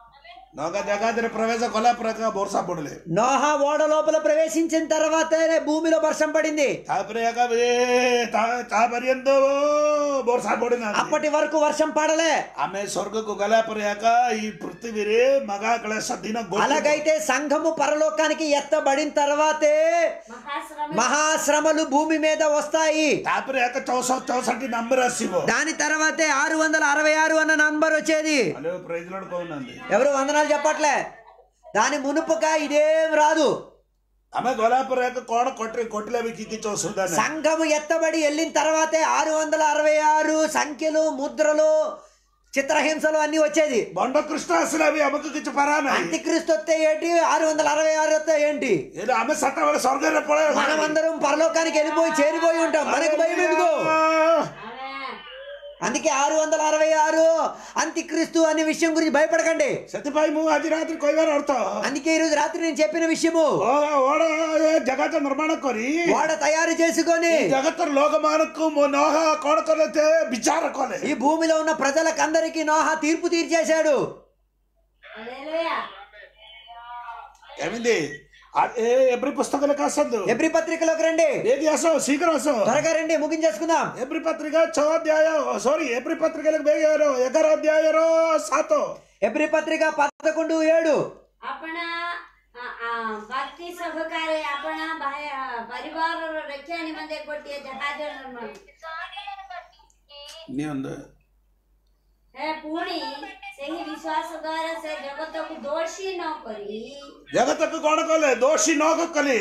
Speaker 2: ନଗା ଜାଗାରେ ପ୍ରବେଶ କଲା ପ୍ରକା ବର୍ଷା ପଡିଲେ
Speaker 1: నోహ ఓడ లోపల ప్రవేశించిన తర్వాతనే భూమిలో వర్షం పడింది
Speaker 2: ତାପରେ ଏକା ଏ ତା- ତା ପର୍ଯ୍ୟନ୍ତ ବର୍ଷା ପଡିନାହାନ୍ତି
Speaker 1: అప్పటి వరకు వర్షం పడలే
Speaker 2: ଆମେ ସ୍ୱର୍ଗକୁ ଗଲା ପରେ ଏକା ଏଇ ପୃଥିବୀରେ ମଗା କ୍ଲେଶ ଦିନ ଗୋଟିଏ
Speaker 1: అలాగైతే సంఘము పరలోకానికి ఎత్తబడిన తర్వాతే
Speaker 4: మహాశ్రమ
Speaker 1: మహాశ్రమలు భూమి మీద వస్తాయి
Speaker 2: ତାପରେ ଏକା ଚଉଷ ଚଉଷଠି ନମ୍ବର ଆସିବ
Speaker 1: దాని తర్వాతే ఆరు వందల అరవై ఆరు అన్న నంబర్ వచ్చేది
Speaker 2: ହ୍ୟାଲୋ ପ୍రైజ్ ଲୋଡ୍ କହୁନାହାନ୍ତି
Speaker 1: ఎవరు వందనాలు చెప్పట్లే దాని మునుపుగా ఇదేం రాదు
Speaker 2: ଆମେ ଗଲା ପରେ ଏକା କଣ କଟି କଟିଲେ ବି କି କିଛି ଅସୁବିଧା ନାହିଁ
Speaker 1: సంఘము ఎత్తబడి వెళ్ళిన తర్వాతే ఆరు వందల అరవై ఆరు సంఖ్యలు ముద్రలు చిత్రహింసలు అన్ని వచ్చేది
Speaker 2: ବଣ୍ଡ କୃଷ୍ଣ ଆସିଲା ବି ଆମକୁ କିଛି ପାରା ନାହିଁ
Speaker 1: అంత్యక్రీస్తు వస్తే ఏంటి ఆరు వందల అరవై ఆరు వస్తే ఏంటి
Speaker 2: ହେଲେ ଆମେ ସେତେବେଳେ ସ୍ୱର୍ଗରେ ପଳେଇବା
Speaker 1: మనమందరం పరలోకానికి వెళ్ళిపోయి చేరిపోయి ఉంటాం మనకు భయం ఎందుకు
Speaker 4: ఆమెన్.
Speaker 1: అందుకే ఆరు వందల అరవై ఆరు అంత్యక్రీస్తు అనే విషయం గురించి భయపడకండి
Speaker 2: ସେଥିପାଇଁ ମୁଁ ଆଜି ରାତିରେ କହିବାର ଅର୍ଥ
Speaker 1: అందుకే ఈ రోజు రాత్రి నేను చెప్పిన విషయము
Speaker 2: ଓ- ଓଡ ଏ ଜଗତ ନିର୍ମାଣ କରି
Speaker 1: వాడ తయారు చేసుకొని
Speaker 2: ଜଗତର ଲୋକମାନଙ୍କୁ ମୋ ନହ କଣ କଲେ ସେ ବିଚାର କଲେ
Speaker 1: ఈ భూమిలో ఉన్న ప్రజలకందరికీ నోహ తీర్పు తీర్చేశాడు
Speaker 4: హల్లెలూయా.
Speaker 2: କେମିତି ଆ- ଏ ଏଭ୍ରି ପୁସ୍ତକ ଲେଖା ଆସନ୍ତୁ
Speaker 1: ఎబ్రి పత్రికలోకి రండి
Speaker 2: ଏଠି ଆସ ଶୀଘ୍ର ଆସ
Speaker 1: త్వరగా రండి ముగించేసుకుందాం
Speaker 2: ଏଭ୍ରି ପତ୍ରିକା ଛଅ ଅଧ୍ୟାୟ ସରି ଏଭ୍ରି ପତ୍ରିକା ଲେଖ ଏଗାର ଅଧ୍ୟାୟର ସାତ
Speaker 1: ఎబ్రి పత్రిక పదకొండు ఏడు
Speaker 4: આપણા આ, આ, ભક્તિ સહકારે આપણા ભાઈ- આ, પરિવારର રକ୍ଷା નિમંતે ଗୋଟିଏ ଜାହାଜ ନିର୍ମାଣ
Speaker 3: స్వామిలను బట్టి
Speaker 2: ନିଅନ୍ତୁ
Speaker 4: ହେ ପୁଣି ସେହି ବିଶ୍ୱାସ ଦ୍ୱାରା ସେ ଜଗତକୁ ଦୋଷୀ ନ କରି
Speaker 2: ଜଗତକୁ କଣ କଲେ ଦୋଷୀ ନ କଲେ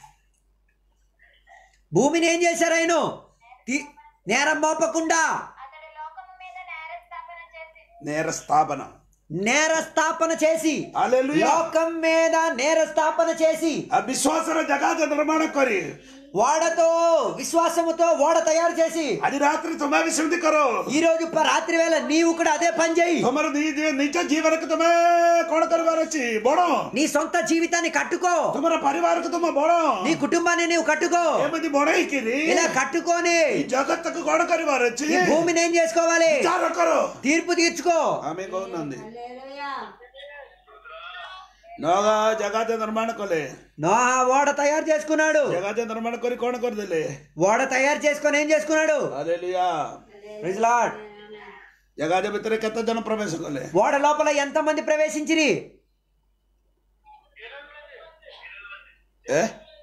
Speaker 1: భూమిని ఏం చేశారు ఆయన తీ- నేరం మోపకుండా
Speaker 3: అతడు లోకము మీద నేర స్థాపన చేసి
Speaker 2: నేర స్థాపన
Speaker 1: నేర స్థాపన చేసి
Speaker 2: హల్లెలూయా
Speaker 1: లోకం మీద నేర స్థాపన చేసి
Speaker 2: ఆ విశ్వాసର ଜଗତ ନିର୍ମାଣ କରି
Speaker 1: వాడతో విశ్వాసముతో ఓడ తయారు చేసి
Speaker 2: ଆଜି ରାତିରେ ତୁମେ ବି ସେମିତି କର
Speaker 1: ఈ రోజు ప- రాత్రి వేళ నీవు కూడా అదే పని చేయి
Speaker 2: ତୁମର ନି- ନିଜ ଜୀବନକୁ ତୁମେ କଣ କରିବାର ଅଛି ବଡ
Speaker 1: నీ సొంత జీవితాన్ని కట్టుకో
Speaker 2: ତୁମର ପରିବାରକୁ ତୁମ ବଡ
Speaker 1: నీ కుటుంబాన్ని నీవు కట్టుకో
Speaker 2: ଏମିତି ବଢେଇକିରି
Speaker 1: ఇలా కట్టుకొని
Speaker 2: ఈ జగత్తుకు କଣ କରିବାର ଅଛି
Speaker 1: ఈ భూమిని ఏం చేసుకోవాలి
Speaker 2: ବିଚାର କର
Speaker 1: తీర్పు తీర్చుకో
Speaker 2: ଆମେ କହୁନାହାନ୍ତି
Speaker 4: హల్లెలూయా
Speaker 2: ନଗ ଜଗତ ନିର୍ମାଣ କଲେ
Speaker 1: నోహ ఓడ తయారు చేసుకున్నాడు
Speaker 2: ଜଗତ ନିର୍ମାଣ କରି କଣ କରିଦେଲେ
Speaker 1: ఓడ తయారు చేసుకొని ఏం చేసుకున్నాడు
Speaker 2: ହାଲେଲୁୟା
Speaker 1: Praise the Lord.
Speaker 2: ଜଗତ ଭିତରେ କେତେ ଜଣ ପ୍ରବେଶ କଲେ
Speaker 1: ఓడ లోపల ఎంత మంది ప్రవేశించిరి
Speaker 2: ଏ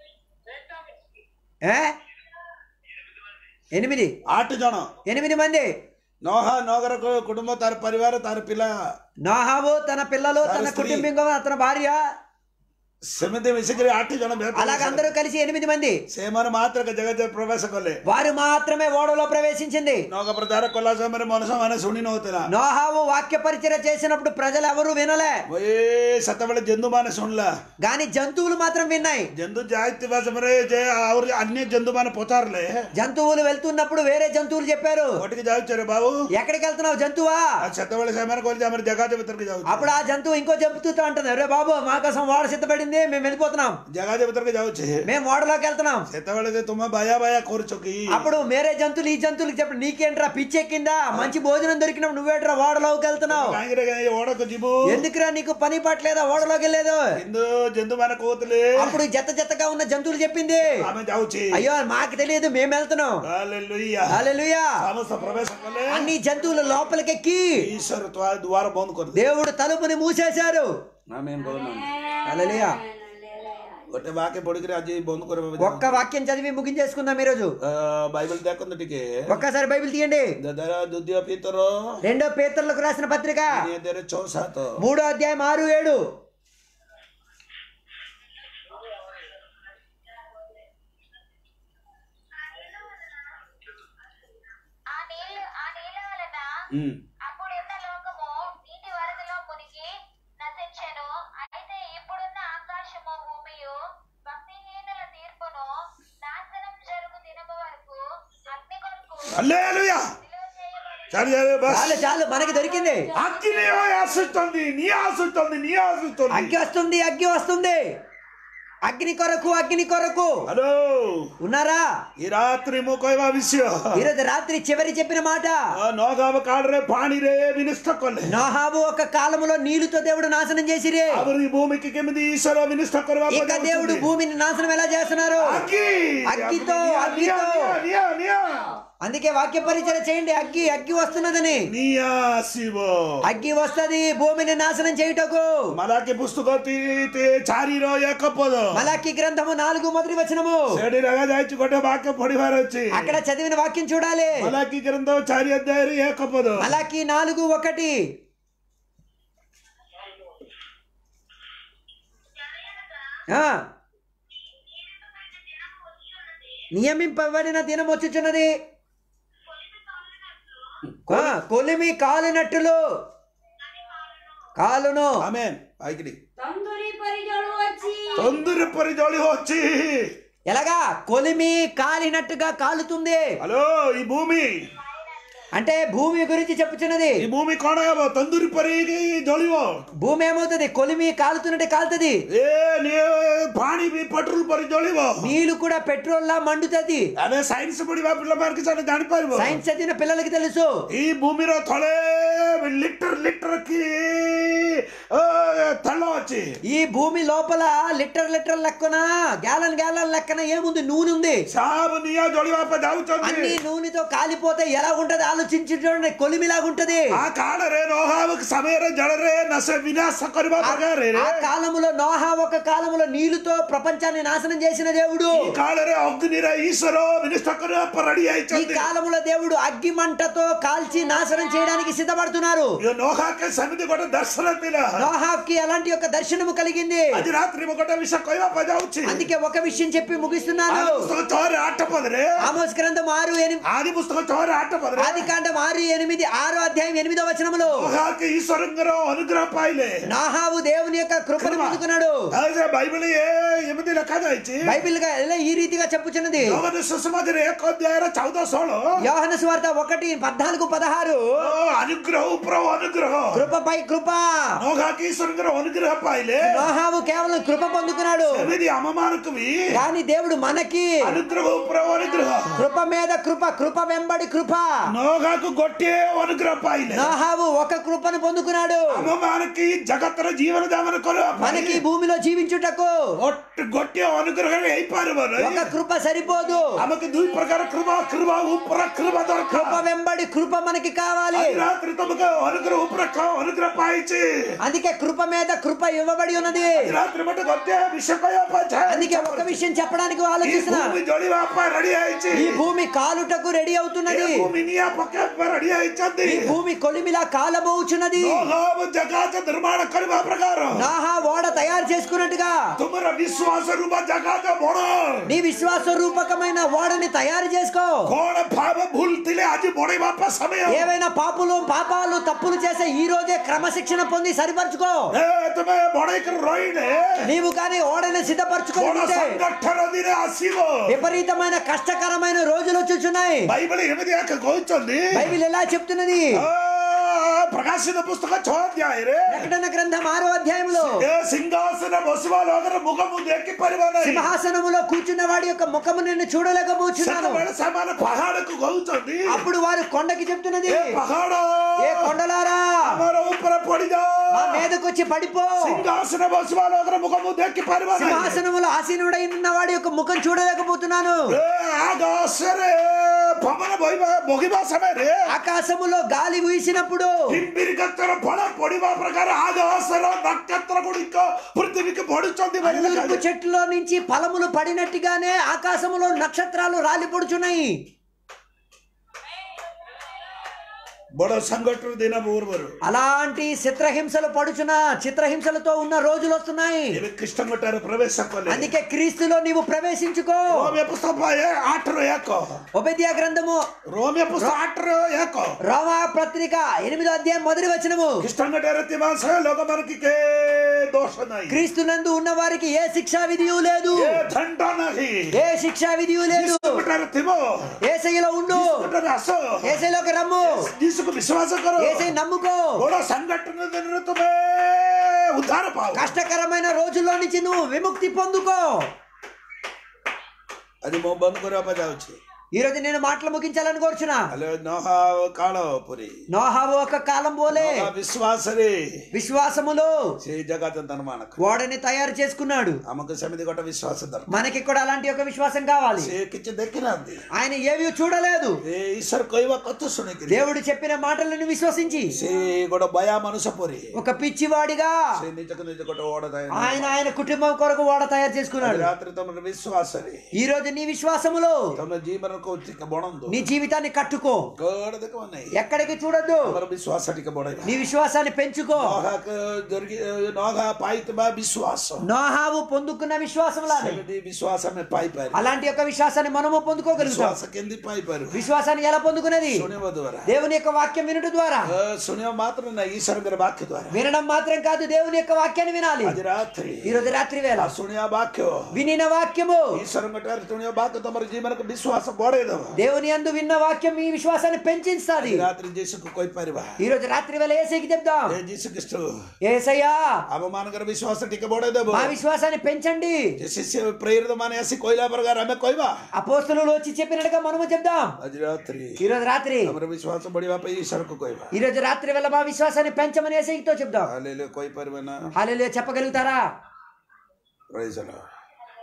Speaker 1: ఏ ఎనిమిది
Speaker 2: ଆଠ ଜଣ
Speaker 1: ఎనిమిది మంది
Speaker 2: ନହ ନଗର କୁ- కుటుంబ ତାର ପରିବାର ତାର ପିଲା
Speaker 1: నోహావు తన పిల్లలు తన
Speaker 2: స్త్రీ.
Speaker 1: కుటుంబం అతని భార్య
Speaker 2: ସେମିତି ମିଶିକିରି ଆଠ ଜଣ ଭେ-
Speaker 1: అలాగ అందరూ కలిసి ఎనిమిది మంది
Speaker 2: ସେମାନେ ମାତ୍ର ଜଗତ ପ୍ରବେଶ କଲେ
Speaker 1: వారు మాత్రమే ఓడలో ప్రవేశించింది
Speaker 2: ନଗ ପ୍ରଚାର କଲା ସମୟରେ ମଣିଷ ମାନେ ଶୁଣି ନଉଥିଲା
Speaker 1: నోహావు వాక్య పరిచయ చేసినప్పుడు ప్రజలు ఎవరు వినలే
Speaker 2: ଏ ସେତେବେଳେ ଜେନ୍ଦୁ ମାନେ ଶୁଣିଲା
Speaker 1: గాని జంతువులు మాత్రం విన్నాయి
Speaker 2: ଜେନ୍ଦୁ ଯାଇଥିବା ସମୟରେ ଯେ ଆହୁରି ଅନ୍ୟ ଜେନ୍ଦୁ ମାନେ ପଚାରିଲେ
Speaker 1: జంతువులు వెళ్తున్నప్పుడు వేరే జంతువులు చెప్పారు
Speaker 2: କୋଟିକି ଯାଉଛ ରେ ବାବୁ
Speaker 1: ఎక్కడికి వెళ్తున్నావు జంతువా
Speaker 2: ଆଉ ସେତେବେଳେ ସେମାନେ କହିଲେ ଯେ ଆମର ଜଗାତ ଭିତରକୁ ଯାଉଛୁ
Speaker 1: అప్పుడు ఆ జంతువు ఇంకో జంతువుతో అంటుంది అరే బాబు మా కోసం ఓడ సిద్ధపడింది మేము వెళ్ళిపోతున్నాం
Speaker 2: ଜଗାତ ଭିତରକୁ ଯାଉଛେ
Speaker 1: మేము ఓడలోకి వెళ్తున్నాం
Speaker 2: ସେତେବେଳେ ଯେ ତୁମେ ବାୟା ବାୟା କରୁଛ କି
Speaker 1: అప్పుడు మేరే జంతువులు ఈ జంతువులకి చెప్పండి నీకేంట్రా పిచ్చెక్కిందా మంచి భోజనం దొరికినప్పుడు నువ్వేట్రా ఓడలోకి వెళ్తున్నావు
Speaker 2: କାହିଁକି ରେ ଏ ଓଡକୁ ଯିବୁ
Speaker 1: ఎందుకురా నీకు పని పట్టలేదా ఓడలోకి వెళ్ళలేదు
Speaker 2: କିନ୍ତୁ ଜେନ୍ଦୁ ମାନେ କହୁଥିଲେ
Speaker 1: అప్పుడు జత జతగా ఉన్న జంతువులు చెప్పింది
Speaker 2: ଆମେ ଯାଉଛେ
Speaker 1: అయ్యో మాకు తెలియదు మేము వెళ్తున్నాం
Speaker 2: ହାଲେଲୁୟା
Speaker 1: హల్లెలూయా
Speaker 2: ସମସ୍ତ ପ୍ରବେଶ କଲେ
Speaker 1: అన్ని జంతువులు లోపలికెక్కి
Speaker 2: ଈଶ୍ୱର ତ୍ୱା ଦ୍ୱାର ବନ୍ଦ କରିଦେଲେ
Speaker 1: దేవుడు తలుపుని మూసేశారు
Speaker 2: ଆମେ
Speaker 1: హల్లెలూయా
Speaker 2: ଗୋଟେ ବାକେ ପଢିକିରି ଆଜି ବନ୍ଦ କରିବା
Speaker 1: ఒక్క వాక్యం చదివి ముగించేసుకుందాం ఈరోజు
Speaker 2: బైబిల్ ଦେଖନ୍ତୁ ଟିକେ
Speaker 1: ఒక్కసారి బైబిల్ తీయండి
Speaker 2: ଦାଦାର ଦ୍ୱିତୀୟ ପିତର
Speaker 1: రెండో పేతర్లకు రాసిన పత్రిక
Speaker 2: ନିହାତିରେ ଛଅ ସାତ
Speaker 1: మూడో అధ్యాయం ఆరు ఏడు
Speaker 3: ఆ నీళ్లు ఆ నీళ్ళ వలన
Speaker 2: ఉమ్.
Speaker 3: అప్పుడున్న లోకము నీటి వరదలో మునిగి నశించెను అయితే ఇప్పుడున్న ఆకాశము భూమియు భక్తిహీనుల తీర్పును నాశనం జరుగు దినము వరకు అగ్ని కొరకు
Speaker 2: హల్లెలూయా
Speaker 3: నిలువ చేయబడి
Speaker 2: చాలు చాలు బస్
Speaker 1: చాలు చాలు మనకి దొరికింది
Speaker 2: అగ్ని ఆశిస్తుంది నీ ఆశిస్తుంది నీ ఆశిస్తుంది
Speaker 1: అగ్గి వస్తుంది అగ్గి వస్తుంది అగ్ని కొరకు అగ్ని కొరకు
Speaker 2: హలో
Speaker 1: ఉన్నారా
Speaker 2: ఈ రాత్రి ମୁଁ କହିବା ବିଷୟ
Speaker 1: ఈరోజు రాత్రి చివరి చెప్పిన మాట
Speaker 2: ନଗାବ କାଳରେ ପାଣିରେ ବିନଷ୍ଟ କଲେ
Speaker 1: నోహాబు ఒక కాలములో నీళ్లతో దేవుడు నాశనం చేసిరే
Speaker 2: ଆହୁରି ଭୂମିକି କେମିତି ଈଶ୍ୱର ବିନଷ୍ଟ କରିବା
Speaker 1: ఇక దేవుడు భూమిని నాశనం ఎలా చేస్తున్నారు
Speaker 2: ଆଗି
Speaker 1: అగ్గితో,
Speaker 2: ନିଆଁ,
Speaker 1: అగ్గితో.
Speaker 2: ନିଆଁ, ନିଆଁ, ନିଆଁ।
Speaker 1: అందుకే వాక్య పరిచయం చేయండి అగ్గి అగ్గి వస్తున్నదని
Speaker 2: ନିଆଁ ଆସିବ
Speaker 1: అగ్గి వస్తది భూమిని నాశనం చేయుటకు
Speaker 2: ମାଲାକି ପୁସ୍ତକ ତି- ତି- ଚାରିର ଏକ ପଦ
Speaker 1: మలాకి గ్రంథము నాలుగు మొదటి వచనము
Speaker 2: ସେଠି ଲେଖା ଯାଇଛି ଗୋଟେ ବାକ୍ୟ ପଢିବାର ଅଛି
Speaker 1: అక్కడ చదివిన వాక్యం చూడాలి
Speaker 2: ମାଲାକି ଗ୍ରନ୍ଥ ଚାରି ଅଧ୍ୟାୟରେ ଏକ ପଦ
Speaker 1: మలాకి నాలుగు ఒకటి ఆ, నియమింపబడిన దినం వచ్చుచున్నది ఆ, కొలిమి కాలినట్టులు కాలును
Speaker 2: ఆమె పైకి
Speaker 4: ତନ୍ଦୁରୀ ପରି ଜଳୁଅଛି
Speaker 2: ତନ୍ଦୁର ପରି ଜଳି ଅଛି
Speaker 1: ఎలాగా కొలిమి కాలినట్టుగా కాలుతుంది
Speaker 2: హలో ఈ భూమి
Speaker 1: అంటే భూమి గురించి చెప్పుచున్నది
Speaker 2: ఈ భూమి କଣ ହେବ ତନ୍ଦୁରୀ ପରି ଜଳିବ
Speaker 1: భూమి ఏమవుతుంది కొలిమి కాలుతున్నట్టే కాలుతుంది
Speaker 2: ଏ ନି- ପାଣି ବି ପେଟ୍ରୋଲ ପରି ଜଳିବ
Speaker 1: నీళ్లు కూడా పెట్రోల్ లా మండుతుంది
Speaker 2: ଆମେ ସାଇନ୍ସ ପଢିବା ପିଲାମାନେ କିଛି ଆମେ ଜାଣିପାରିବ
Speaker 1: సైన్స్ చదివిన పిల్లలకి తెలుసు
Speaker 2: ఈ భూమిର ତଳେ ଲିଟର ଲିଟର କି ଅ, ତେଲ ଅଛି
Speaker 1: ఈ భూమి లోపల లిటర్ లిటర్ లెక్కన గ్యాలన్ గ్యాలన్ లెక్కన ఏముంది నూనె ఉంది
Speaker 2: ସବୁ ନିଆଁ ଜଳିବା ପାଇଁ
Speaker 1: అన్ని
Speaker 2: ଯାଉଛନ୍ତି
Speaker 1: నూనెతో కాలిపోతే ఎలా ఉంటది ఆలోచించి చూడండి కొలిమిలాగుంటది
Speaker 2: ఆ కాଳରେ ନୋହାବ ସମୟରେ ଜଳରେ ନାଶ ବିନାଶ କରିବା ପ୍ରକାରରେ
Speaker 1: ఆ కాలములో నోహా ఒక కాలములో నీళ్లుతో ప్రపంచాన్ని నాశనం చేసిన దేవుడు
Speaker 2: ఈ కాଳରେ ଅଗ୍ନିରେ ଈଶ୍ୱର ବିନିଷ୍ଟ କରିବା ପାଇଁ ରେଡି
Speaker 1: ఈ
Speaker 2: ହେଇଛନ୍ତି
Speaker 1: కాలములో దేవుడు అగ్గి మంటతో కాల్చి నాశనం చేయడానికి సిద్ధపడుతున్నారు
Speaker 2: ନୋହାକେ ସେମିତି ଗୋଟେ ଦର୍ଶନ ଥିଲା
Speaker 1: నోహాకి అలాంటి ఒక దర్శనము కలిగింది
Speaker 2: ଆଜି ରାତ୍ରି ମୁଁ ଗୋଟେ ବିଷୟ କହିବା ପାଇଁ ଯାଉଛି
Speaker 1: అందుకే ఒక విషయం చెప్పి ముగిస్తున్నాను
Speaker 2: ఆది పుస్తకం ଛଅରେ ఆଠ పదରେ
Speaker 1: ఆమోస్ గ్రంథం ఆరు ఎనిమిది
Speaker 2: ఆది పుస్తకం ଛଅରେ ఆଠ పదରେ
Speaker 1: ఆది కాండం ఆరు ఎనిమిది ఆరో అధ్యాయం ఎనిమిదో వచనములో
Speaker 2: ନୋହାକେ ଈଶ୍ୱରଙ୍କର ଅନୁଗ୍ରହ ପାଇଲେ
Speaker 1: నాహావు దేవుని యొక్క కృపను పొందుకున్నాడు
Speaker 2: ଆଉ ସେ ବାଇబଲ ଏ ଏମିତି ଲେଖାଯାଇଛି
Speaker 1: బైబిల్ గా ఇలా ఈ రీతిగా చెప్పుచున్నది
Speaker 2: ଜଗତ ସୁସମାଜରେ ଏକ ଅଧ୍ୟାୟର ଚଉଦ ଷୋହଳ
Speaker 1: యోహన స్వార్థ ఒకటి పద్నాలుగు పదహారు
Speaker 2: ଓ, ଅନୁଗ୍ରହ ଉପର ଅନୁଗ୍ରହ
Speaker 1: కృపపై కృప
Speaker 2: ନୋହାକେ ଈଶ୍ୱରଙ୍କର ଅନୁଗ୍ରହ ପାଇଲେ
Speaker 1: నోహావు కేవలం కృప పొందుకున్నాడు
Speaker 2: ସେମିତି ଆମମାନଙ୍କୁ ବି
Speaker 1: కానీ దేవుడు మనకి
Speaker 2: ଅନୁଗ୍ରହ ଉପର ଅନୁଗ୍ରହ
Speaker 1: కృప మీద కృప కృప వెంబడి కృప
Speaker 2: ନୋହାକୁ ଗୋଟିଏ ଅନୁଗ୍ରହ ପାଇଲେ
Speaker 1: నోహావు ఒక కృపను పొందుకున్నాడు
Speaker 2: ଆମମାନଙ୍କୁ ఈ ଜଗତର ଜୀବନ ଯାପନ କରିବା
Speaker 1: మనకి
Speaker 2: ପାଇଁ
Speaker 1: ఈ భూమిలో జీవించుటకు
Speaker 2: ଗୋଟେ- ଗୋଟିଏ ଅନୁଗ୍ରହ ହେଇପାରିବ
Speaker 1: ఒక
Speaker 2: ନାହିଁ
Speaker 1: కృప సరిపోదు
Speaker 2: ଆମକୁ ଦୁଇ ପ୍ରକାର କୃପା କୃପା ଉପର କୃପା
Speaker 1: కృప
Speaker 2: ଦରକାର
Speaker 1: వెంబడి కృప మనకి కావాలి
Speaker 2: ଆଜି ରାତ୍ରି ତମକୁ ଅନୁଗ୍ରହ ଉପରେ କ- ଅନୁଗ୍ରହ ପାଇଛି
Speaker 1: అందుకే కృప మీద కృప ఇవ్వబడి ఉన్నది
Speaker 2: ଆଜି ରାତ୍ରି ଗୋଟେ ଗଦ୍ୟ ବିଷୟ କହିବା ପାଇଁ
Speaker 1: అందుకే
Speaker 2: ଚାହେଁ।
Speaker 1: ఒక విషయం చెప్పడానికి
Speaker 2: ఈ
Speaker 1: ఆలోచిస్తున్నా
Speaker 2: ଭୂମି ଜଳିବା ପାଇଁ ରେଡି ହେଇଛି
Speaker 1: ఈ భూమి కాలుటకు రెడీ
Speaker 2: ଏ
Speaker 1: అవుతున్నది
Speaker 2: ଭୂମି ନିଆଁ ପକେଇବା ପାଇଁ ରେଡି ହେଇଛନ୍ତି
Speaker 1: ఈ భూమి కొలిమిలా కాలబోచున్నది
Speaker 2: ନୋହାବ ଜଗାତ ନିର୍ମାଣ କରିବା ପ୍ରକାର
Speaker 1: నాహా ఓడ తయారు చేసుకున్నట్టుగా
Speaker 2: ତୁମର ବିଶ୍ୱାସ ରୂପ ଜଗାତ ବଣ
Speaker 1: నీ విశ్వాస రూపకమైన ఓడని తయారు చేసుకో
Speaker 2: କଣ ଭାବ ଭୁଲ ଥିଲେ ଆଜି ବଢେଇବା ପାଇଁ ସମୟ
Speaker 1: ఏవైనా పాపులు పాపాలు తప్పులు చేసే ఈ రోజే క్రమశిక్షణ పొంది సరిపరచుకో
Speaker 2: ଏ ତୁମେ ବଢେଇକରି ରହିଲେ
Speaker 1: నీవు కానీ ఓడని
Speaker 2: ବଡ
Speaker 1: సిద్ధపరచుకోకపోతే
Speaker 2: ସଂଗଠନ ଦିନ ଆସିବ
Speaker 1: విపరీతమైన కష్టకరమైన రోజులు వచ్చుచున్నాయి
Speaker 2: ବାଇବଲ ଏମିତି ଏକ କହୁଛନ୍ତି
Speaker 1: బైబిల్ ఎలా చెప్తున్నది
Speaker 2: ଆ, ପ୍ରକାଶିତ ପୁସ୍ତକ ଛଅ ଅଧ୍ୟାୟରେ
Speaker 1: ప్రకటన గ్రంథం ఆరో అధ్యాయంలో
Speaker 2: ଏ ସିଂହାସନ ବସିବା ଲୋକର ମୁଖ ମୁଁ ଦେଖିପାରିବ ନାହିଁ
Speaker 1: సింహాసనములో కూర్చున్న వాడి యొక్క ముఖము నిన్ను చూడలేకపోతున్నాను
Speaker 2: ସେତେବେଳେ ସେମାନେ ପାହାଡକୁ କହୁଛନ୍ତି
Speaker 1: అప్పుడు వారు కొండకి చెప్తున్నది
Speaker 2: ଏ ପାହାଡ
Speaker 1: ఏ కొండలారా
Speaker 2: ଆମର ଉପରେ ପଡିଯାଅ
Speaker 1: మా మీదకొచ్చి పడిపో
Speaker 2: ସିଂହାସନ ବସିବା ଲୋକର ମୁଖ ମୁଁ ଦେଖିପାରିବ ନାହିଁ
Speaker 1: సింహాసనములో ఆసీనుడై ఉన్న వాడి యొక్క ముఖం చూడలేకపోతున్నాను
Speaker 2: ଏ ଆକାଶରେ ପବନ ବହିବା ବହିବା ସମୟରେ
Speaker 1: ఆకాశములో గాలి వీసినప్పుడు
Speaker 2: ଟିମ୍ବିରି ଗଛର ଫଳ ପଡିବା ପ୍ରକାର ଆକାଶର ନକ୍ଷତ୍ର ଗୁଡିକ ପୃଥିବୀକୁ ବଢୁଛନ୍ତି ବୋଲି
Speaker 1: అంజూరపు
Speaker 2: ଲେଖାଯାଇଛି।
Speaker 1: చెట్టులో నుంచి ఫలములు పడినట్టుగానే ఆకాశములో నక్షత్రాలు రాలి పడుచున్నాయి
Speaker 2: ବଡ ସଂଗଠନ ଦିନ ପୂର୍ବରୁ
Speaker 1: అలాంటి చిత్రహింసలు పడుచున్న చిత్రహింసలతో ఉన్న రోజులు వస్తున్నాయి
Speaker 2: ଏବେ କୃଷ୍ଣଙ୍କଠାରେ ପ୍ରବେଶ କଲେ
Speaker 1: అందుకే క్రీస్తులో నీవు ప్రవేశించుకో
Speaker 2: ରୋମିଓ ପୁସ୍ତକ ଆଠର ଏକ
Speaker 1: ఉపద్యా గ్రంథము
Speaker 2: ରୋମିଓ ପୁସ୍ତକ ଆଠର ଏକ
Speaker 1: రోమా పత్రిక ఎనిమిదో అధ్యాయం మొదటి వచనము
Speaker 2: କୃଷ୍ଣଙ୍କଠାରେ ଥିବା ସେ ଲୋକମାନଙ୍କୁ କେ ଦୋଷ ନାହିଁ
Speaker 1: క్రీస్తునందు ఉన్న వారికి ఏ శిక్షా విధియు లేదు
Speaker 2: ଏ ଦଣ୍ଡ ନାହିଁ
Speaker 1: ఏ శిక్షా విధియు లేదు
Speaker 2: ଯୀଶୁଙ୍କଠାରେ ଥିବ
Speaker 1: ఏసయ్యలో ఉండు
Speaker 2: ଯୀଶୁଙ୍କଠାରେ ଆସ
Speaker 1: ఏసైలోకి రమ్ము
Speaker 2: ଯୀଶୁକୁ ବିଶ୍ୱାସ କର
Speaker 1: ఏసై నమ్ముకో
Speaker 2: ବଡ ସଂଗଠନ ଦିନରେ ତୁମେ उद्धार पाओ
Speaker 1: కష్టకరమైన రోజుల్లో నుంచి నువ్వు విముక్తి పొందుకో
Speaker 2: ଆଜି ମୁଁ ବନ୍ଦ କରିବା ପାଇଁ ଯାଉଛି
Speaker 1: ఈ రోజు నేను మాటలు ముగించాలని కోరుచున్నా
Speaker 2: ହେଲେ ନହା କାଳ ପରି
Speaker 1: నోహావు ఒక కాలం పోలే
Speaker 2: ନହା ବିଶ୍ୱାସରେ
Speaker 1: విశ్వాసములో
Speaker 2: ସେଇ ଜାଗା ନିର୍ମାଣ କରେ
Speaker 1: ఓడని తయారు చేసుకున్నాడు
Speaker 2: ଆମକୁ ସେମିତି ଗୋଟେ ବିଶ୍ୱାସ ଦରକାର
Speaker 1: మనకి కూడా అలాంటి ఒక విశ్వాసం కావాలి
Speaker 2: ସେ କିଛି ଦେଖିନାହାନ୍ତି
Speaker 1: ఆయన ఏవి చూడలేదు
Speaker 2: ଏ ଈଶ୍ୱର କହିବା କଥା ଶୁଣିକିରି
Speaker 1: దేవుడు చెప్పిన మాటలను విశ్వసించి
Speaker 2: ସେ ଗୋଟେ ବୟା ମନୁଷ୍ୟ ପରି
Speaker 1: ఒక పిచ్చివాడిగా
Speaker 2: ସେ ନିଜକୁ ନିଜ ଗୋଟେ ଓଡ
Speaker 1: ఆయన ఆయన కుటుంబం కొరకు ఓడ తయారు చేసుకున్నాడు
Speaker 2: ରାତିରେ ତମର ବିଶ୍ୱାସରେ
Speaker 1: ఈ రోజు నీ విశ్వాసములో
Speaker 2: ତମ ଜୀବନ ଟିକେ ବଢନ୍ତୁ
Speaker 1: నీ జీవితాన్ని కట్టుకో
Speaker 2: ଗଡ଼ ଦେଖ ନାହିଁ
Speaker 1: ఎక్కడికి చూడొద్దు
Speaker 2: ଆମର ବିଶ୍ୱାସ ଟିକେ ବଢେଇବା
Speaker 1: నీ విశ్వాసాన్ని పెంచుకో
Speaker 2: ନଘା ଜରିକି ନଘା ପାଇଥିବା ବିଶ୍ୱାସ
Speaker 1: నోహావు పొందుకున్న విశ్వాసంలానే
Speaker 2: ସେମିତି ବିଶ୍ୱାସ ଆମେ ପାଇପାରିବା
Speaker 1: అలాంటి యొక్క విశ్వాసాన్ని మనము పొందుకోగలుగుతాం
Speaker 2: ବିଶ୍ୱାସ କେମିତି ପାଇପାରିବା
Speaker 1: విశ్వాసాన్ని ఎలా పొందుకునేది
Speaker 2: ଶୁଣିବା ଦ୍ୱାରା
Speaker 1: దేవుని యొక్క వాక్యం వినుట ద్వారా
Speaker 2: ଅ, ଶୁଣିବା ମାତ୍ର ନାହିଁ ଈଶ୍ୱରଙ୍କର ବାକ୍ୟ ଦ୍ୱାରା
Speaker 1: వినడం మాత్రం కాదు దేవుని యొక్క వాక్యాన్ని వినాలి
Speaker 2: ଆଜି ରାତ୍ରି
Speaker 1: ఈ రోజు రాత్రి వేళ
Speaker 2: ଆଉ ଶୁଣିବା ବାକ୍ୟ
Speaker 1: వినిన వాక్యము
Speaker 2: ଈଶ୍ୱରଙ୍କ ଠାରେ ଶୁଣିବା ବାକ୍ୟ ତମର ଜୀବନକୁ ବିଶ୍ୱାସ ବଢେଇଦବ
Speaker 1: దేవుని యందు విన్న వాక్యం మీ విశ్వాసాన్ని పెంచిస్తుంది
Speaker 2: ଆଜି ରାତ୍ରି ଯୀଶୁକୁ କହିପାରିବା
Speaker 1: ఈ రోజు రాత్రి వేళ ఏసైకి చెప్దాం
Speaker 2: ଏ ଯୀଶୁ ଖ୍ରୀଷ୍ଟ
Speaker 1: ఏసయ్యా
Speaker 2: ଆମ ମାନଙ୍କର ବିଶ୍ୱାସ ଟିକେ ବଢେଇଦବ
Speaker 1: మా విశ్వాసాన్ని పెంచండి
Speaker 2: ଯେ ଶିଷ୍ୟ ପ୍ରେରିତ ମାନେ ଆସି କହିଲା ପ୍ରକାର ଆମେ କହିବା
Speaker 1: అపోస్తులు వచ్చి చెప్పినట్టుగా మనము చెప్దాం
Speaker 2: ଆଜି ରାତ୍ରି
Speaker 1: ఈ రోజు రాత్రి
Speaker 2: ଆମର ବିଶ୍ୱାସ ବଢିବା ପାଇଁ ଈଶ୍ୱରକୁ କହିବା
Speaker 1: ఈ రోజు రాత్రి వేళ మా విశ్వాసాన్ని పెంచమని ఏసైతో చెప్దాం
Speaker 2: ହାଲେଲୁୟା କହିପାରିବେ ନା
Speaker 1: హాలెలూయా చెప్పగలుగుతారా
Speaker 2: praise the Lord.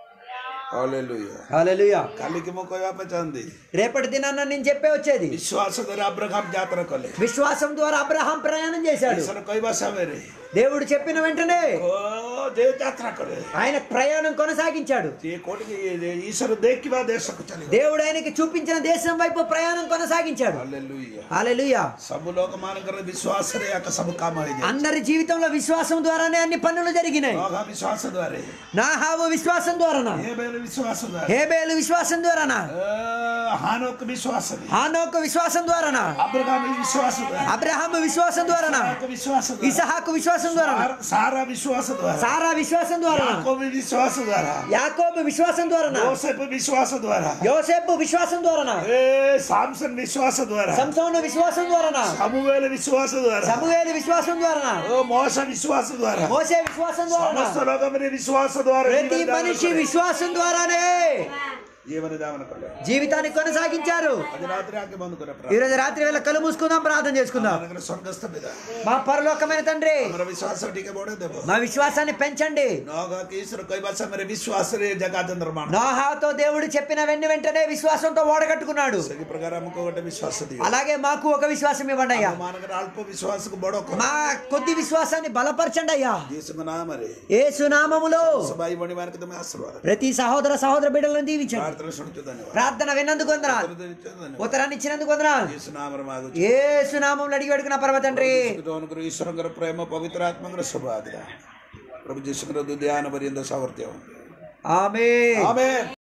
Speaker 2: Hallelujah
Speaker 1: hallelujah
Speaker 2: କାଲିକି ମୁଁ କହିବା ପାଇଁ ଚାହାନ୍ତି
Speaker 1: రేపటి దినాన్న నేను చెప్పే వచ్చేది
Speaker 2: ବିଶ୍ୱାସ ଦ୍ୱାରା అబ్రహాం ଯାତ୍ରା କଲେ
Speaker 1: విశ్వాసం ద్వారా అబ్రహాం ప్రయాణం చేశాడు
Speaker 2: ଈଶ୍ୱର କହିବା ସମୟରେ
Speaker 1: దేవుడు చెప్పిన వెంటనే
Speaker 2: ଓ ଯେ ଯାତ୍ରା କଲେ
Speaker 1: ఆయన ప్రయాణం కొనసాగించాడు
Speaker 2: ସିଏ କୋଉଠିକି ଈଶ୍ୱର ଦେଖିବା ଦେଶକୁ ଚାଲିବ
Speaker 1: దేవుడు ఆయనకి చూపించిన దేశం వైపు ప్రయాణం కొనసాగించాడు
Speaker 2: ହାଲେଲୁୟା
Speaker 1: హాలెలూయా
Speaker 2: ସବୁ ଲୋକମାନଙ୍କର ବିଶ୍ୱାସରେ ଆକ ସବୁ କାମ ହେଇଯାଏ
Speaker 1: అందరి జీవితంలో విశ్వాసం ద్వారానే అన్ని పనులు జరిగినాయి
Speaker 2: ନଘା ବିଶ୍ୱାସ ଦ୍ୱାରା
Speaker 1: నాహావు విశ్వాసం ద్వారానా
Speaker 2: ఏబేలు విశ్వాସ ଦ୍ୱାରା
Speaker 1: హేబేలు విశ్వాసం ద్వారానా
Speaker 2: హానోక్ విశ్వాస
Speaker 1: హానోకు విశ్వాసం ద్వారానా
Speaker 2: అబ్రహాం విశ్వాస ద్వారా
Speaker 1: అబ్రహాము విశ్వాసం ద్వారానా
Speaker 2: ఇస్హాకు విశ్వాస ద్వారా
Speaker 1: ఇసహాకు విశ్వాసం ద్వారానా
Speaker 2: సారా- సారా విశ్వాస ద్వారా
Speaker 1: సారా విశ్వాసం ద్వారానా
Speaker 2: యాకోబు విశ్వాస ద్వారా
Speaker 1: యాకోబు విశ్వాసం ద్వారానా
Speaker 2: యోసేపు విశ్వాస ద్వారా
Speaker 1: యోసేపు విశ్వాసం ద్వారానా
Speaker 2: ఏ సాంసన్ విశ్వాస ద్వారా
Speaker 1: సంసోను విశ్వాసం ద్వారానా
Speaker 2: సమూవేల విశ్వాస ద్వారా
Speaker 1: సమూయేలు విశ్వాసం ద్వారానా
Speaker 2: ఓ మోస విశ్వాస ద్వారా
Speaker 1: మోసే విశ్వాసం ద్వారానా
Speaker 2: సమస్త లోకమని విశ్వాస ద్వారా
Speaker 1: ప్రతి మనిషి విశ్వాసం ద్వారానే
Speaker 2: జీవన జామన కలే
Speaker 1: జీవితాన్ని కొనసాగించారు
Speaker 2: అది రాత్రి ఆకి బంద్ కొర
Speaker 1: ఈ రోజు రాత్రి వేళ కళ్ళు మూసుకుందాం ప్రార్థన చేసుకుందాం
Speaker 2: ప్రార్థన స్వర్గస్థ పిత
Speaker 1: మా పరలోకమైన తండ్రి
Speaker 2: ଆମର ବିଶ୍ୱାସ ଟିକେ ବଢେଇ ଦେବ
Speaker 1: మా విశ్వాసాన్ని పెంచండి
Speaker 2: ନଗା ଈଶ୍ୱର କହିବା ସମୟରେ ବିଶ୍ୱାସରେ ଜଗାତ ନିର୍ମାଣ
Speaker 1: నోహాతో దేవుడు చెప్పిన వెండి వెంటనే విశ్వాసంతో ఓడగట్టుకున్నాడు
Speaker 2: ସେହି ପ୍ରକାର ଆମକୁ ଗୋଟେ ବିଶ୍ୱାସ ଦିଅ
Speaker 1: అలాగే మాకు ఒక విశ్వాసం ఇవ్వండి అయ్యా
Speaker 2: ମାନଙ୍କର ଅଳ୍ପ ବିଶ୍ୱାସକୁ ବଡ କର
Speaker 1: మా కొద్ది విశ్వాసాన్ని బలపరచండి అయ్యా
Speaker 2: ଯୀଶୁଙ୍କ ନାମରେ
Speaker 1: ఏసు నామములో
Speaker 2: ସବୁ ଭାଇ ଭଉଣୀ ମାନଙ୍କୁ ତମେ ଆଶୀର୍ବାଦ
Speaker 1: ప్రతి సహోదర సహోదర బిడ్డలను దీవించండి
Speaker 2: ପ୍ରାର୍ଥନା ଶୁଣୁଛୁ ଧନ୍ୟବାଦ
Speaker 1: ప్రార్థన విన్నందుకు వందనాలు
Speaker 2: ଉତ୍ତର ଦେଇଛୁ ଧନ୍ୟବାଦ
Speaker 1: ఉత్తరాన్ని ఇచ్చినందుకు వందనాలు
Speaker 2: ଯୀଶୁ ନାମରେ ମାଗୁଛୁ
Speaker 1: ఏసు నామంలో అడిగి పెడుకున్న పర్వ తండ్రి
Speaker 2: ଅନୁଗ୍ରହ ଈଶ୍ୱରଙ୍କର ପ୍ରେମ ପବିତ୍ର ଆତ୍ମାଙ୍କର ଶୁଭ ଆଗ୍ରହ ପ୍ରଭୁ ଯୀଶୁଙ୍କର ଧ୍ୟାନ ପର୍ଯ୍ୟନ୍ତ ସାମର୍ଥ୍ୟ
Speaker 1: ఆమె
Speaker 2: ଆମେନ୍